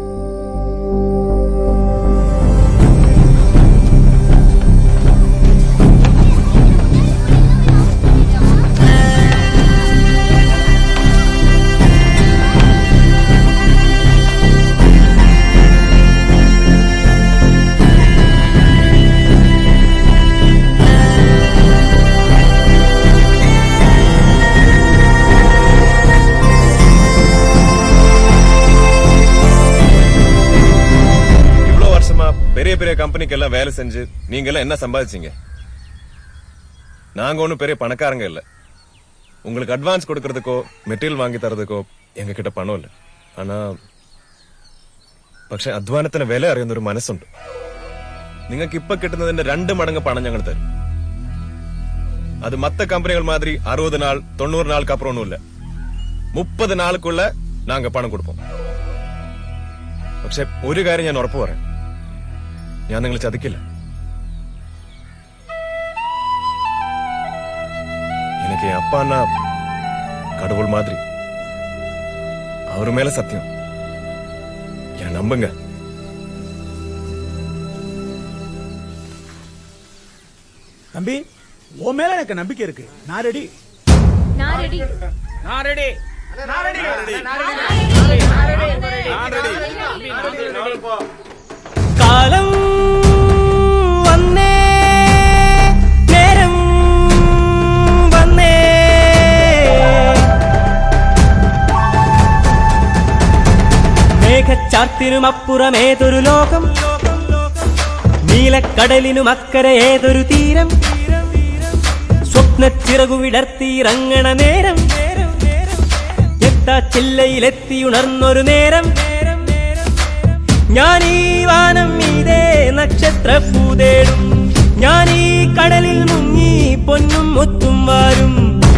இவ்வளவு வருஷமா பெரிய பெரிய கம்பெனிக்கு எல்லாம் வேலை செஞ்சு நீங்க எல்லாம் என்ன சம்பாதிச்சீங்க நாங்க ஒண்ணும் பெரிய பணக்காரங்க இல்ல உங்களுக்கு அட்வான்ஸ் கொடுக்கறதுக்கோ மெட்டீரியல் வாங்கி தரதுக்கோ எங்க கிட்ட പണം ഇല്ല ആണാ പക്ഷെ അധ്വാനത്തിന് വില അറിയുന്ന ഒരു മനസ്സുണ്ട് നിങ്ങൾക്ക് ഇപ്പൊ കിട്ടുന്നതിന്റെ രണ്ട് മടങ്ങ് പണം ഞങ്ങൾ തരും அது மத்த கம்பெனிகள் மாதிரி அறுபது நாள் தொண்ணூறு நாளுக்கு அப்புறம் ஒண்ணும் இல்ல മുപ്പത് നാൾക്കുള്ള നാങ്ക പണം കൊടുപ്പோம் പക്ഷെ ഒരു കാര്യം ഞാൻ ഉറപ്പു പറയാം ഞാൻ നിങ്ങൾ ചതിക്കില്ല எனக்கு என் அப்பான்னா கடவுள் மாதிரி அவர் மேல சத்தியம் என் நம்புங்க தம்பி உன் மேல எனக்கு நம்பிக்கை இருக்கு நான் ரெடி நான் ரெடி நான் ரெடி കാലം വന്നേ നേരം വന്നേ മേഘച്ചാർത്തിനുമപ്പുറമേതൊരു ലോകം നീലക്കടലിനും അക്കരെ ഏതൊരു തീരം സ്വപ്നച്ചിറകു വിടർത്തിയിറങ്ങണ നേരം എത്താ ചില്ലയിലെത്തിയുണർന്നൊരു നേരം ഞാൻ ഈ വാനം ഇതേ നക്ഷത്ര പൂതേടും ഞാൻ ഈ കടലിൽ മുങ്ങി പൊന്നും മുത്തും വാരും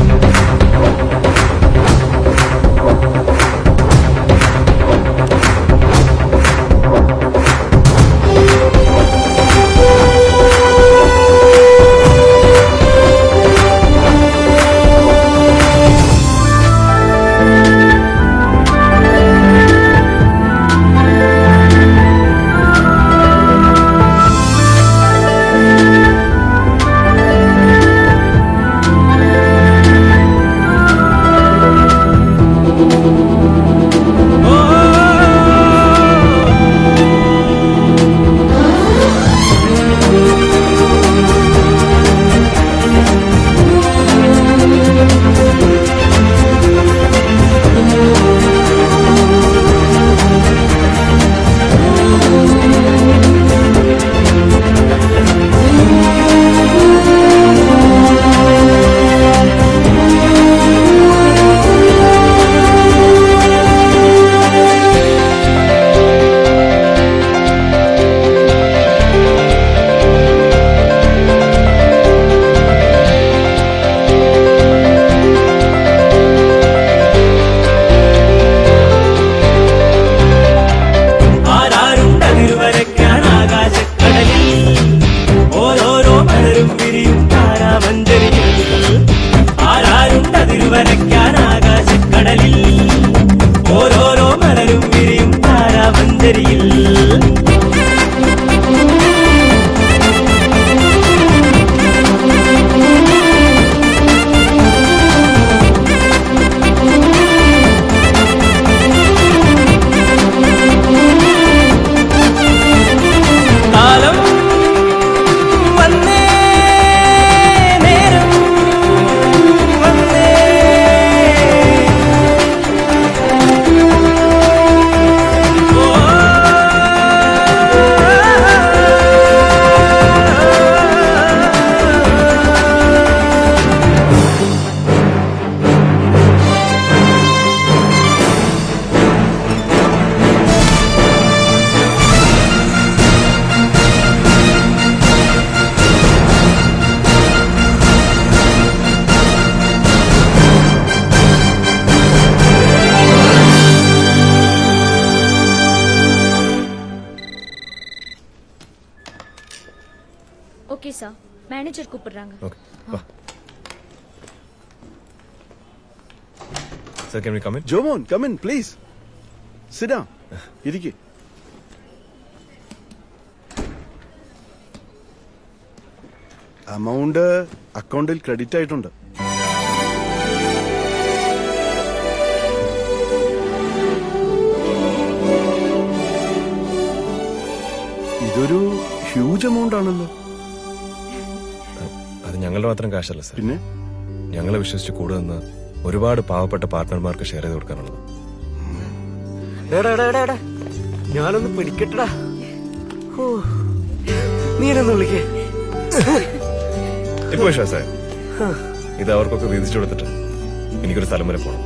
ആരാരുണ്ടതിരുവരയ്ക്കാൻ ആകാശക്കടലിൽ ഓരോരോ മലരും വിരിയും താരാമഞ്ചരിയിൽ ആരാരുണ്ടതിരുവരയ്ക്കാൻ ആകാശക്കടലിൽ ഓരോരോ മലരും വിരിയും താരാമഞ്ചരിയിൽ കാലം വന്നേ നേരം വന്നേ ஓகே சார் மேனேஜர் கூப்பிடுறாங்க Sir, can we come in? Jomon, come in, please. Sit down. ഇരിക്കെ അമൗണ്ട് അക്കൗണ്ടിൽ ക്രെഡിറ്റ് ആയിട്ടുണ്ട് ഇതൊരു ഹ്യൂജ് എമൗണ്ട് ആണല്ലോ അത് ഞങ്ങളുടെ മാത്രം കാശല്ല സർ പിന്നെ ഞങ്ങളെ വിശ്വസിച്ച് കൂടെ നിന്ന് ഒരുപാട് പാവപ്പെട്ട പാർട്ട്ണർമാർക്ക് ഷെയർ ചെയ്ത് കൊടുക്കാനുള്ളത് എടാ, എടാ, എടാ, എടാ. ഞാനൊന്ന് പിടിക്കട്ടടാ ഹോ. നീനൊന്ന് വിളിക്കേ ഇപ്പൊ വിശ്വാസമായി ഇത് അവർക്കൊക്കെ വീതിച്ചു കൊടുത്തിട്ട് എനിക്കൊരു സ്ഥലം വരെ പോകണം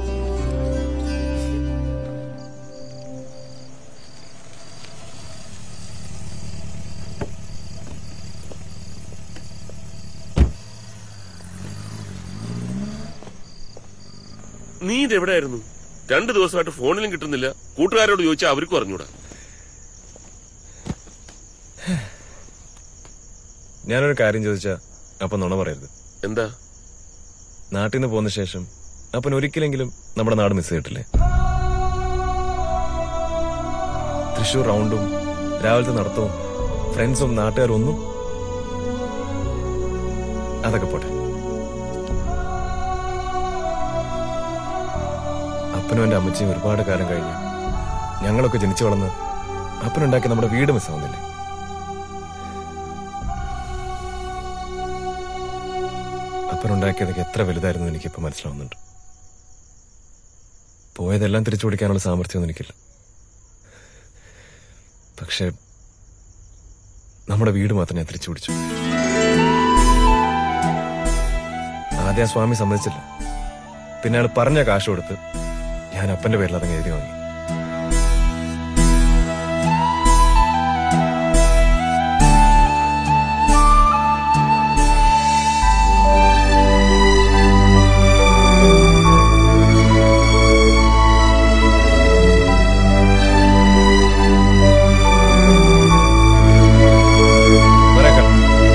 നീ ഇതെവിടെയായിരുന്നു രണ്ടു ദിവസമായിട്ട് ഫോണിലും കിട്ടുന്നില്ല കൂട്ടുകാരോട് ചോദിച്ചാൽ അവർക്ക് പറഞ്ഞൂടാ ഞാനൊരു കാര്യം ചോദിച്ചാ അപ്പൊ നുണ പറയരുത് എന്താ നാട്ടിൽ നിന്ന് പോന്ന ശേഷം അപ്പൻ ഒരിക്കലെങ്കിലും നമ്മുടെ നാട് മിസ് ചെയ്തിട്ടില്ലേ തൃശൂർ റൗണ്ടും രാവിലത്തെ നടത്തവും ഫ്രണ്ട്സും നാട്ടുകാരും ഒന്നും അതൊക്കെ പോട്ടെ അപ്പനും എന്റെ അമ്മച്ചിയും ഒരുപാട് കാലം കഴിഞ്ഞ് ഞങ്ങളൊക്കെ ജനിച്ചു വളർന്ന് അപ്പനുണ്ടാക്കി നമ്മുടെ വീട് മിസ്സാവുന്നില്ലേ അപ്പനുണ്ടാക്കിയതൊക്കെ എത്ര വലുതായിരുന്നു എനിക്കിപ്പോ മനസ്സിലാവുന്നുണ്ട് പോയതെല്ലാം തിരിച്ചു പിടിക്കാനുള്ള സാമർഥ്യമൊന്നും എനിക്കില്ല പക്ഷെ നമ്മുടെ വീട് മാത്രം ഞാൻ തിരിച്ചു പിടിച്ചു ആദ്യം ആ സ്വാമി സമ്മതിച്ചില്ല പിന്നെ അയാൾ പറഞ്ഞ കാശ് കൊടുത്ത് ഞാൻ അപ്പന്റെ പേരിൽ അതങ്ങ് എഴുതി വാങ്ങി വരേക്കാം.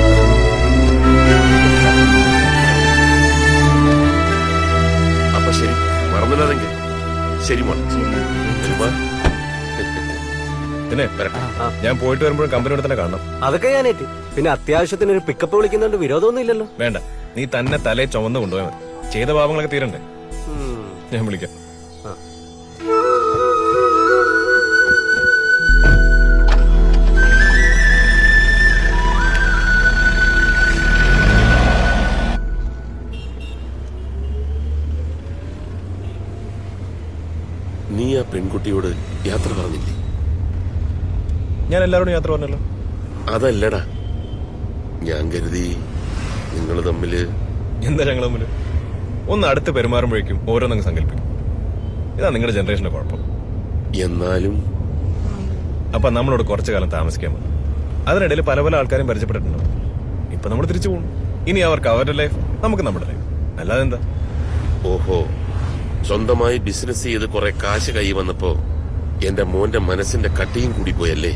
അപ്പൊ ശരി മറന്നില്ലാതെങ്കിൽ ശരി മോൻ ചുമ്മാ പിന്നെ ഞാൻ പോയിട്ട് വരുമ്പോഴും കമ്പനിയോട് തന്നെ കാണണം അതൊക്കെ ഞാൻ ഏറ്റ് പിന്നെ അത്യാവശ്യത്തിന് ഒരു പിക്കപ്പ് വിളിക്കുന്നുണ്ട് വിരോധമൊന്നും ഇല്ലല്ലോ വേണ്ട നീ തന്നെ തലേ ചുമന്ന് കൊണ്ടുപോയാൽ മതി ചെയ്ത പാപങ്ങളൊക്കെ തീരണ്ടേ ഞാൻ വിളിക്കാം നീ ആ പെൺകുട്ടിയോട് യാത്ര പറഞ്ഞില്ലേ ഞാൻ എല്ലാവരോടും യാത്ര പറഞ്ഞല്ലോ അതല്ലടാ ഞാൻ കരുതി നിങ്ങൾ തമ്മില് എന്താ ഞങ്ങൾ തമ്മില് ഒന്ന് അടുത്ത് പെരുമാറുമ്പോഴേക്കും ഓരോന്നങ്ങ് സങ്കല്പിക്കും ഇതാ നിങ്ങളുടെ ജനറേഷന്റെ കുഴപ്പം എന്നാലും അപ്പൊ നമ്മളോട് കുറച്ചു കാലം താമസിക്കാൻ മതി അതിനിടയിൽ പല പല ആൾക്കാരും പരിചയപ്പെട്ടിട്ടുണ്ടാവും ഇപ്പൊ നമ്മൾ തിരിച്ചു പോകും ഇനി അവർക്ക് അവരുടെ ലൈഫ് നമുക്ക് നമ്മുടെ ലൈഫ് അല്ലാതെ എന്താ ഓഹോ സ്വന്തമായി ബിസിനസ് ചെയ്ത് കുറെ കാശ് കൈ വന്നപ്പോ എന്റെ മോന്റെ മനസ്സിന്റെ കട്ടിയും കൂടി പോയല്ലേ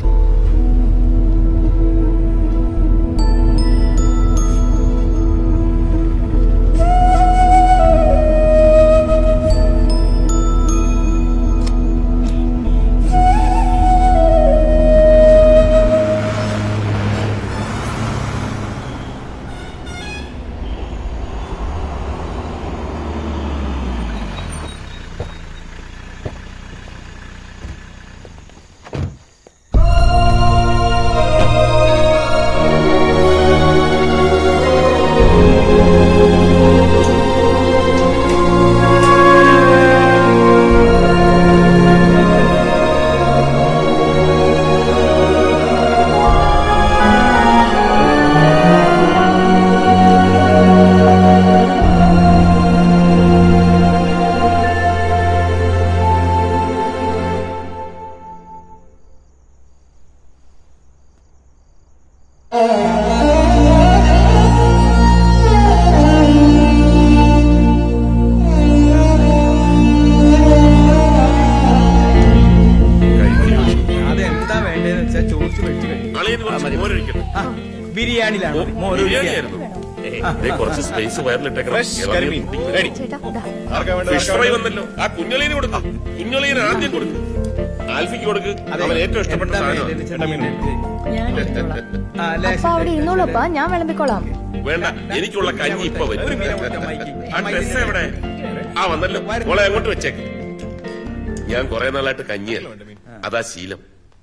അതെന്താ വേണ്ടതെന്ന് വെച്ചാൽ ചോദിച്ചു മേടിച്ചു അളിയന് കുറച്ച് മോരൊഴിക്കണം. ബിരിയാണിയിലാണ് ഓ, മോര് ബിരിയാണിയായിരുന്നു. ദേ കുറച്ച് സ്പേസ് വയറിലിട്ടേക്കണം Fresh കരിമീൻ. Ready. ആർക്കാ വേണ്ടത്? ഫിഷ് ആർക്കാ ഫ്രൈ വേണ്ടത്? വന്നല്ലോ ആ കുഞ്ഞളീന് കൊടുക്കും കുഞ്ഞളീന് ആദ്യം കൊടുക്കും ആൽഫിക്ക് കൊടുക്ക് അവൻ ഏറ്റവും ഇഷ്ടപ്പെട്ട സാധനം അപ്പൊ അവിടെ ഇരുന്നോളൂപ്പാ ഞാൻ വിളമ്പിക്കോളാം വേണ്ട എനിക്കുള്ള കഞ്ഞി ഇപ്പൊ വരും ആ ഡ്രസ് എവിടെ ആ വന്നല്ലോ മോളെ അങ്ങോട്ട് വെച്ചേക്ക് ഞാൻ കുറെ നാളായിട്ട് കഞ്ഞിയല്ല അതാ ശീലം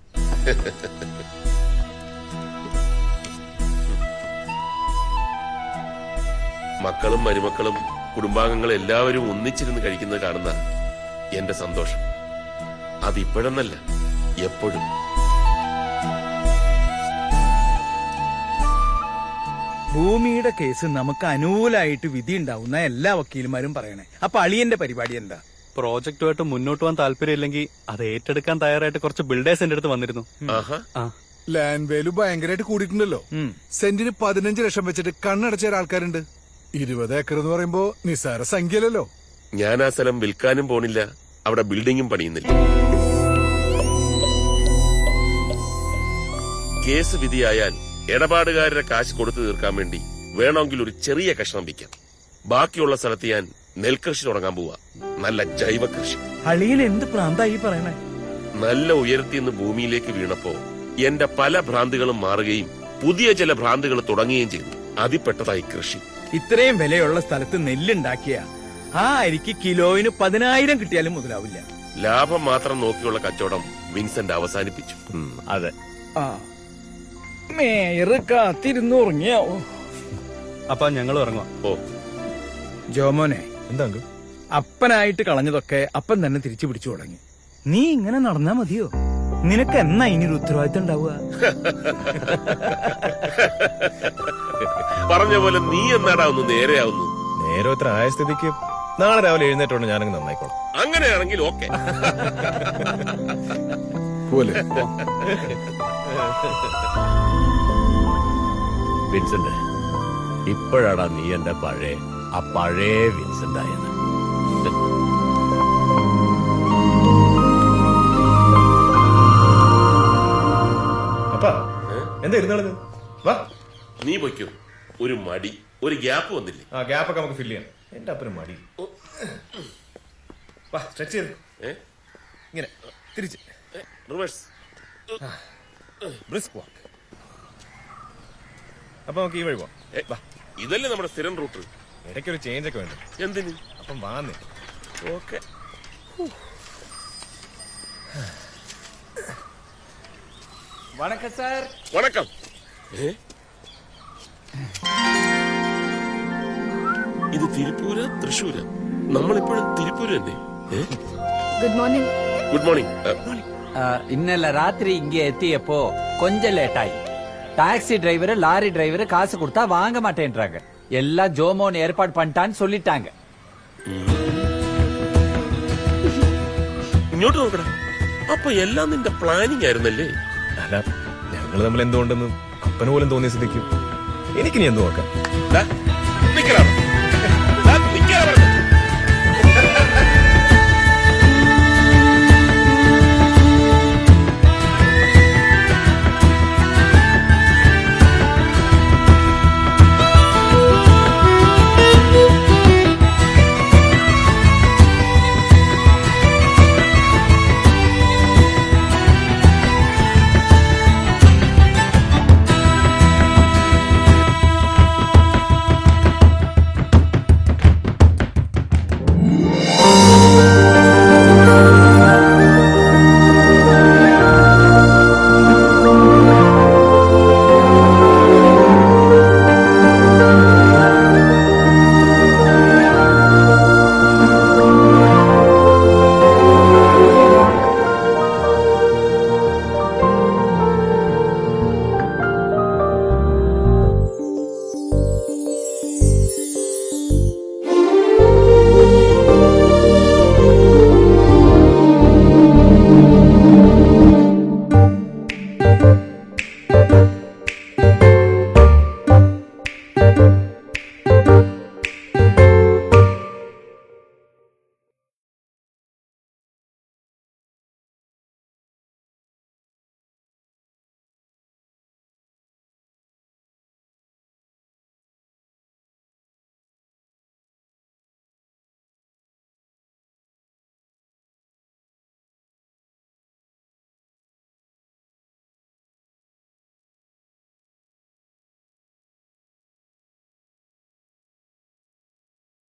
മക്കളും മരുമക്കളും കുടുംബാംഗങ്ങളും എല്ലാവരും ഒന്നിച്ചിരുന്ന് കഴിക്കുന്നത് കാണുന്ന എന്റെ സന്തോഷം അതിപ്പോഴെന്നല്ല എപ്പോഴും ഭൂമിയുടെ കേസ് നമുക്ക് അനുകൂലമായിട്ട് വിധി ഉണ്ടാവുന്ന എല്ലാ വക്കീലുമാരും പറയണേ അപ്പൊ അളിയന്റെ പരിപാടി എന്താ പ്രോജക്റ്റുമായിട്ട് മുന്നോട്ട് പോകാൻ താല്പര്യമില്ലെങ്കിൽ അത് ഏറ്റെടുക്കാൻ തയ്യാറായിട്ട് കുറച്ച് ബിൽഡേഴ്സ് എന്റെ അടുത്ത് വന്നിരുന്നു ആ ലാൻഡ് വാല്യൂ ഭയങ്കരമായിട്ട് കൂടിയിട്ടുണ്ടല്ലോ സെന്റിന് പതിനഞ്ച് ലക്ഷം വെച്ചിട്ട് കണ്ണടച്ച ആൾക്കാരുണ്ട് ഇരുപത് ഏക്കർ എന്ന് പറയുമ്പോ നിസ്സാര സംഖ്യയല്ലല്ലോ ഞാൻ ആ സ്ഥലം വിൽക്കാനും പോണില്ല അവിടെ ബിൽഡിങ്ങും പണിയുന്നില്ല കേസ് വിധിയായാൽ ഇടപാടുകാരുടെ കാശ് കൊടുത്തു തീർക്കാൻ വേണ്ടി വേണമെങ്കിൽ ഒരു ചെറിയ കഷ്ണം വിൽക്കാം ബാക്കിയുള്ള സ്ഥലത്ത് ഞാൻ നെൽകൃഷി തുടങ്ങാൻ പോവാ നല്ല ജൈവ കൃഷി അളിയൻ എന്ത് പ്രാന്തായി പറയണേ നല്ല ഉയരത്തിൽ നിന്ന് ഭൂമിയിലേക്ക് വീണപ്പോ എന്റെ പല ഭ്രാന്തികളും മാറുകയും പുതിയ ചില ഭ്രാന്തികൾ തുടങ്ങുകയും ചെയ്തു അതിൽപ്പെട്ടതായി കൃഷി ഇത്രയും വിലയുള്ള സ്ഥലത്ത് നെല്ലുണ്ടാക്കിയ ആ അരിക്ക് കിലോയിന് പതിനായിരം കിട്ടിയാലും മുതലാവില്ല ലാഭം മാത്രം നോക്കിയുള്ള കച്ചവടം വിൻസെന്റ് അവസാനിപ്പിച്ചു അതെ ആ മേയറ് കാത്തിരുന്ന് ഉറങ്ങിയാവോ അപ്പൊ ഞങ്ങൾ ഇറങ്ങുക ഓ ജോമോനെ എന്താ അപ്പനായിട്ട് കളഞ്ഞതൊക്കെ അപ്പൻ തന്നെ തിരിച്ചു പിടിച്ചു തുടങ്ങി നീ ഇങ്ങനെ നടന്നാ മതിയോ നിനക്ക് എന്നാ ഇനി ഒരു ഉത്തരവാദിത്തം ഉണ്ടാവുക പറഞ്ഞ പോലെ നീ എന്നാടാ ഒന്ന് നേരെയാവുന്നു നേരെ ഇത്ര ആയ സ്ഥിതിക്ക് നാളെ രാവിലെ എഴുന്നേറ്റോണ്ട് ഞാനങ്ങ് നന്നായിക്കോളാം അങ്ങനെയാണെങ്കിൽ ഓക്കെ പോലെ വിൻസെന്റ് ഇപ്പോഴാടാ നീ എന്റെ പഴയ ആ പഴയ വിൻസെന്റ് ആയത് അപ്പാ എന്താ ഇരുന്നാളത് വാ നീ പൊയ്ക്കോ ഒരു മടി ഒരു ഗ്യാപ്പ് വന്നില്ലേ ആ ഗ്യാപ്പ് ഒക്കെ നമുക്ക് ഫില്ല് ചെയ്യാം എന്റെ അപ്പനും മടി വാ സ്ട്രെച്ച് ചെയ്ത് ഏ? ഇങ്ങനെ തിരിച്ച് റിവേഴ്സ് ബ്രിസ്ക് വാക്ക് അപ്പൊ നമുക്ക് ഈ വഴി പോവാം വാ ഇതല്ലേ നമ്മുടെ സ്ഥിരം റൂട്ട് ഇടയ്ക്കൊരു ചേഞ്ച് ഒക്കെ വേണ്ട എന്തിന് അപ്പം വാന്നേ ഓക്കെ வணக்கம் சார் വണക്കം ഏ? ഇത് തിരുപ്പൂര തൃശ്ശൂര നമ്മളിപ്പോഴും തിരുപ്പൂര് തന്നെ ഗുഡ് മോർണിംഗ് ഗുഡ് മോർണിംഗ് இன்னல ராத்திரி இங்க எத்தியப்போ கொஞ்சம் லேட் ஆயி டாக்ஸி டிரைவர் லாரி டிரைவர் காசு கொடுத்தா வாங்க மாட்டேன்றாங்க எல்லாம் ஜோமோன் ஏற்பாடு பண்ணிட்டான்னு சொல்லிட்டாங்க ഇങ്ങോട്ട് നോക്കടാ അപ്പൊ എല്ലാം നിന്റെ പ്ലാനിങ് ആയിരുന്നല്ലേ അല്ല ഞങ്ങൾ തമ്മിൽ എന്തുകൊണ്ടെന്ന് അപ്പന് പോലും തോന്നിയ സ്ഥിതിക്ക് എനിക്കിനി എന്ത് നോക്കാം ദാ,